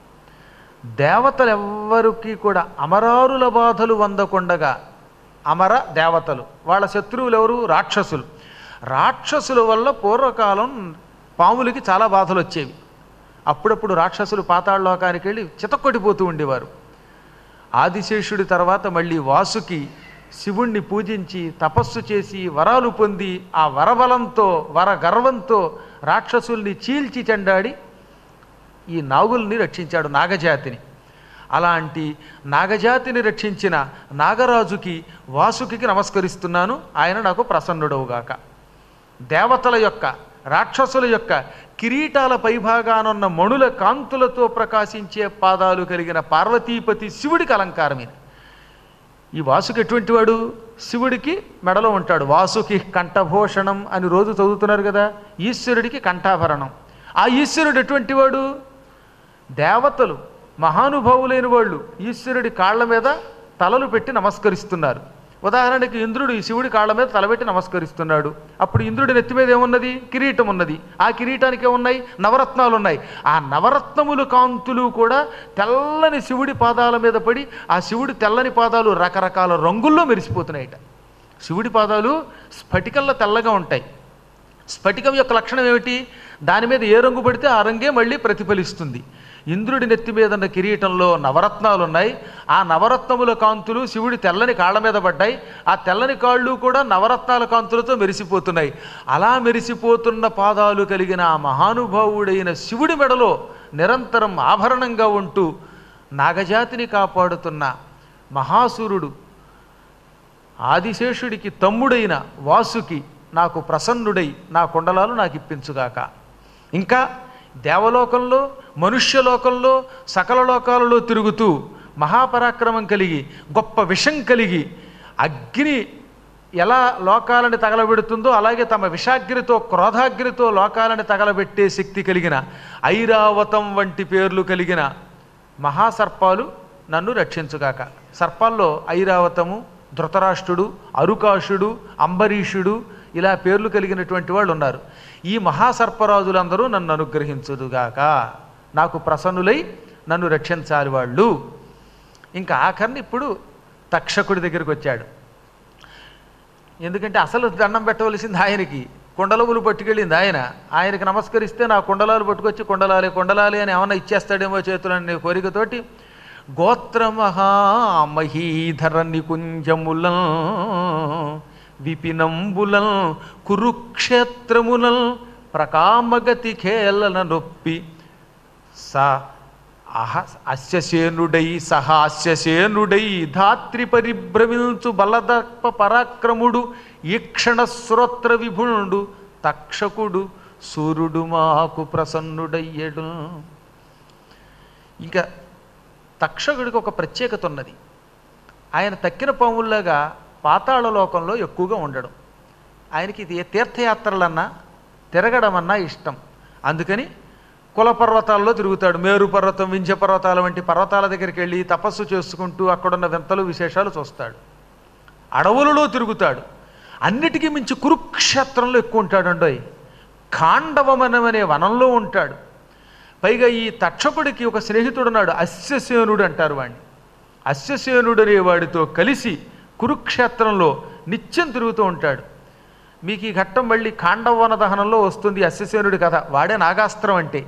దేవతలెవ్వరికి కూడా అమరారుల బాధలు వందకుండగా అమర దేవతలు వాళ్ళ శత్రువులు ఎవరు రాక్షసులు రాక్షసుల వల్ల పూర్వకాలం పాములకి చాలా బాధలు వచ్చేవి అప్పుడప్పుడు రాక్షసులు పాతాళలోకానికి వెళ్ళి చితక్కొట్టిపోతూ ఉండేవారు ఆదిశేషుడి తర్వాత మళ్ళీ వాసుకి శివుణ్ణి పూజించి తపస్సు చేసి వరాలు పొంది ఆ వరబలంతో వర గర్వంతో రాక్షసుల్ని చీల్చి చెండాడి ఈ నాగుల్ని రక్షించాడు నాగజాతిని అలాంటి నాగజాతిని రక్షించిన నాగరాజుకి వాసుకి నమస్కరిస్తున్నాను ఆయన నాకు ప్రసన్నుడవుగాక దేవతల యొక్క రాక్షసుల యొక్క కిరీటాల పైభాగానున్న మణుల కాంతులతో ప్రకాశించే పాదాలు కలిగిన పార్వతీపతి శివుడికి అలంకారం ఇది ఈ వాసుకి ఎటువంటి వాడు శివుడికి మెడలో ఉంటాడు వాసుకి కంఠభూషణం అని రోజు చదువుతున్నారు కదా ఈశ్వరుడికి కంఠాభరణం ఆ ఈశ్వరుడు ఎటువంటి వాడు దేవతలు మహానుభావులైన వాళ్ళు ఈశ్వరుడి కాళ్ళ మీద తలలు పెట్టి నమస్కరిస్తున్నారు ఉదాహరణకి ఇంద్రుడు ఈ శివుడి కాళ్ళ మీద తలబెట్టి నమస్కరిస్తున్నాడు అప్పుడు ఇంద్రుడి నెత్తి మీద ఏమున్నది కిరీటం ఉన్నది ఆ కిరీటానికి ఏమున్నాయి నవరత్నాలు ఉన్నాయి ఆ నవరత్నములు కాంతులు కూడా తెల్లని శివుడి పాదాల మీద పడి ఆ శివుడి తెల్లని పాదాలు రకరకాల రంగుల్లో మెరిసిపోతున్నాయట శివుడి పాదాలు స్ఫటికల్లా తెల్లగా ఉంటాయి స్ఫటికం యొక్క లక్షణం ఏమిటి దాని మీద ఏ రంగు పడితే ఆ రంగే మళ్ళీ ప్రతిఫలిస్తుంది ఇంద్రుడి నెత్తి మీద ఉన్న కిరీటంలో నవరత్నాలు ఉన్నాయి ఆ నవరత్నముల కాంతులు శివుడి తెల్లని కాళ్ళ మీద పడ్డాయి ఆ తెల్లని కాళ్ళు కూడా నవరత్నాల కాంతులతో మెరిసిపోతున్నాయి అలా మెరిసిపోతున్న పాదాలు కలిగిన ఆ మహానుభావుడైన శివుడి మెడలో నిరంతరం ఆభరణంగా ఉంటూ నాగజాతిని కాపాడుతున్న మహాసూరుడు ఆదిశేషుడికి తమ్ముడైన వాసుకి నాకు ప్రసన్నుడై నా కుండలాలు నాకు ఇప్పించుగాక ఇంకా దేవలోకంలో మనుష్యలోకంలో సకల లోకాలలో తిరుగుతూ మహాపరాక్రమం కలిగి గొప్ప విషం కలిగి అగ్ని ఎలా లోకాలని తగలబెడుతుందో అలాగే తమ విషాగ్నితో క్రోధాగ్నితో లోకాలని తగలబెట్టే శక్తి కలిగిన ఐరావతం వంటి పేర్లు కలిగిన మహాసర్పాలు నన్ను రక్షించుగాక సర్పాల్లో ఐరావతము ధృతరాష్ట్రుడు అరుకాషుడు అంబరీషుడు ఇలా పేర్లు కలిగినటువంటి వాళ్ళు ఉన్నారు ఈ మహాసర్పరాజులందరూ నన్ను అనుగ్రహించుదుగాక నాకు ప్రసన్నులై నన్ను రక్షించాలి వాళ్ళు ఇంకా ఆఖరిని ఇప్పుడు తక్షకుడి దగ్గరికి వచ్చాడు ఎందుకంటే అసలు దండం పెట్టవలసింది ఆయనకి కుండలములు పట్టుకెళ్ళింది ఆయన ఆయనకి నమస్కరిస్తే నా కుండలాలు పట్టుకొచ్చి కుండలాలి కుండలాలి అని ఏమన్నా ఇచ్చేస్తాడేమో చేతులనే కోరికతోటి గోత్రమహామహీధర నికుంజములం విపినంబులం కురుక్షేత్రములం ప్రకామగతి ఖేలన నొప్పి స అహ అస్యసేనుడై సహాస్యసేనుడై ధాత్రి పరిభ్రమించు బలదర్ప పరాక్రముడు ఈక్షణ శ్రోత్ర విభుణుడు తక్షకుడు సూర్యుడు మాకు ప్రసన్నుడయ్యడు ఇంకా తక్షకుడికి ఒక ప్రత్యేకత ఉన్నది ఆయన తక్కిన పాముల్లాగా పాతాళ లోకంలో ఎక్కువగా ఉండడం ఆయనకి ఇది ఏ తీర్థయాత్రలన్నా తిరగడమన్నా ఇష్టం అందుకని కుల పర్వతాల్లో తిరుగుతాడు మేరు పర్వతం వింధ్య పర్వతాల వంటి పర్వతాల దగ్గరికి వెళ్ళి తపస్సు చేసుకుంటూ అక్కడున్న వింతలు విశేషాలు చూస్తాడు అడవులలో తిరుగుతాడు అన్నిటికీ మించి కురుక్షేత్రంలో ఎక్కువ ఉంటాడండోయ్ ఖాండవమనం అనే వనంలో ఉంటాడు పైగా ఈ తక్షకుడికి ఒక స్నేహితుడున్నాడు అస్యసేనుడు అంటారు వాడిని అస్యసేనుడు అనే వాడితో కలిసి కురుక్షేత్రంలో నిత్యం తిరుగుతూ ఉంటాడు మీకు ఈ ఘట్టం మళ్ళీ ఖాండవన దహనంలో వస్తుంది అస్యసేనుడి కథ వాడే నాగాస్త్రం అంటే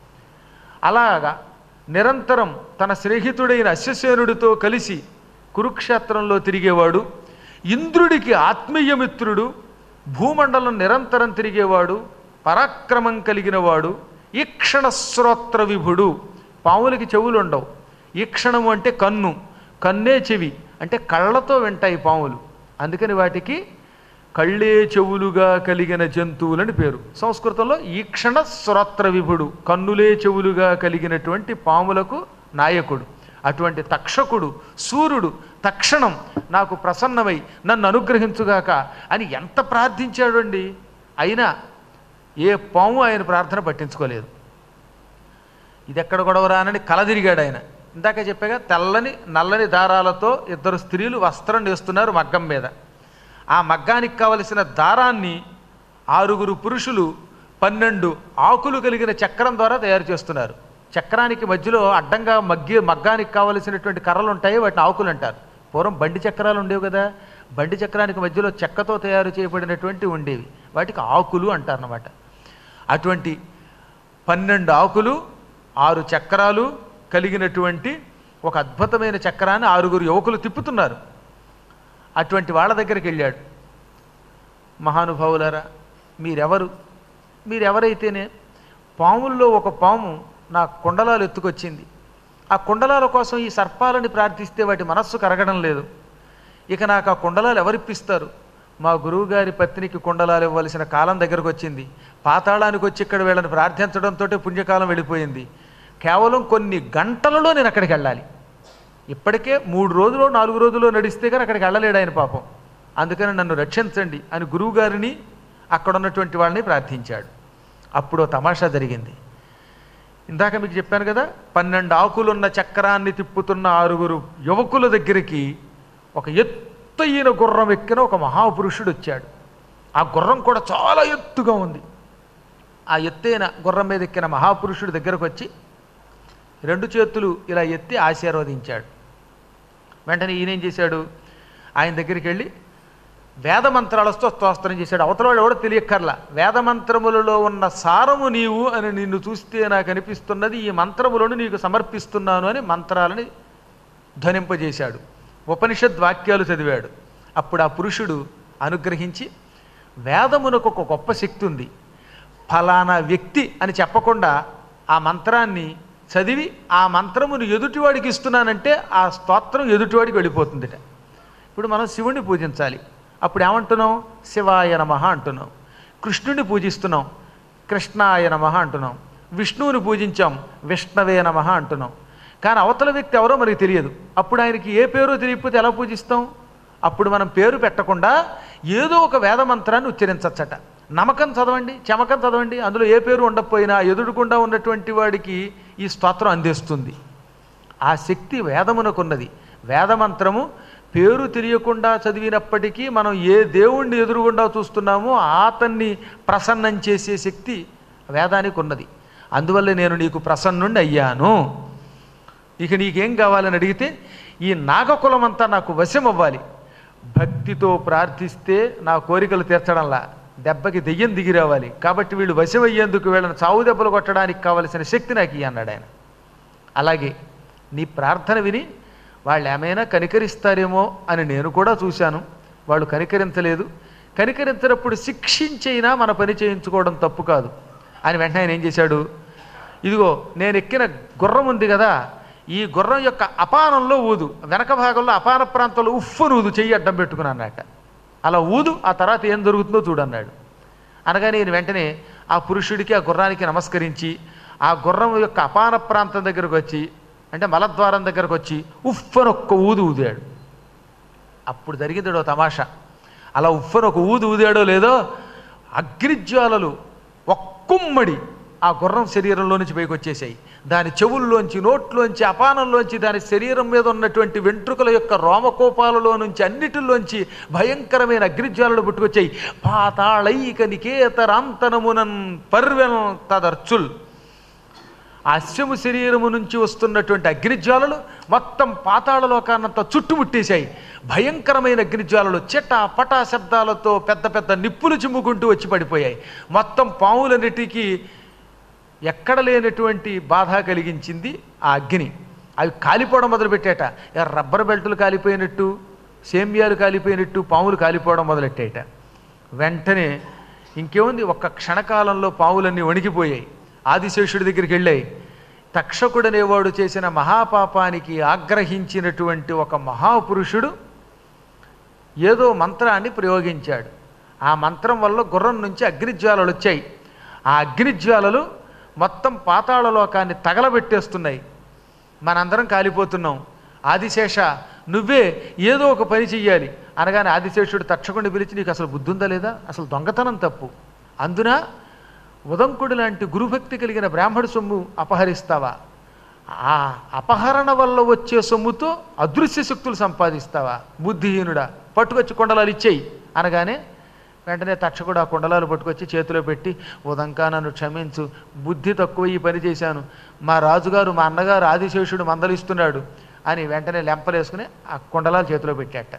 అలాగా నిరంతరం తన స్నేహితుడైన అశ్వసేనుడితో కలిసి కురుక్షేత్రంలో తిరిగేవాడు ఇంద్రుడికి ఆత్మీయమిత్రుడు భూమండలం నిరంతరం తిరిగేవాడు పరాక్రమం కలిగినవాడు ఈక్షణ శ్రోత్ర విభుడు పాములకి చెవులు ఉండవు ఈక్షణము అంటే కన్ను కన్నే చెవి అంటే కళ్ళతో వింటాయి పాములు అందుకని వాటికి కళ్ళే చెవులుగా కలిగిన జంతువులని పేరు సంస్కృతంలో ఈక్షణ శ్రోత్ర విభుడు కన్నులే చెవులుగా కలిగినటువంటి పాములకు నాయకుడు అటువంటి తక్షకుడు సూర్యుడు తక్షణం నాకు ప్రసన్నమై నన్ను అనుగ్రహించుగాక అని ఎంత ప్రార్థించాడండి అయినా ఏ పాము ఆయన ప్రార్థన పట్టించుకోలేదు ఇది ఎక్కడ గొడవరానని కలదిరిగాడు ఆయన ఇందాక చెప్పాగా తెల్లని నల్లని దారాలతో ఇద్దరు స్త్రీలు వస్త్రం నేస్తున్నారు మగ్గం మీద ఆ మగ్గానికి కావలసిన దారాన్ని ఆరుగురు పురుషులు పన్నెండు ఆకులు కలిగిన చక్రం ద్వారా తయారు చేస్తున్నారు చక్రానికి మధ్యలో అడ్డంగా మగ్గి మగ్గానికి కావలసినటువంటి కర్రలు ఉంటాయి వాటిని ఆకులు అంటారు పూర్వం బండి చక్రాలు ఉండేవి కదా బండి చక్రానికి మధ్యలో చెక్కతో తయారు చేయబడినటువంటి ఉండేవి వాటికి ఆకులు అంటారన్నమాట అటువంటి పన్నెండు ఆకులు ఆరు చక్రాలు కలిగినటువంటి ఒక అద్భుతమైన చక్రాన్ని ఆరుగురు యువకులు తిప్పుతున్నారు అటువంటి వాళ్ళ దగ్గరికి వెళ్ళాడు మహానుభావులారా మీరెవరు మీరెవరైతేనే పాముల్లో ఒక పాము నా కుండలాలు ఎత్తుకొచ్చింది ఆ కుండలాల కోసం ఈ సర్పాలని ప్రార్థిస్తే వాటి మనస్సు కరగడం లేదు ఇక నాకు ఆ కుండలాలు ఎవరిప్పిస్తారు మా గురువుగారి పత్నికి కుండలాలు ఇవ్వవలసిన కాలం దగ్గరకు వచ్చింది పాతాళానికి వచ్చి ఇక్కడ వీళ్ళని ప్రార్థించడంతో పుణ్యకాలం వెళ్ళిపోయింది కేవలం కొన్ని గంటలలో నేను అక్కడికి వెళ్ళాలి ఇప్పటికే మూడు రోజులు నాలుగు రోజులు నడిస్తే కానీ అక్కడికి వెళ్ళలేడు ఆయన పాపం అందుకని నన్ను రక్షించండి అని గురువుగారిని అక్కడ ఉన్నటువంటి వాళ్ళని ప్రార్థించాడు అప్పుడు ఓ తమాషా జరిగింది ఇందాక మీకు చెప్పాను కదా పన్నెండు ఆకులున్న చక్రాన్ని తిప్పుతున్న ఆరుగురు యువకుల దగ్గరికి ఒక ఎత్తైన గుర్రం ఎక్కిన ఒక మహాపురుషుడు వచ్చాడు ఆ గుర్రం కూడా చాలా ఎత్తుగా ఉంది ఆ ఎత్తైన గుర్రం మీద ఎక్కిన మహాపురుషుడి దగ్గరకు వచ్చి రెండు చేతులు ఇలా ఎత్తి ఆశీర్వదించాడు వెంటనే ఈయనేం చేశాడు ఆయన దగ్గరికి వెళ్ళి వేదమంత్రాలతో స్తోత్రం చేశాడు అవతల వాడు ఎవడో తెలియక్కర్లా వేదమంత్రములలో ఉన్న సారము నీవు అని నిన్ను చూస్తే నాకు అనిపిస్తున్నది ఈ మంత్రములను నీకు సమర్పిస్తున్నాను అని మంత్రాలని ధ్వనింపజేశాడు ఉపనిషద్ వాక్యాలు చదివాడు అప్పుడు ఆ పురుషుడు అనుగ్రహించి వేదమునకు ఒక గొప్ప శక్తి ఉంది ఫలానా వ్యక్తి అని చెప్పకుండా ఆ మంత్రాన్ని చదివి ఆ మంత్రమును ఎదుటివాడికి ఇస్తున్నానంటే ఆ స్తోత్రం ఎదుటివాడికి వెళ్ళిపోతుందిట ఇప్పుడు మనం శివుణ్ణి పూజించాలి అప్పుడు ఏమంటున్నాం శివాయ నమః అంటున్నాం కృష్ణుడిని పూజిస్తున్నాం కృష్ణాయ నమః అంటున్నాం విష్ణువుని పూజించాం విష్ణవే నమః అంటున్నాం కానీ అవతల వ్యక్తి ఎవరో మనకి తెలియదు అప్పుడు ఆయనకి ఏ పేరో తెలియకపోతే ఎలా పూజిస్తాం అప్పుడు మనం పేరు పెట్టకుండా ఏదో ఒక వేద మంత్రాన్ని ఉచ్చరించచ్చట నమ్మకం చదవండి చమకం చదవండి అందులో ఏ పేరు ఉండకపోయినా ఎదురుకుండా ఉన్నటువంటి వాడికి ఈ స్తోత్రం అందిస్తుంది ఆ శక్తి వేదమునకున్నది వేదమంత్రము పేరు తెలియకుండా చదివినప్పటికీ మనం ఏ దేవుణ్ణి ఎదురుగుండా చూస్తున్నామో అతన్ని ప్రసన్నం చేసే శక్తి వేదానికి ఉన్నది అందువల్ల నేను నీకు ప్రసన్నుండి అయ్యాను ఇక నీకేం కావాలని అడిగితే ఈ నాగకులమంతా నాకు వశం అవ్వాలి భక్తితో ప్రార్థిస్తే నా కోరికలు తీర్చడంలా దెబ్బకి దెయ్యం దిగి రావాలి కాబట్టి వీళ్ళు వశం అయ్యేందుకు వీళ్ళని చావు దెబ్బలు కొట్టడానికి కావలసిన శక్తి నాకు ఇయ్యి అన్నాడు ఆయన అలాగే నీ ప్రార్థన విని వాళ్ళు ఏమైనా కనికరిస్తారేమో అని నేను కూడా చూశాను వాళ్ళు కనికరించలేదు కనికరించినప్పుడు శిక్షించైనా మన పని చేయించుకోవడం తప్పు కాదు అని వెంటనే ఆయన ఏం చేశాడు ఇదిగో నేను ఎక్కిన గుర్రం ఉంది కదా ఈ గుర్రం యొక్క అపానంలో ఊదు వెనక భాగంలో అపాన ప్రాంతంలో ఉఫ్ఫను ఊదు చెయ్యి అడ్డం పెట్టుకుని అన్నట్ట అలా ఊదు ఆ తర్వాత ఏం జరుగుతుందో చూడన్నాడు అనగానే ఈయన వెంటనే ఆ పురుషుడికి ఆ గుర్రానికి నమస్కరించి ఆ గుర్రం యొక్క అపాన ప్రాంతం దగ్గరకు వచ్చి అంటే మలద్వారం దగ్గరకు వచ్చి ఉఫ్ఫను ఒక్క ఊదు ఊదాడు అప్పుడు జరిగింది ఓ తమాషా అలా ఉఫ్ఫను ఒక ఊదు ఊదాడో లేదో అగ్నిజ్వాలలు ఒక్కుమ్మడి ఆ గుర్రం శరీరంలో నుంచి పైకి వచ్చేసాయి దాని చెవుల్లోంచి నోట్లోంచి అపానంలోంచి దాని శరీరం మీద ఉన్నటువంటి వెంట్రుకల యొక్క రోమకోపాలలో నుంచి అన్నిటిలోంచి భయంకరమైన అగ్నిజ్వాలలు పుట్టుకొచ్చాయి పాతాళైక నికేతరాంతనమునన్ పర్వెన్ తదర్చుల్ ఆ అశ్వము శరీరము నుంచి వస్తున్నటువంటి అగ్నిజ్వాలలు మొత్తం పాతాళ లోకాన్నంతా చుట్టుముట్టేశాయి భయంకరమైన అగ్నిజ్వాలలు చిట పటా శబ్దాలతో పెద్ద పెద్ద నిప్పులు చిమ్ముకుంటూ వచ్చి పడిపోయాయి మొత్తం పాములన్నిటికీ ఎక్కడ లేనటువంటి బాధ కలిగించింది ఆ అగ్ని అవి కాలిపోవడం మొదలుపెట్టాట ఇక రబ్బర్ బెల్టులు కాలిపోయినట్టు సేమ్యాలు కాలిపోయినట్టు పాములు కాలిపోవడం మొదలెట్టాయట వెంటనే ఇంకేముంది ఒక్క క్షణకాలంలో పావులన్నీ వణికిపోయాయి ఆదిశేషుడి దగ్గరికి వెళ్ళాయి తక్షకుడనేవాడు చేసిన మహాపాపానికి ఆగ్రహించినటువంటి ఒక మహాపురుషుడు ఏదో మంత్రాన్ని ప్రయోగించాడు ఆ మంత్రం వల్ల గుర్రం నుంచి అగ్నిజ్వాలలు వచ్చాయి ఆ అగ్నిజ్వాలలు మొత్తం పాతాళ లోకాన్ని తగలబెట్టేస్తున్నాయి మనందరం కాలిపోతున్నాం ఆదిశేష నువ్వే ఏదో ఒక పని చెయ్యాలి అనగానే ఆదిశేషుడు తక్షకుడిని పిలిచి నీకు అసలు బుద్ధి ఉందా లేదా అసలు దొంగతనం తప్పు అందున ఉదంకుడు లాంటి గురుభక్తి కలిగిన బ్రాహ్మణ సొమ్ము అపహరిస్తావా ఆ అపహరణ వల్ల వచ్చే సొమ్ముతో అదృశ్య శక్తులు సంపాదిస్తావా బుద్ధిహీనుడా పట్టుకొచ్చి కొండలాలు ఇచ్చేయి అనగానే వెంటనే తక్షకుడు ఆ కుండలాలు పట్టుకొచ్చి చేతిలో పెట్టి ఉదంకా నన్ను క్షమించు బుద్ధి తక్కువ ఈ పని చేశాను మా రాజుగారు మా అన్నగారు ఆదిశేషుడు మందలిస్తున్నాడు అని వెంటనే లెంపలేసుకుని ఆ కుండలాలు చేతిలో పెట్టాట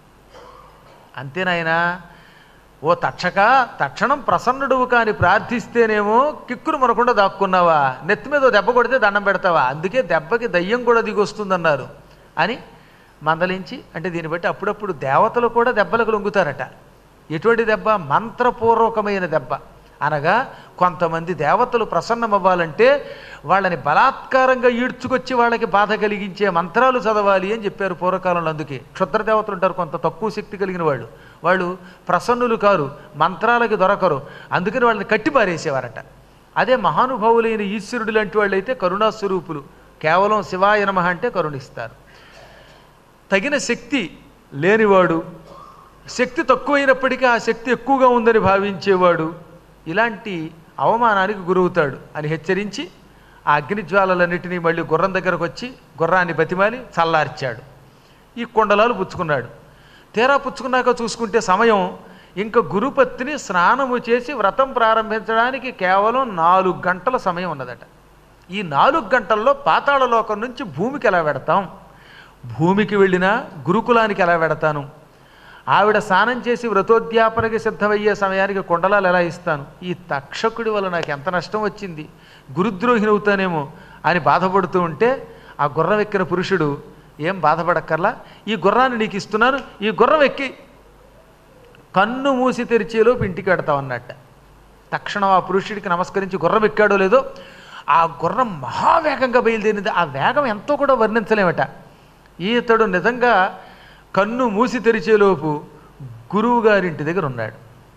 అంతేనాయనా ఓ తక్షక తక్షణం ప్రసన్నుడువు కాని ప్రార్థిస్తేనేమో కిక్కురు మనకుండా దాక్కున్నావా నెత్తి మీద ఓ దెబ్బ కొడితే దండం పెడతావా అందుకే దెబ్బకి దయ్యం కూడా దిగొస్తుందన్నారు అని మందలించి అంటే దీన్ని బట్టి అప్పుడప్పుడు దేవతలు కూడా దెబ్బలకు లొంగుతారట ఎటువంటి దెబ్బ మంత్రపూర్వకమైన దెబ్బ అనగా కొంతమంది దేవతలు ప్రసన్నమవ్వాలంటే వాళ్ళని బలాత్కారంగా ఈడ్చుకొచ్చి వాళ్ళకి బాధ కలిగించే మంత్రాలు చదవాలి అని చెప్పారు పూర్వకాలంలో అందుకే క్షుద్ర దేవతలు ఉంటారు కొంత తక్కువ శక్తి కలిగిన వాళ్ళు వాళ్ళు ప్రసన్నులు కారు మంత్రాలకి దొరకరు అందుకని వాళ్ళని కట్టి పారేసేవారట అదే మహానుభావులైన ఈశ్వరుడు లాంటి వాళ్ళు అయితే కరుణాస్వరూపులు కేవలం శివాయ నమః అంటే కరుణిస్తారు తగిన శక్తి లేనివాడు శక్తి తక్కువైనప్పటికీ ఆ శక్తి ఎక్కువగా ఉందని భావించేవాడు ఇలాంటి అవమానానికి గురవుతాడు అని హెచ్చరించి ఆ అగ్నిజ్వాలలన్నిటినీ మళ్ళీ గుర్రం దగ్గరకు వచ్చి గుర్రాన్ని బతిమాలి చల్లార్చాడు ఈ కుండలాలు పుచ్చుకున్నాడు తీరా పుచ్చుకున్నాక చూసుకుంటే సమయం ఇంకా గురుపత్ని స్నానము చేసి వ్రతం ప్రారంభించడానికి కేవలం నాలుగు గంటల సమయం ఉన్నదట ఈ నాలుగు గంటల్లో పాతాళ లోకం నుంచి భూమికి ఎలా పెడతాం భూమికి వెళ్ళినా గురుకులానికి ఎలా పెడతాను ఆవిడ స్నానం చేసి వ్రతోద్యాపనకి సిద్ధమయ్యే సమయానికి కొండలాలు ఎలా ఇస్తాను ఈ తక్షకుడి వల్ల నాకు ఎంత నష్టం వచ్చింది గురుద్రోహిని అవుతానేమో అని బాధపడుతూ ఉంటే ఆ గుర్రం ఎక్కిన పురుషుడు ఏం బాధపడక్కర్లా ఈ గుర్రాన్ని నీకు ఇస్తున్నాను ఈ గుర్రం ఎక్కి కన్ను మూసి తెరిచేలోపు ఇంటికి వెడతావు అన్నట్ట తక్షణం ఆ పురుషుడికి నమస్కరించి గుర్రం ఎక్కాడో లేదో ఆ గుర్రం మహావేగంగా బయలుదేరింది ఆ వేగం ఎంతో కూడా వర్ణించలేమట ఈతడు నిజంగా కన్ను మూసి తెరిచేలోపు గురువు గారింటి దగ్గర ఉన్నాడు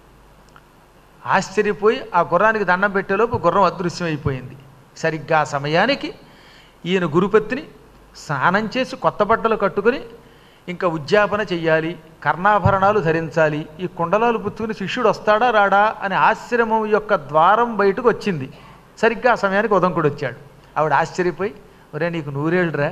ఆశ్చర్యపోయి ఆ గుర్రానికి దండం పెట్టేలోపు గుర్రం అదృశ్యమైపోయింది సరిగ్గా ఆ సమయానికి ఈయన గురుపత్ని స్నానం చేసి కొత్త బట్టలు కట్టుకుని ఇంకా ఉద్యాపన చెయ్యాలి కర్ణాభరణాలు ధరించాలి ఈ కుండలాలు పుచ్చుకుని శిష్యుడు వస్తాడా రాడా అని ఆశ్రమం యొక్క ద్వారం బయటకు వచ్చింది సరిగ్గా ఆ సమయానికి ఉదంకుడు వచ్చాడు ఆవిడ ఆశ్చర్యపోయి ఒరే నీకు నూరేళ్ళరా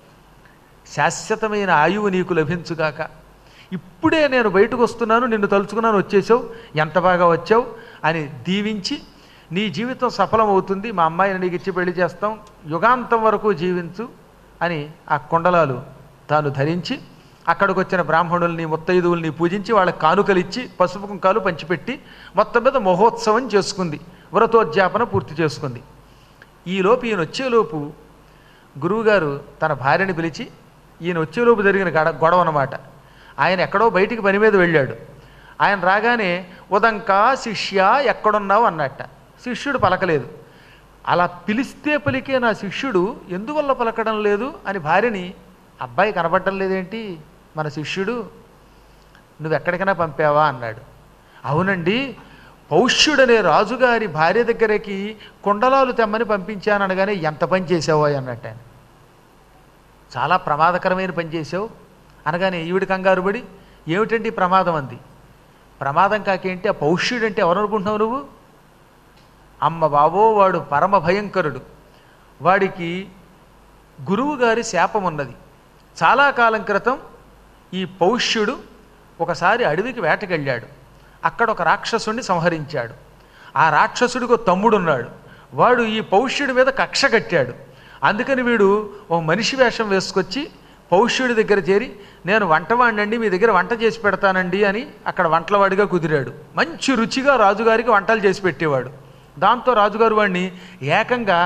శాశ్వతమైన ఆయువు నీకు లభించుగాక ఇప్పుడే నేను బయటకు వస్తున్నాను నిన్ను తలుచుకున్నాను వచ్చేసావు ఎంత బాగా వచ్చావు అని దీవించి నీ జీవితం సఫలమవుతుంది మా అమ్మాయిని నీకు ఇచ్చి పెళ్లి చేస్తాం యుగాంతం వరకు జీవించు అని ఆ కుండలాలు తాను ధరించి అక్కడికి వచ్చిన బ్రాహ్మణుల్ని ముత్తైదువుల్ని పూజించి వాళ్ళకి కానుకలు ఇచ్చి పసుపు కుంకాలు పంచిపెట్టి మొత్తం మీద మహోత్సవం చేసుకుంది వ్రతోద్యాపన పూర్తి చేసుకుంది ఈలోపు ఈయన వచ్చేలోపు గురువుగారు తన భార్యని పిలిచి ఈయన వచ్చేలోపు జరిగిన గడ గొడవ అనమాట ఆయన ఎక్కడో బయటికి పని మీద వెళ్ళాడు ఆయన రాగానే ఉదంక శిష్య ఎక్కడున్నావు అన్నట్ట శిష్యుడు పలకలేదు అలా పిలిస్తే పలికే నా శిష్యుడు ఎందువల్ల పలకడం లేదు అని భార్యని అబ్బాయి కనబడటం లేదేంటి మన శిష్యుడు నువ్వెక్కడికైనా పంపావా అన్నాడు అవునండి పౌష్యుడనే రాజుగారి భార్య దగ్గరికి కుండలాలు తెమ్మని పంపించాను అనగానే ఎంత పని చేసావో అన్నట్టు ఆయన చాలా ప్రమాదకరమైన పని చేసావు అనగానే ఈవిడ కంగారు పడి ఏమిటండి ఈ ప్రమాదం అంది ప్రమాదం కాకేంటి ఆ పౌష్యుడంటే ఎవరు అనుకుంటున్నావు నువ్వు అమ్మ బాబో వాడు పరమ భయంకరుడు వాడికి గురువు గారి శాపం ఉన్నది చాలా కాలం క్రితం ఈ పౌష్యుడు ఒకసారి అడవికి వేటకెళ్ళాడు అక్కడ ఒక రాక్షసుడిని సంహరించాడు ఆ రాక్షసుడికి ఒక తమ్ముడున్నాడు వాడు ఈ పౌష్యుడి మీద కక్ష కట్టాడు అందుకని వీడు ఓ మనిషి వేషం వేసుకొచ్చి పౌష్యుడి దగ్గర చేరి నేను వంటవాడినండి మీ దగ్గర వంట చేసి పెడతానండి అని అక్కడ వంటలవాడిగా కుదిరాడు మంచి రుచిగా రాజుగారికి వంటలు చేసి పెట్టేవాడు దాంతో రాజుగారు వాడిని ఏకంగా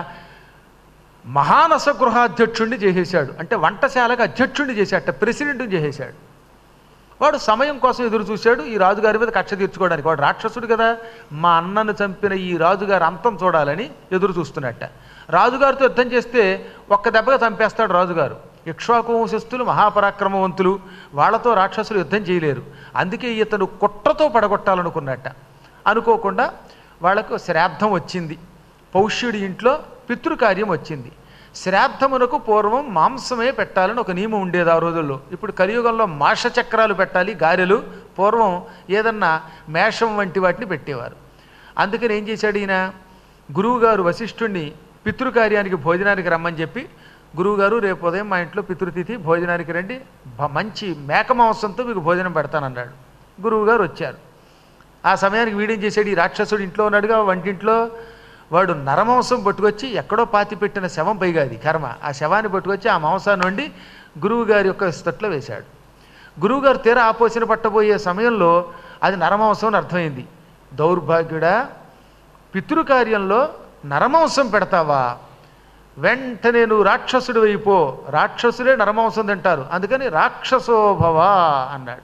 మహానస గృహాధ్యక్షుడిని చేసేశాడు అంటే వంటశాలకు అధ్యక్షుడిని చేశాట ప్రెసిడెంట్ని చేసేశాడు వాడు సమయం కోసం ఎదురు చూశాడు ఈ రాజుగారి మీద కక్ష తీర్చుకోవడానికి వాడు రాక్షసుడు కదా మా అన్నను చంపిన ఈ రాజుగారి అంతం చూడాలని ఎదురు చూస్తున్నట్ట రాజుగారితో యుద్ధం చేస్తే ఒక్క దెబ్బగా చంపేస్తాడు రాజుగారు ఇక్ష్వాకు వంశస్థులు మహాపరాక్రమవంతులు వాళ్ళతో రాక్షసులు యుద్ధం చేయలేరు అందుకే ఇతను కుట్రతో పడగొట్టాలనుకున్నట్ట అనుకోకుండా వాళ్ళకు శ్రాద్ధం వచ్చింది పౌష్యుడి ఇంట్లో పితృకార్యం వచ్చింది శ్రాద్ధమునకు పూర్వం మాంసమే పెట్టాలని ఒక నియమం ఉండేది ఆ రోజుల్లో ఇప్పుడు కలియుగంలో మాష చక్రాలు పెట్టాలి గారెలు పూర్వం ఏదన్నా మేషం వంటి వాటిని పెట్టేవారు అందుకని ఏం చేశాడు ఈయన గురువుగారు వశిష్ఠుణ్ణి పితృకార్యానికి భోజనానికి రమ్మని చెప్పి గురువుగారు రేపు ఉదయం మా ఇంట్లో పితృతిథి భోజనానికి రండి బ- మంచి మేక మాంసంతో మీకు భోజనం పెడతానన్నాడు గురువుగారు వచ్చారు ఆ సమయానికి వీడేం చేశాడు ఈ రాక్షసుడు ఇంట్లో ఉన్నాడుగా వంటింట్లో వాడు నరమాంసం పట్టుకొచ్చి ఎక్కడో పాతి పెట్టిన శవం పైగా అది కర్మ ఆ శవాన్ని పట్టుకొచ్చి ఆ మాంసాన్ని వండి గురువు గారి యొక్క స్తట్లో వేశాడు గురువుగారు తీర ఆపోసిన పట్టబోయే సమయంలో అది నరమాంసం అని అర్థమైంది దౌర్భాగ్యుడా పితృకార్యంలో నరమాంసం పెడతావా వెంటనే నువ్వు రాక్షసుడు అయిపో రాక్షసులే నరమాంసం తింటారు అందుకని రాక్షసోభవ అన్నాడు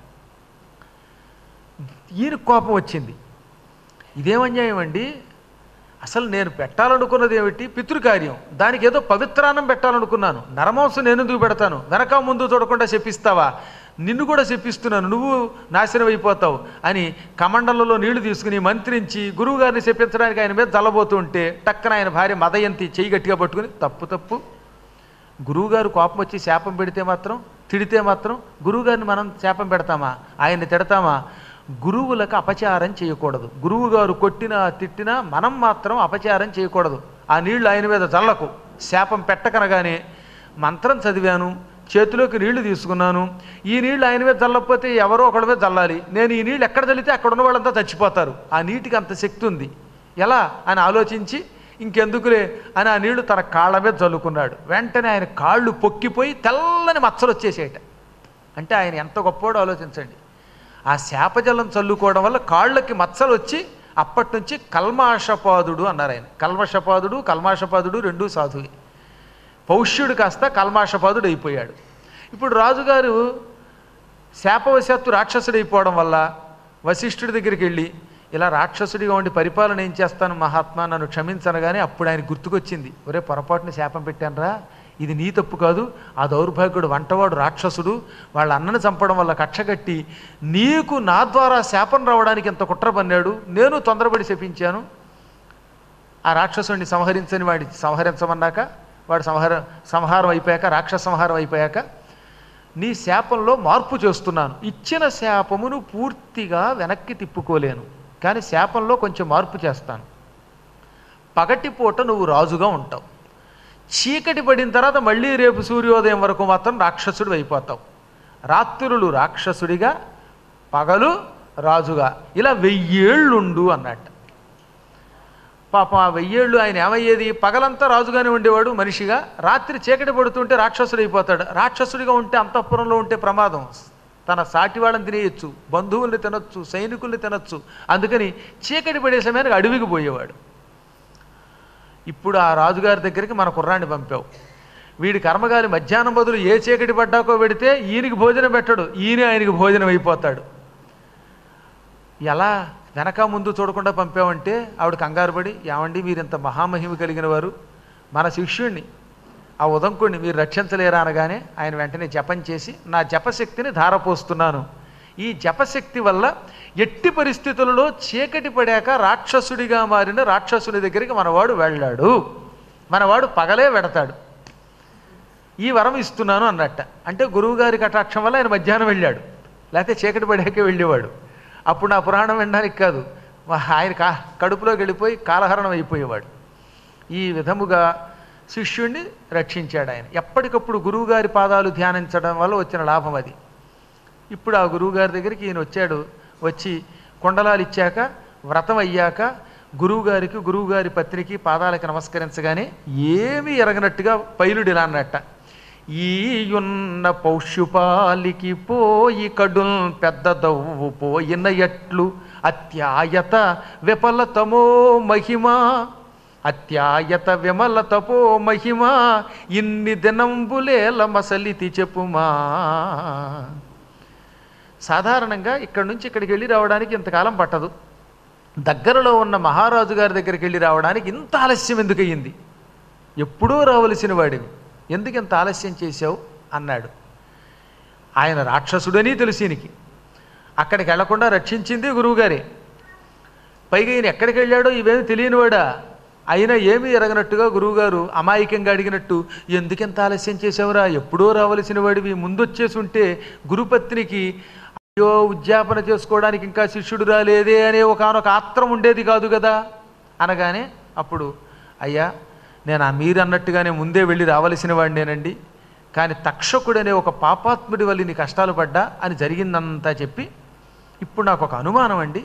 ఈయన కోపం వచ్చింది ఇదేం అన్యాయం అండి అసలు నేను పెట్టాలనుకున్నది ఏమిటి పితృకార్యం దానికి ఏదో పవిత్రాన్నం పెట్టాలనుకున్నాను నరమాంసం నేను ఎందుకు పెడతాను వెనక ముందు చూడకుండా చెప్పిస్తావా నిన్ను కూడా చెప్పిస్తున్నాను నువ్వు నాశనం అయిపోతావు అని కమండలంలో నీళ్లు తీసుకుని మంత్రించి గురువుగారిని చెప్పించడానికి ఆయన మీద చల్లబోతూ ఉంటే టక్కన ఆయన భార్య మదయంతి చెయ్యి గట్టిగా పట్టుకుని తప్పు తప్పు గురువుగారు కోపం వచ్చి శాపం పెడితే మాత్రం తిడితే మాత్రం గురువుగారిని మనం శాపం పెడతామా ఆయన్ని తిడతామా గురువులకు అపచారం చేయకూడదు గురువుగారు కొట్టినా తిట్టినా మనం మాత్రం అపచారం చేయకూడదు ఆ నీళ్లు ఆయన మీద చల్లకు శాపం పెట్టకనగానే మంత్రం చదివాను చేతిలోకి నీళ్లు తీసుకున్నాను ఈ నీళ్లు ఆయన మీద చల్లకపోతే ఎవరో ఒకళ్ళ మీద చల్లాలి నేను ఈ నీళ్ళు ఎక్కడ చల్లితే అక్కడ ఉన్న వాళ్ళంతా చచ్చిపోతారు ఆ నీటికి అంత శక్తి ఉంది ఎలా అని ఆలోచించి ఇంకెందుకులే అని ఆ నీళ్లు తన కాళ్ళ మీద చల్లుకున్నాడు వెంటనే ఆయన కాళ్ళు పొక్కిపోయి తెల్లని మచ్చలు వచ్చేసేట అంటే ఆయన ఎంత గొప్పోడో ఆలోచించండి ఆ శాపజలం చల్లుకోవడం వల్ల కాళ్ళకి మచ్చలు వచ్చి అప్పటి నుంచి కల్మాషపాదుడు అన్నారు ఆయన కల్మషపాదుడు కల్మాషపాదుడు రెండూ సాధువే పౌష్యుడు కాస్త కల్మాషపాదుడు అయిపోయాడు ఇప్పుడు రాజుగారు శాపవశాత్తు రాక్షసుడు అయిపోవడం వల్ల వశిష్ఠుడి దగ్గరికి వెళ్ళి ఇలా రాక్షసుడిగా ఉండి పరిపాలన ఏం చేస్తాను మహాత్మా నన్ను క్షమించనగానే అప్పుడు ఆయన గుర్తుకొచ్చింది ఒరే పొరపాటున శాపం పెట్టానురా ఇది నీ తప్పు కాదు ఆ దౌర్భాగ్యుడు వంటవాడు రాక్షసుడు వాళ్ళ అన్నను చంపడం వల్ల కక్షగట్టి నీకు నా ద్వారా శాపం రావడానికి ఎంత కుట్ర పన్నాడు నేను తొందరపడి శపించాను ఆ రాక్షసుడిని సంహరించని వాడి సంహరించమన్నాక వాడు సంహార సంహారం అయిపోయాక రాక్షస సంహారం అయిపోయాక నీ శాపంలో మార్పు చేస్తున్నాను ఇచ్చిన శాపమును పూర్తిగా వెనక్కి తిప్పుకోలేను కానీ శాపంలో కొంచెం మార్పు చేస్తాను పగటిపూట నువ్వు రాజుగా ఉంటావు చీకటి పడిన తర్వాత మళ్ళీ రేపు సూర్యోదయం వరకు మాత్రం రాక్షసుడు అయిపోతావు రాత్రులు రాక్షసుడిగా పగలు రాజుగా ఇలా వెయ్యేళ్ళుండు అన్నట్టు పాపం ఆ వెయ్యేళ్ళు ఆయన ఏమయ్యేది పగలంతా రాజుగానే ఉండేవాడు మనిషిగా రాత్రి చీకటి పడుతుంటే రాక్షసుడు అయిపోతాడు రాక్షసుడిగా ఉంటే అంతఃపురంలో ఉంటే ప్రమాదం తన సాటి వాళ్ళని తినేయచ్చు బంధువుల్ని తినొచ్చు సైనికుల్ని తినొచ్చు అందుకని చీకటి పడే సమయానికి అడవికి పోయేవాడు ఇప్పుడు ఆ రాజుగారి దగ్గరికి మన కుర్రాన్ని పంపావు వీడి కర్మగారి మధ్యాహ్నం బదులు ఏ చీకటి పడ్డాకో పెడితే ఈయనకి భోజనం పెట్టడు ఈయన ఆయనకి భోజనం అయిపోతాడు ఎలా వెనక ముందు చూడకుండా పంపామంటే ఆవిడ కంగారు పడి ఏమండి మీరు ఇంత మహామహిమ కలిగిన వారు మన శిష్యుణ్ణి ఆ ఉదంకుడిని మీరు రక్షించలేరా అనగానే ఆయన వెంటనే జపం చేసి నా జపశక్తిని ధారపోస్తున్నాను ఈ జపశక్తి వల్ల ఎట్టి పరిస్థితులలో చీకటి పడాక రాక్షసుడిగా మారిన రాక్షసుని దగ్గరికి మనవాడు వెళ్ళాడు మనవాడు పగలే వెడతాడు ఈ వరం ఇస్తున్నాను అన్నట్ట అంటే గురువుగారి కటాక్షం వల్ల ఆయన మధ్యాహ్నం వెళ్ళాడు లేకపోతే చీకటి పడాకే వెళ్ళేవాడు అప్పుడు నా పురాణం వినడానికి కాదు మా ఆయన కా కడుపులోకి వెళ్ళిపోయి కాలహరణం అయిపోయేవాడు ఈ విధముగా శిష్యుణ్ణి రక్షించాడు ఆయన ఎప్పటికప్పుడు గురువుగారి పాదాలు ధ్యానించడం వల్ల వచ్చిన లాభం అది ఇప్పుడు ఆ గురువుగారి దగ్గరికి ఈయన వచ్చాడు వచ్చి కొండలాలు ఇచ్చాక వ్రతం అయ్యాక గురువుగారికి గురువుగారి పత్రికి పాదాలకి నమస్కరించగానే ఏమీ ఎరగనట్టుగా పైలుడు ఇలా అన్నట్ట ఈయున్న పౌష్యుపాలికి పోయి కడుల్ పెద్ద దవ్వు పోయిన ఎట్లు అత్యాయత విఫలతమో మహిమా అత్యాయత విమల తపో మహిమ ఇన్ని దినంబులేల మసలితి చెప్పుమా సాధారణంగా ఇక్కడి నుంచి ఇక్కడికి వెళ్ళి రావడానికి ఇంతకాలం పట్టదు దగ్గరలో ఉన్న మహారాజు గారి దగ్గరికి వెళ్ళి రావడానికి ఇంత ఆలస్యం ఎందుకు అయ్యింది ఎప్పుడూ రావలసిన వాడివి ఎందుకు ఇంత ఆలస్యం చేశావు అన్నాడు ఆయన రాక్షసుడని తెలుసు ఈయనకి అక్కడికి వెళ్లకుండా రక్షించింది గురువుగారే పైగా ఈయన ఎక్కడికి వెళ్ళాడో ఇవేమి తెలియనివాడా అయినా ఏమీ ఎరగనట్టుగా గురువుగారు అమాయకంగా అడిగినట్టు ఎందుకెంత ఆలస్యం చేసావురా ఎప్పుడో రావలసిన వాడివి ముందొచ్చేసి ఉంటే గురుపత్నికి అయ్యో ఉద్యాపన చేసుకోవడానికి ఇంకా శిష్యుడు రాలేదే అనే ఒకనొక ఆత్రం ఉండేది కాదు కదా అనగానే అప్పుడు అయ్యా నేను ఆ మీరు అన్నట్టుగానే ముందే వెళ్ళి రావలసిన వాడినేనండి కానీ తక్షకుడనే ఒక పాపాత్ముడి వల్ల నీ కష్టాలు పడ్డా అని జరిగిందంతా చెప్పి ఇప్పుడు నాకు ఒక అనుమానం అండి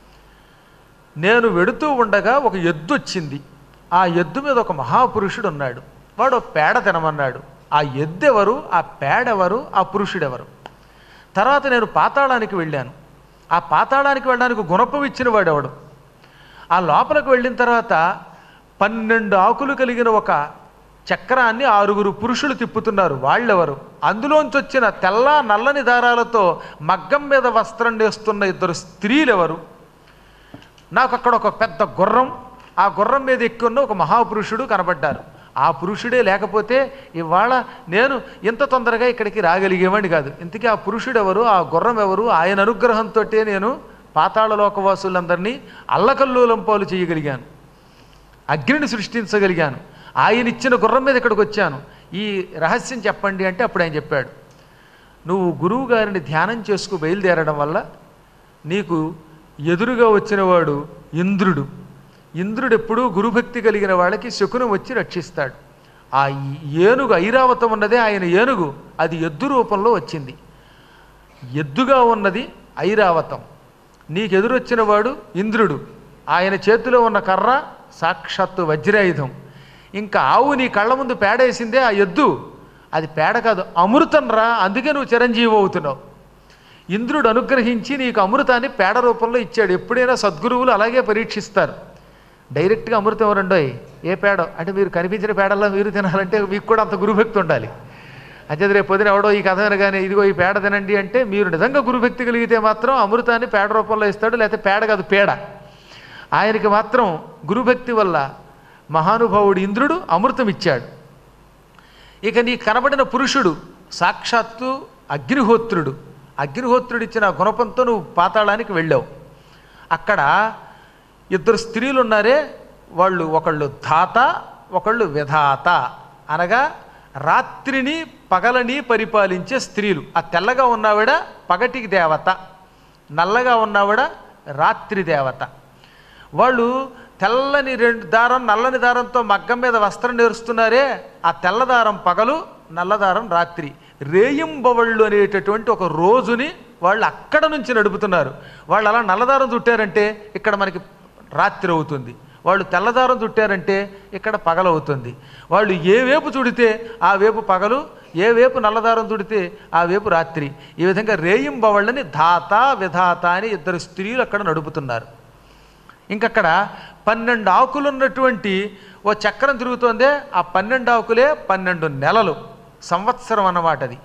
నేను వెడుతూ ఉండగా ఒక ఎద్దు వచ్చింది ఆ ఎద్దు మీద ఒక మహాపురుషుడు ఉన్నాడు వాడు ఓ పేడ తినమన్నాడు ఆ ఎద్దు ఎవరు ఆ పేడెవరు ఆ పురుషుడెవరు తర్వాత నేను పాతాళానికి వెళ్ళాను ఆ పాతాళానికి వెళ్ళడానికి గుణపం ఇచ్చిన వాడెవడు ఆ లోపలికి వెళ్ళిన తర్వాత పన్నెండు ఆకులు కలిగిన ఒక చక్రాన్ని ఆరుగురు పురుషులు తిప్పుతున్నారు వాళ్ళెవరు అందులోంచి వచ్చిన తెల్ల నల్లని దారాలతో మగ్గం మీద వస్త్రం నేస్తున్న ఇద్దరు స్త్రీలెవరు నాకు అక్కడ ఒక పెద్ద గుర్రం ఆ గుర్రం మీద ఎక్కున్న ఒక మహాపురుషుడు కనబడ్డారు ఆ పురుషుడే లేకపోతే ఇవాళ నేను ఇంత తొందరగా ఇక్కడికి రాగలిగేవాడిని కాదు ఇంతకీ ఆ పురుషుడు ఎవరు ఆ గుర్రం ఎవరు ఆయన అనుగ్రహంతో నేను పాతాళ లోకవాసులందరినీ అల్లకల్లోలం పాలు చేయగలిగాను అగ్నిని సృష్టించగలిగాను ఆయన ఇచ్చిన గుర్రం మీద ఇక్కడికి వచ్చాను ఈ రహస్యం చెప్పండి అంటే అప్పుడు ఆయన చెప్పాడు నువ్వు గురువు గారిని ధ్యానం చేసుకు బయలుదేరడం వల్ల నీకు ఎదురుగా వచ్చినవాడు ఇంద్రుడు ఇంద్రుడు ఎప్పుడూ గురుభక్తి కలిగిన వాళ్ళకి శకునం వచ్చి రక్షిస్తాడు ఆ ఏనుగు ఐరావతం ఉన్నదే ఆయన ఏనుగు అది ఎద్దు రూపంలో వచ్చింది ఎద్దుగా ఉన్నది ఐరావతం నీకెదురొచ్చిన వాడు ఇంద్రుడు ఆయన చేతిలో ఉన్న కర్ర సాక్షాత్తు వజ్రాయుధం ఇంకా ఆవు నీ కళ్ళ ముందు పేడేసిందే ఆ ఎద్దు అది పేడ కాదు అమృతం రా అందుకే నువ్వు చిరంజీవి అవుతున్నావు ఇంద్రుడు అనుగ్రహించి నీకు అమృతాన్ని పేడ రూపంలో ఇచ్చాడు ఎప్పుడైనా సద్గురువులు అలాగే పరీక్షిస్తారు డైరెక్ట్గా అమృతం ఎవరండోయ్ ఏ పేడ అంటే మీరు కనిపించిన పేడల్లో మీరు తినాలంటే మీకు కూడా అంత గురుభక్తి ఉండాలి అంతే రేపు పొద్దున ఎవడో ఈ కథ వినగానే ఇదిగో ఈ పేడ తినండి అంటే మీరు నిజంగా గురుభక్తి కలిగితే మాత్రం అమృతాన్ని పేడ రూపంలో ఇస్తాడు లేకపోతే పేడ కాదు పేడ ఆయనకి మాత్రం గురుభక్తి వల్ల మహానుభావుడు ఇంద్రుడు అమృతం ఇచ్చాడు ఇక నీ కనబడిన పురుషుడు సాక్షాత్తు అగ్నిహోత్రుడు అగ్నిహోత్రుడు ఇచ్చిన ఆ గుణపంతో నువ్వు పాతాళానికి వెళ్ళావు అక్కడ ఇద్దరు స్త్రీలు ఉన్నారే వాళ్ళు ఒకళ్ళు ధాత ఒకళ్ళు విధాత అనగా రాత్రిని పగలని పరిపాలించే స్త్రీలు ఆ తెల్లగా ఉన్నవిడ పగటికి దేవత నల్లగా ఉన్నవిడ రాత్రి దేవత వాళ్ళు తెల్లని రెండు దారం నల్లని దారంతో మగ్గం మీద వస్త్రం నేరుస్తున్నారే ఆ తెల్లదారం పగలు నల్లదారం రాత్రి రేయింబవళ్ళు అనేటటువంటి ఒక రోజుని వాళ్ళు అక్కడ నుంచి నడుపుతున్నారు వాళ్ళు అలా నల్లదారం చుట్టారంటే ఇక్కడ మనకి రాత్రి అవుతుంది వాళ్ళు తెల్లదారం చుట్టారంటే ఇక్కడ పగలవుతుంది వాళ్ళు ఏ వేపు చుడితే ఆ వేపు పగలు ఏ వేపు నల్లదారం చుడితే ఆ వేపు రాత్రి ఈ విధంగా రేయింబవళ్ళని ధాత విధాత అని ఇద్దరు స్త్రీలు అక్కడ నడుపుతున్నారు ఇంకక్కడ పన్నెండు ఆకులు ఉన్నటువంటి ఓ చక్రం తిరుగుతోందే ఆ పన్నెండు ఆకులే పన్నెండు నెలలు సంవత్సరం అన్నమాట అది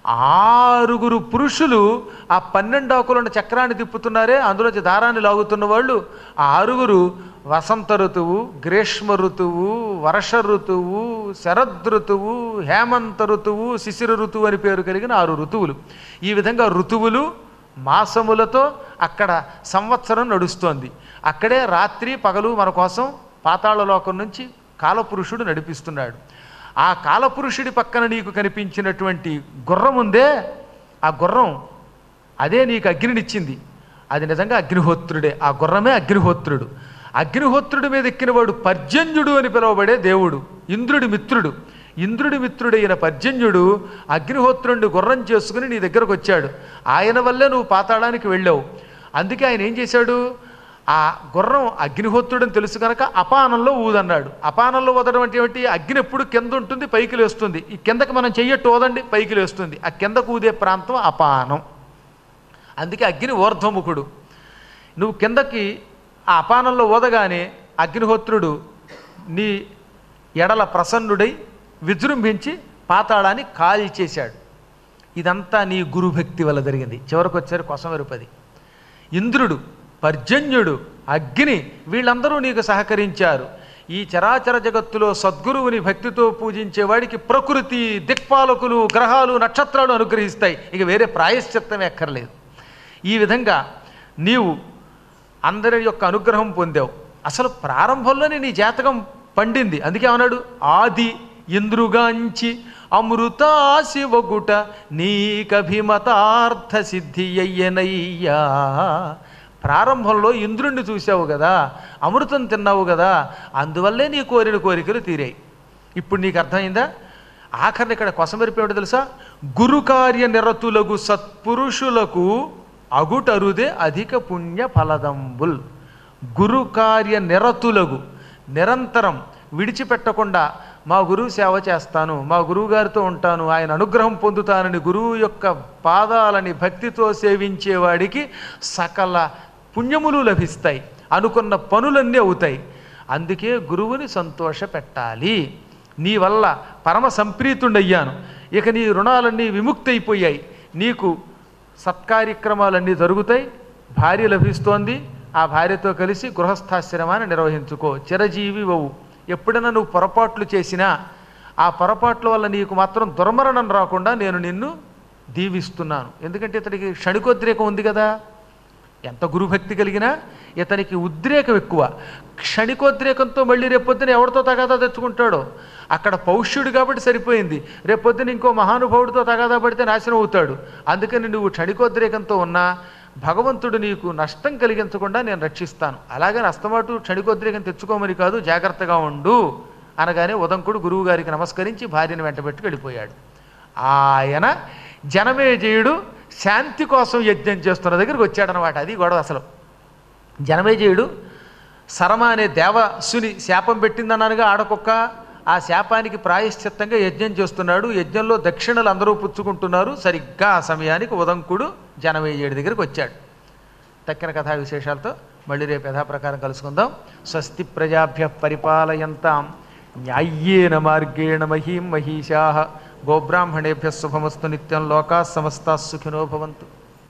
ఆరుగురు పురుషులు ఆ పన్నెండు ఆకులున్న చక్రాన్ని తిప్పుతున్నారే అందులోంచి దారాన్ని లాగుతున్న వాళ్ళు ఆ ఆరుగురు వసంత ఋతువు గ్రీష్మ ఋతువు వర్ష ఋతువు శరద్ ఋతువు హేమంత ఋతువు శిశిర ఋతువు అని పేరు కలిగిన ఆరు ఋతువులు ఈ విధంగా ఋతువులు మాసములతో అక్కడ సంవత్సరం నడుస్తోంది అక్కడే రాత్రి పగలు మన కోసం పాతాళ లోకం నుంచి కాలపురుషుడు నడిపిస్తున్నాడు ఆ కాలపురుషుడి పక్కన నీకు కనిపించినటువంటి గుర్రం ఉందే ఆ గుర్రం అదే నీకు అగ్నినిచ్చింది అది నిజంగా అగ్నిహోత్రుడే ఆ గుర్రమే అగ్నిహోత్రుడు అగ్నిహోత్రుడి మీద ఎక్కినవాడు పర్జన్యుడు అని పిలువబడే దేవుడు ఇంద్రుడి మిత్రుడు ఇంద్రుడి మిత్రుడైన పర్జన్యుడు అగ్నిహోత్రుడిని గుర్రం చేసుకుని నీ దగ్గరకు వచ్చాడు ఆయన వల్లే నువ్వు పాతాళానికి వెళ్ళావు అందుకే ఆయన ఏం చేశాడు ఆ గుర్రం అగ్నిహోత్రుడని తెలుసు కనుక అపానంలో ఊదన్నాడు అపానంలో ఊదడం అంటే ఏమిటి అగ్ని ఎప్పుడు కింద ఉంటుంది పైకి లేస్తుంది ఈ కిందకి మనం చెయ్యట్టు ఊదండి పైకి లేస్తుంది ఆ కిందకు ఊదే ప్రాంతం అపానం అందుకే అగ్ని ఊర్ధ్వముఖుడు నువ్వు కిందకి ఆ అపానంలో ఊదగానే అగ్నిహోత్రుడు నీ ఎడల ప్రసన్నుడై విజృంభించి పాతాళాన్ని కాల్చేశాడు ఇదంతా నీ గురుభక్తి వల్ల జరిగింది చివరికి వచ్చారు కొసమెరుపది ఇంద్రుడు పర్జన్యుడు అగ్ని వీళ్ళందరూ నీకు సహకరించారు ఈ చరాచర జగత్తులో సద్గురువుని భక్తితో పూజించేవాడికి ప్రకృతి దిక్పాలకులు గ్రహాలు నక్షత్రాలు అనుగ్రహిస్తాయి ఇక వేరే ప్రాయశ్చిత్తమే ఎక్కర్లేదు ఈ విధంగా నీవు అందరి యొక్క అనుగ్రహం పొందావు అసలు ప్రారంభంలోనే నీ జాతకం పండింది అందుకే ఏమన్నాడు ఆది ఇంద్రుగాంచి అమృతాసి ఒగుట నీకభిమతార్థ సిద్ధి అయ్యనయ్యా ప్రారంభంలో ఇంద్రుణ్ణి చూసావు కదా అమృతం తిన్నావు కదా అందువల్లే నీ కోరిన కోరికలు తీరాయి ఇప్పుడు నీకు అర్థమైందా ఆఖరిని ఇక్కడ కొసమెరిపేమిటో తెలుసా గురుకార్య నిరతులగు సత్పురుషులకు అగుటరుదే అధిక పుణ్య ఫలదంబుల్ గురుకార్య నిరతులగు నిరంతరం విడిచిపెట్టకుండా మా గురువు సేవ చేస్తాను మా గురువు గారితో ఉంటాను ఆయన అనుగ్రహం పొందుతానని గురువు యొక్క పాదాలని భక్తితో సేవించేవాడికి సకల పుణ్యములు లభిస్తాయి అనుకున్న పనులన్నీ అవుతాయి అందుకే గురువుని సంతోష పెట్టాలి నీ వల్ల పరమ సంప్రీతుండయ్యాను ఇక నీ రుణాలన్నీ విముక్తి అయిపోయాయి నీకు సత్కార్యక్రమాలన్నీ జరుగుతాయి భార్య లభిస్తోంది ఆ భార్యతో కలిసి గృహస్థాశ్రమాన్ని నిర్వహించుకో చిరజీవి వవు ఎప్పుడైనా నువ్వు పొరపాట్లు చేసినా ఆ పొరపాట్ల వల్ల నీకు మాత్రం దుర్మరణం రాకుండా నేను నిన్ను దీవిస్తున్నాను ఎందుకంటే ఇతనికి క్షణికోద్రేకం ఉంది కదా ఎంత గురుభక్తి కలిగినా ఇతనికి ఉద్రేకం ఎక్కువ క్షణికోద్రేకంతో మళ్ళీ రేపొద్దున ఎవరితో తగాదా తెచ్చుకుంటాడో అక్కడ పౌష్యుడు కాబట్టి సరిపోయింది రేపొద్దున ఇంకో మహానుభావుడితో తగాదా పడితే నాశనం అవుతాడు అందుకని నువ్వు క్షణికోద్రేకంతో ఉన్నా భగవంతుడు నీకు నష్టం కలిగించకుండా నేను రక్షిస్తాను అలాగని అస్తమాటు క్షణికోద్రేకం తెచ్చుకోమని కాదు జాగ్రత్తగా ఉండు అనగానే ఉదంకుడు గురువు గారికి నమస్కరించి భార్యను వెంటబెట్టుకు వెళ్ళిపోయాడు ఆయన జనమేజయుడు శాంతి కోసం యజ్ఞం చేస్తున్న దగ్గరికి వచ్చాడనమాట అది గొడవ అసలు జనమేజయుడు సరమ అనే దేవసుని శాపం పెట్టిందన్నానుగా ఆడకొక్క ఆ శాపానికి ప్రాయశ్చిత్తంగా యజ్ఞం చేస్తున్నాడు యజ్ఞంలో దక్షిణలు అందరూ పుచ్చుకుంటున్నారు సరిగ్గా ఆ సమయానికి ఉదంకుడు జనమేజయుడి దగ్గరికి వచ్చాడు తక్కిన కథా విశేషాలతో మళ్ళీ రేపు యథాప్రకారం కలుసుకుందాం స్వస్తి ప్రజాభ్య పరిపాలయంతాం న్యాయ్యేన మార్గేణ మహీం మహిషా గోబ్రాహ్మణేభ్య శుభమస్తు నిత్యం లోకా సమస్తా సుఖినో భవంతు